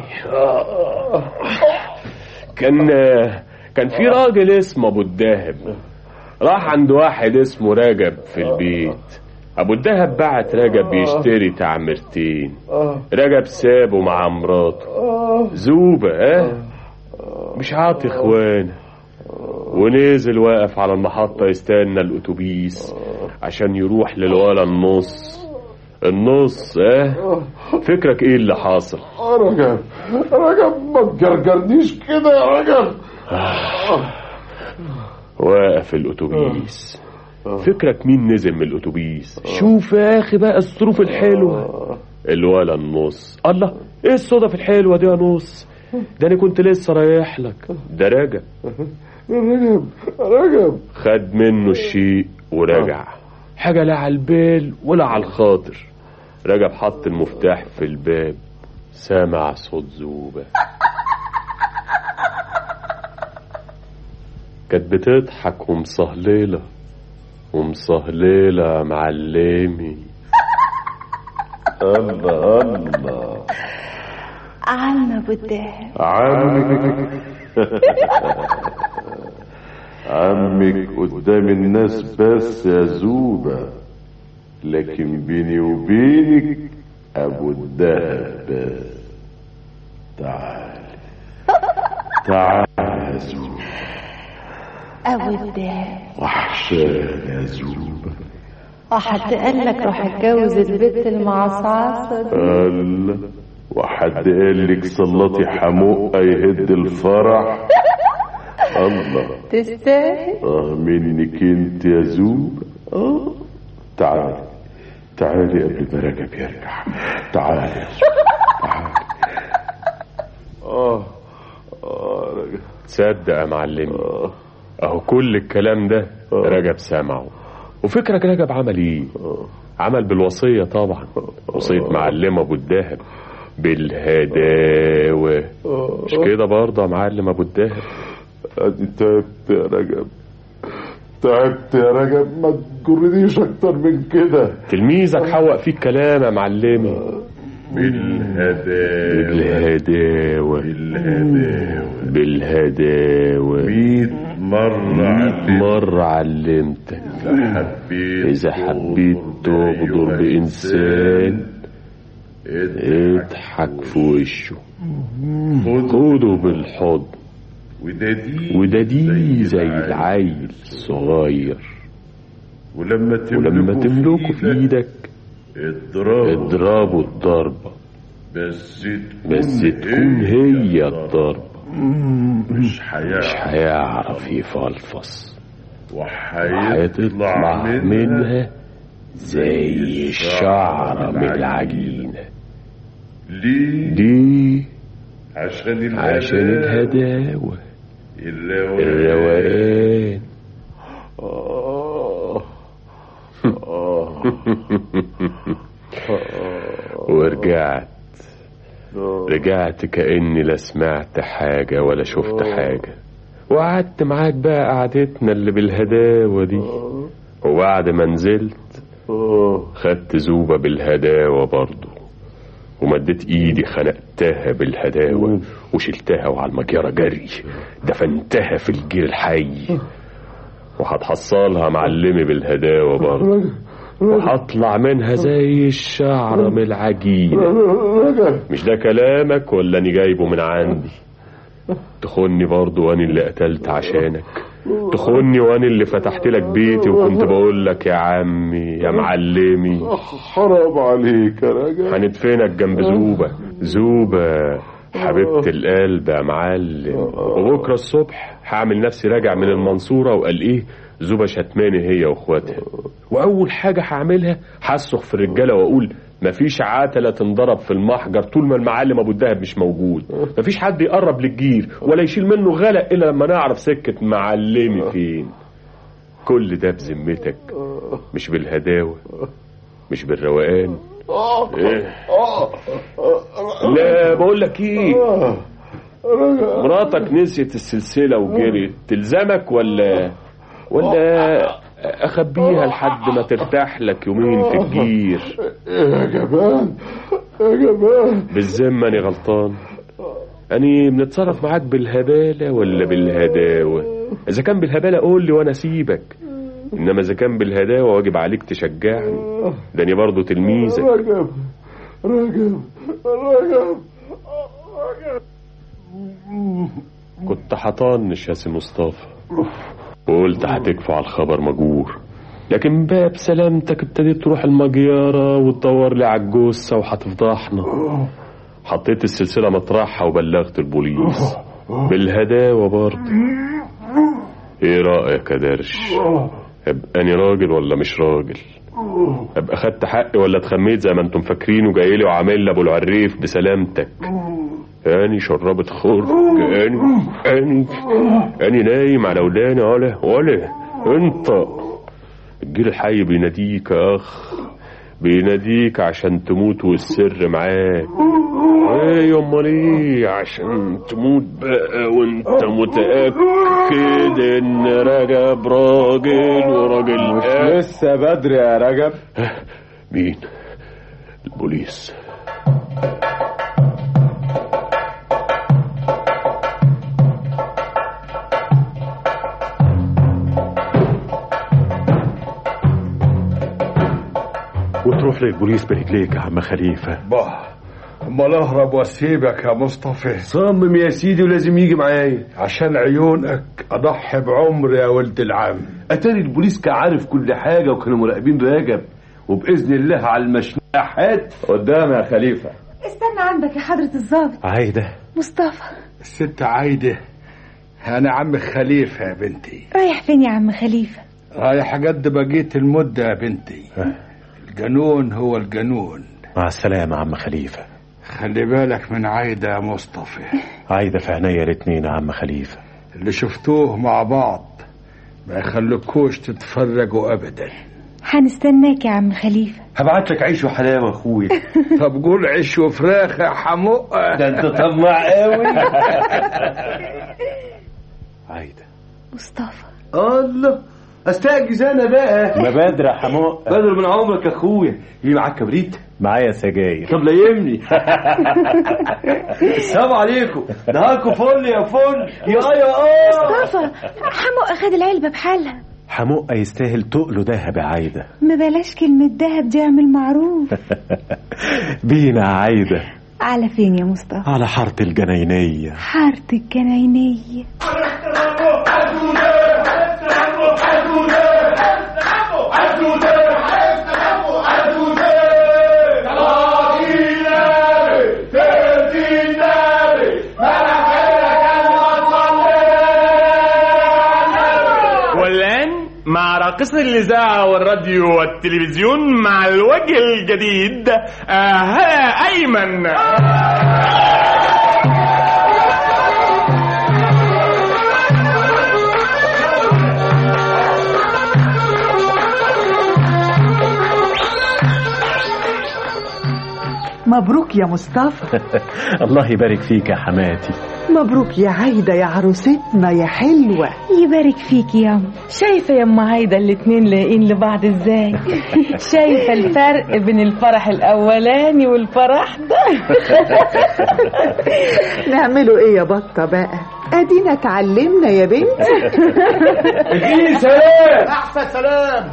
S14: كان كان في راجل اسمه ابو الدهب راح عند واحد اسمه رجب في البيت ابو الدهب بعت رجب يشتري تعميرتين رجب سابه مع مراته زوبة اه مش عاطي اخوانه ونزل واقف على المحطة يستنى الأتوبيس عشان يروح للولا النص النص اه فكرك ايه اللي حاصل
S9: رجب رجب ما تجرجرنيش كده يا رجب
S14: واقف الأتوبيس فكرك مين نزل من الأتوبيس شوف يا أخي بقى الظروف الحلوة الولا النص الله ايه الصدف الحلوة دي يا نص ده انا كنت لسه رايح لك ده رجب
S9: رجب رجب
S14: خد منه الشيء ورجع حاجة لا على البال ولا على الخاطر رجب حط المفتاح في الباب سامع صوت زوبة كانت بتضحك ومصهللة ومصهللة يا معلمي
S9: الله الله
S10: عم ابو الدهب
S9: عمك عمك قدام الناس بس يا زوبة لكن بيني وبينك ابو الدهب تعال تعال يا زوبة
S10: ابو الدهب
S9: وحشان يا زوبة
S10: وحد قال لك روح اتجوز البت المعصعصة دي
S9: قال وحد قال لك سلطي حموقة يهد الفرح الله
S10: تستاهل
S9: اه منك انت يا زوبة اه تعالي تعالي قبل ما رجب يرجع تعالي يا زوبة تعالي
S14: اه اه رجب تصدق يا معلمي اهو كل الكلام ده رجب سمعه وفكرك رجب عمل ايه عمل بالوصية طبعا وصية معلم ابو الدهب بالهداوة مش كده برضه يا معلم ابو الدهب
S9: ادي تعبت يا رجب تعبت يا رجب ما تجرنيش اكتر من كده
S14: تلميذك حوق فيك كلام يا معلمي
S9: بالهداوة
S14: بالهداوة بالهداوة
S9: ميت مرة
S14: ميت مرة علمتك
S9: حبيت
S14: إذا حبيت تغدر بإنسان اضحك في وشه خده بالحضن
S9: وده دي
S14: وده دي زي العيل الصغير
S9: ولما
S14: ولما تملكه في ايدك
S9: اضربه
S14: اضربه الضربة
S9: بس تكون
S14: بس تكون هي الضربة
S9: مش
S14: مش
S9: هيعرف
S14: هيعرف يفلفص
S9: وهيطلع
S14: هيطلع
S9: منها
S14: منها زي الشعرة من العجينة
S9: ليه
S14: دي
S9: عشان الهداوة
S14: عشان الهداوة
S9: الروقان
S14: الروقان ورجعت رجعت كأني لا سمعت حاجة ولا شفت حاجة وقعدت معاك بقى قعدتنا اللي بالهداوة دي وبعد ما نزلت خدت زوبة بالهداوة برضو ومديت ايدي خنقتها بالهداوة وشلتها وعلى المجيرة جري دفنتها في الجير الحي وهتحصلها معلمي بالهداوة برضو وهطلع منها زي الشعرة من العجينة مش ده كلامك ولا اني جايبه من عندي تخوني برضو واني اللي قتلت عشانك تخوني واني اللي فتحت لك بيتي وكنت بقول لك يا عمي يا معلمي
S9: حرام عليك يا راجل
S14: هندفنك جنب زوبة زوبة حبيبة القلب يا معلم وبكرة الصبح هعمل نفسي راجع من المنصورة وقال ايه زوبة شتماني هي واخواتها واول حاجة هعملها هصخ في الرجالة واقول مفيش عتلة تنضرب في المحجر طول ما المعلم ابو الدهب مش موجود مفيش حد يقرب للجير ولا يشيل منه غلق الا لما نعرف سكة معلمي فين كل ده بذمتك مش بالهداوة مش بالروقان إيه؟ لا بقول لك ايه مراتك نسيت السلسلة وجريت تلزمك ولا ولا اخبيها لحد ما ترتاح لك يومين في الجير
S9: يا جمال يا جمال
S14: بالذمة اني غلطان اني بنتصرف معاك بالهبالة ولا بالهداوة اذا كان بالهبالة قول لي وانا اسيبك انما اذا كان بالهداوة واجب عليك تشجعني ده اني برضه تلميذك
S9: رجب رجب رجب
S14: كنت هطنش يا سي مصطفى وقلت هتكفى على الخبر مجور لكن بقى بسلامتك ابتديت تروح المجيارة وتدور لي على الجثة وهتفضحنا حطيت السلسلة مطرحها وبلغت البوليس بالهداوة برضه ايه رأيك يا درش ابقى اني راجل ولا مش راجل ابقى خدت حقي ولا اتخميت زي ما انتم فاكرين وجاي لي وعامل لي ابو العريف بسلامتك اني شربت خرج اني اني اني نايم على وداني ولا ولا انت الجيل الحي بيناديك يا اخ بيناديك عشان تموت والسر معاك ايه امال ايه عشان تموت بقى وانت متاكد ان رجب راجل وراجل
S15: مش لسه بدري يا رجب
S14: مين البوليس
S11: وتروح للبوليس برجليك يا عم خليفة
S8: باه امال اهرب واسيبك يا مصطفى
S17: صمم يا سيدي ولازم يجي معايا
S8: عشان عيونك اضحي بعمري يا ولد العم
S17: اتاري البوليس كان عارف كل حاجه وكانوا مراقبين راجب وباذن الله على المشنحات
S15: قدام يا خليفه
S10: استنى عندك يا حضرة الضابط
S11: عايدة
S10: مصطفى
S8: الست عايده انا عم خليفه يا بنتي
S10: رايح فين يا عم خليفة
S8: رايح قد بقيت المده يا بنتي الجنون هو الجنون
S11: مع السلامة يا عم خليفة
S8: خلي بالك من عايده يا مصطفى
S11: عايدة في عينيا الاتنين يا عم خليفة
S8: اللي شفتوه مع بعض ما يخليكوش تتفرجوا ابدا
S10: هنستناك يا عم خليفة
S17: هبعت لك عيش وحلاوه اخويا
S8: طب قول عيش وفراخ يا حموقه
S17: ده انت طماع قوي
S11: عايدة
S10: مصطفى
S17: الله استأجز انا بقى
S11: ما بدر يا حموق
S17: بدر من عمرك يا اخويا يجي معاك كبريت
S11: معايا سجاير
S17: طب ليمني السلام عليكم نهاركم فل يا فل يا يا اه
S10: مصطفى حمو أخد العلبة بحالها
S11: حموق يستاهل تقله دهب يا عايدة
S10: ما بلاش كلمة دهب دي اعمل معروف
S11: بينا يا عايدة
S10: على فين يا مصطفى
S11: على حارة الجناينية
S10: حارة الجناينية
S5: والآن مع راقص الإذاعة والراديو والتلفزيون مع الوجه الجديد آه هلا أيمن
S6: مبروك يا مصطفى
S11: الله يبارك فيك يا حماتي
S6: مبروك يا عايدة يا عروستنا يا حلوة
S20: يبارك فيك يا ام شايفة يا ام عايدة الاتنين لاقين لبعض ازاي شايفة الفرق بين الفرح الاولاني والفرح ده
S6: نعمله ايه يا بطة بقى ادينا اتعلمنا يا بنتي
S2: اديني سلام احسن سلام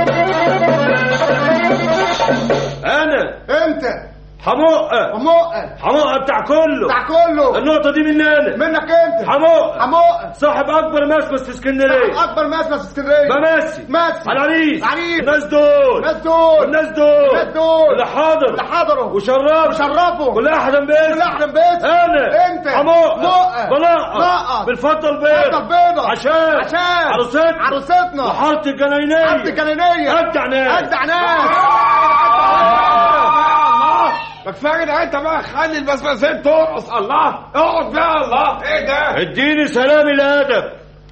S21: انا
S2: انت
S21: حموقة
S2: حموقة
S21: حموقة بتاع كله
S2: بتاع كله
S21: النقطة دي مني أنا
S2: منك انت
S21: حموقة
S2: حموقة
S21: صاحب أكبر مسبس في اسكندرية
S2: اكبر مسمى في اسكندريه
S21: بمسي
S2: ماسي
S21: على العريس
S2: العريس
S21: الناس دول
S2: الناس دول
S21: الناس دول
S2: الناس دول
S21: اللي حاضر
S2: اللي حضروا
S21: وشرفوا
S2: وشرفوا
S21: واللي أحلم باسم
S2: واللي أحلم باسم
S21: أنا
S2: انت
S21: حموقة
S2: مقة
S21: بلاقة
S2: بلاقة
S21: بالفضة
S2: البيضة
S21: البيضة
S2: البيضة
S21: عشان
S2: عشان
S21: عروستنا
S2: عروستنا
S21: وحارة الجناينية
S2: حارة الجناينية
S21: أبدع ناس
S2: ابدع ناس ما كفايه ده انت بقى خلي البسبسين ترقص الله اقعد بقى الله ايه ده
S21: اديني سلام الأدب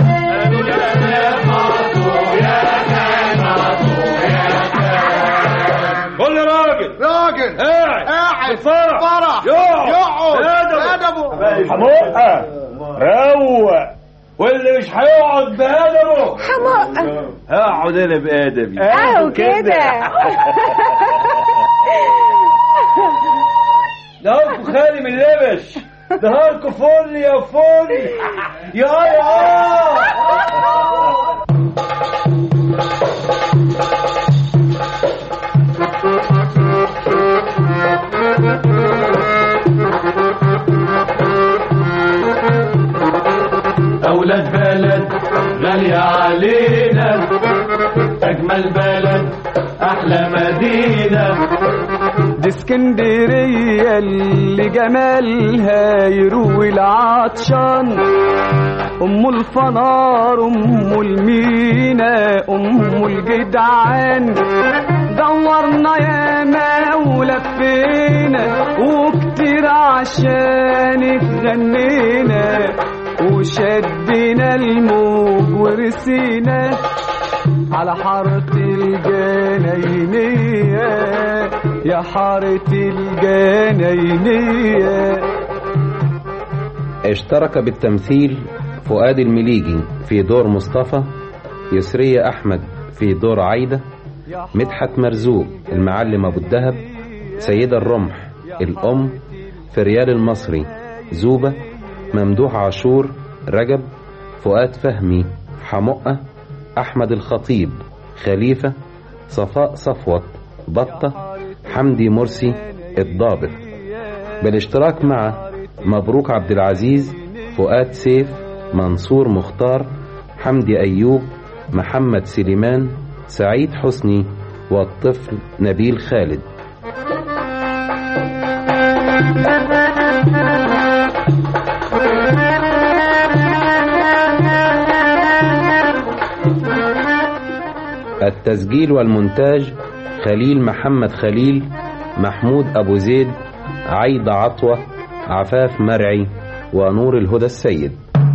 S21: قول لي راجل
S2: راجل
S21: قاعد
S2: قاعد
S21: الفرح
S2: فرح
S21: يقعد
S2: يقعد
S21: بأدبه.
S2: بأدبه
S21: حموقة روق واللي مش هيقعد بأدبه
S20: حماقة
S7: هقعد انا بادبي
S20: اهو كده
S21: نهاركم خالي من لبش نهاركم فل يا فل يا يا
S3: أولاد بلد غالية علينا أجمل بلد أحلى مدينة
S22: دي اسكندرية اللي جمالها يروي العطشان أم الفنار أم المينا أم الجدعان دورنا ياما ولفينا وكتير عشانك غنينا وشدنا الموج ورسينا على حارة الجناينية يا حارة الجناينية
S23: اشترك بالتمثيل فؤاد المليجي في دور مصطفى يسرية أحمد في دور عايدة مدحت مرزوق المعلم أبو الدهب سيدة الرمح الأم فريال المصري زوبة ممدوح عاشور رجب فؤاد فهمي حمقة أحمد الخطيب خليفة صفاء صفوت بطة حمدي مرسي الضابط بالاشتراك مع مبروك عبد العزيز فؤاد سيف منصور مختار حمدي أيوب محمد سليمان سعيد حسني والطفل نبيل خالد التسجيل والمونتاج خليل محمد خليل محمود أبو زيد عايدة عطوة عفاف مرعي ونور الهدى السيد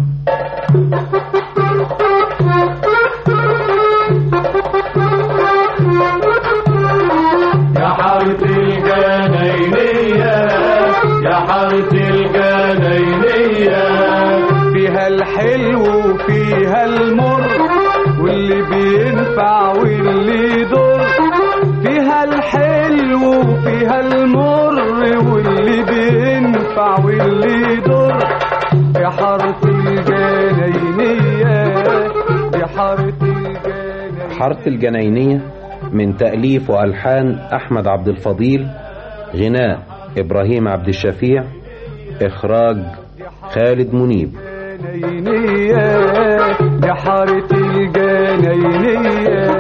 S3: يا حارة الجناينية يا حارة الجناينية
S22: فيها الحلو وفيها المر واللي بينفع واللي يضر فيها الحلو وفيها المر واللي بينفع واللي يضر يا حارة الجناينية يا حارة الجناينية
S23: حارة الجناينية من تأليف وألحان أحمد عبد الفضيل غناء إبراهيم عبد الشفيع إخراج خالد منيب
S22: الجناينية يا حارة الجناينية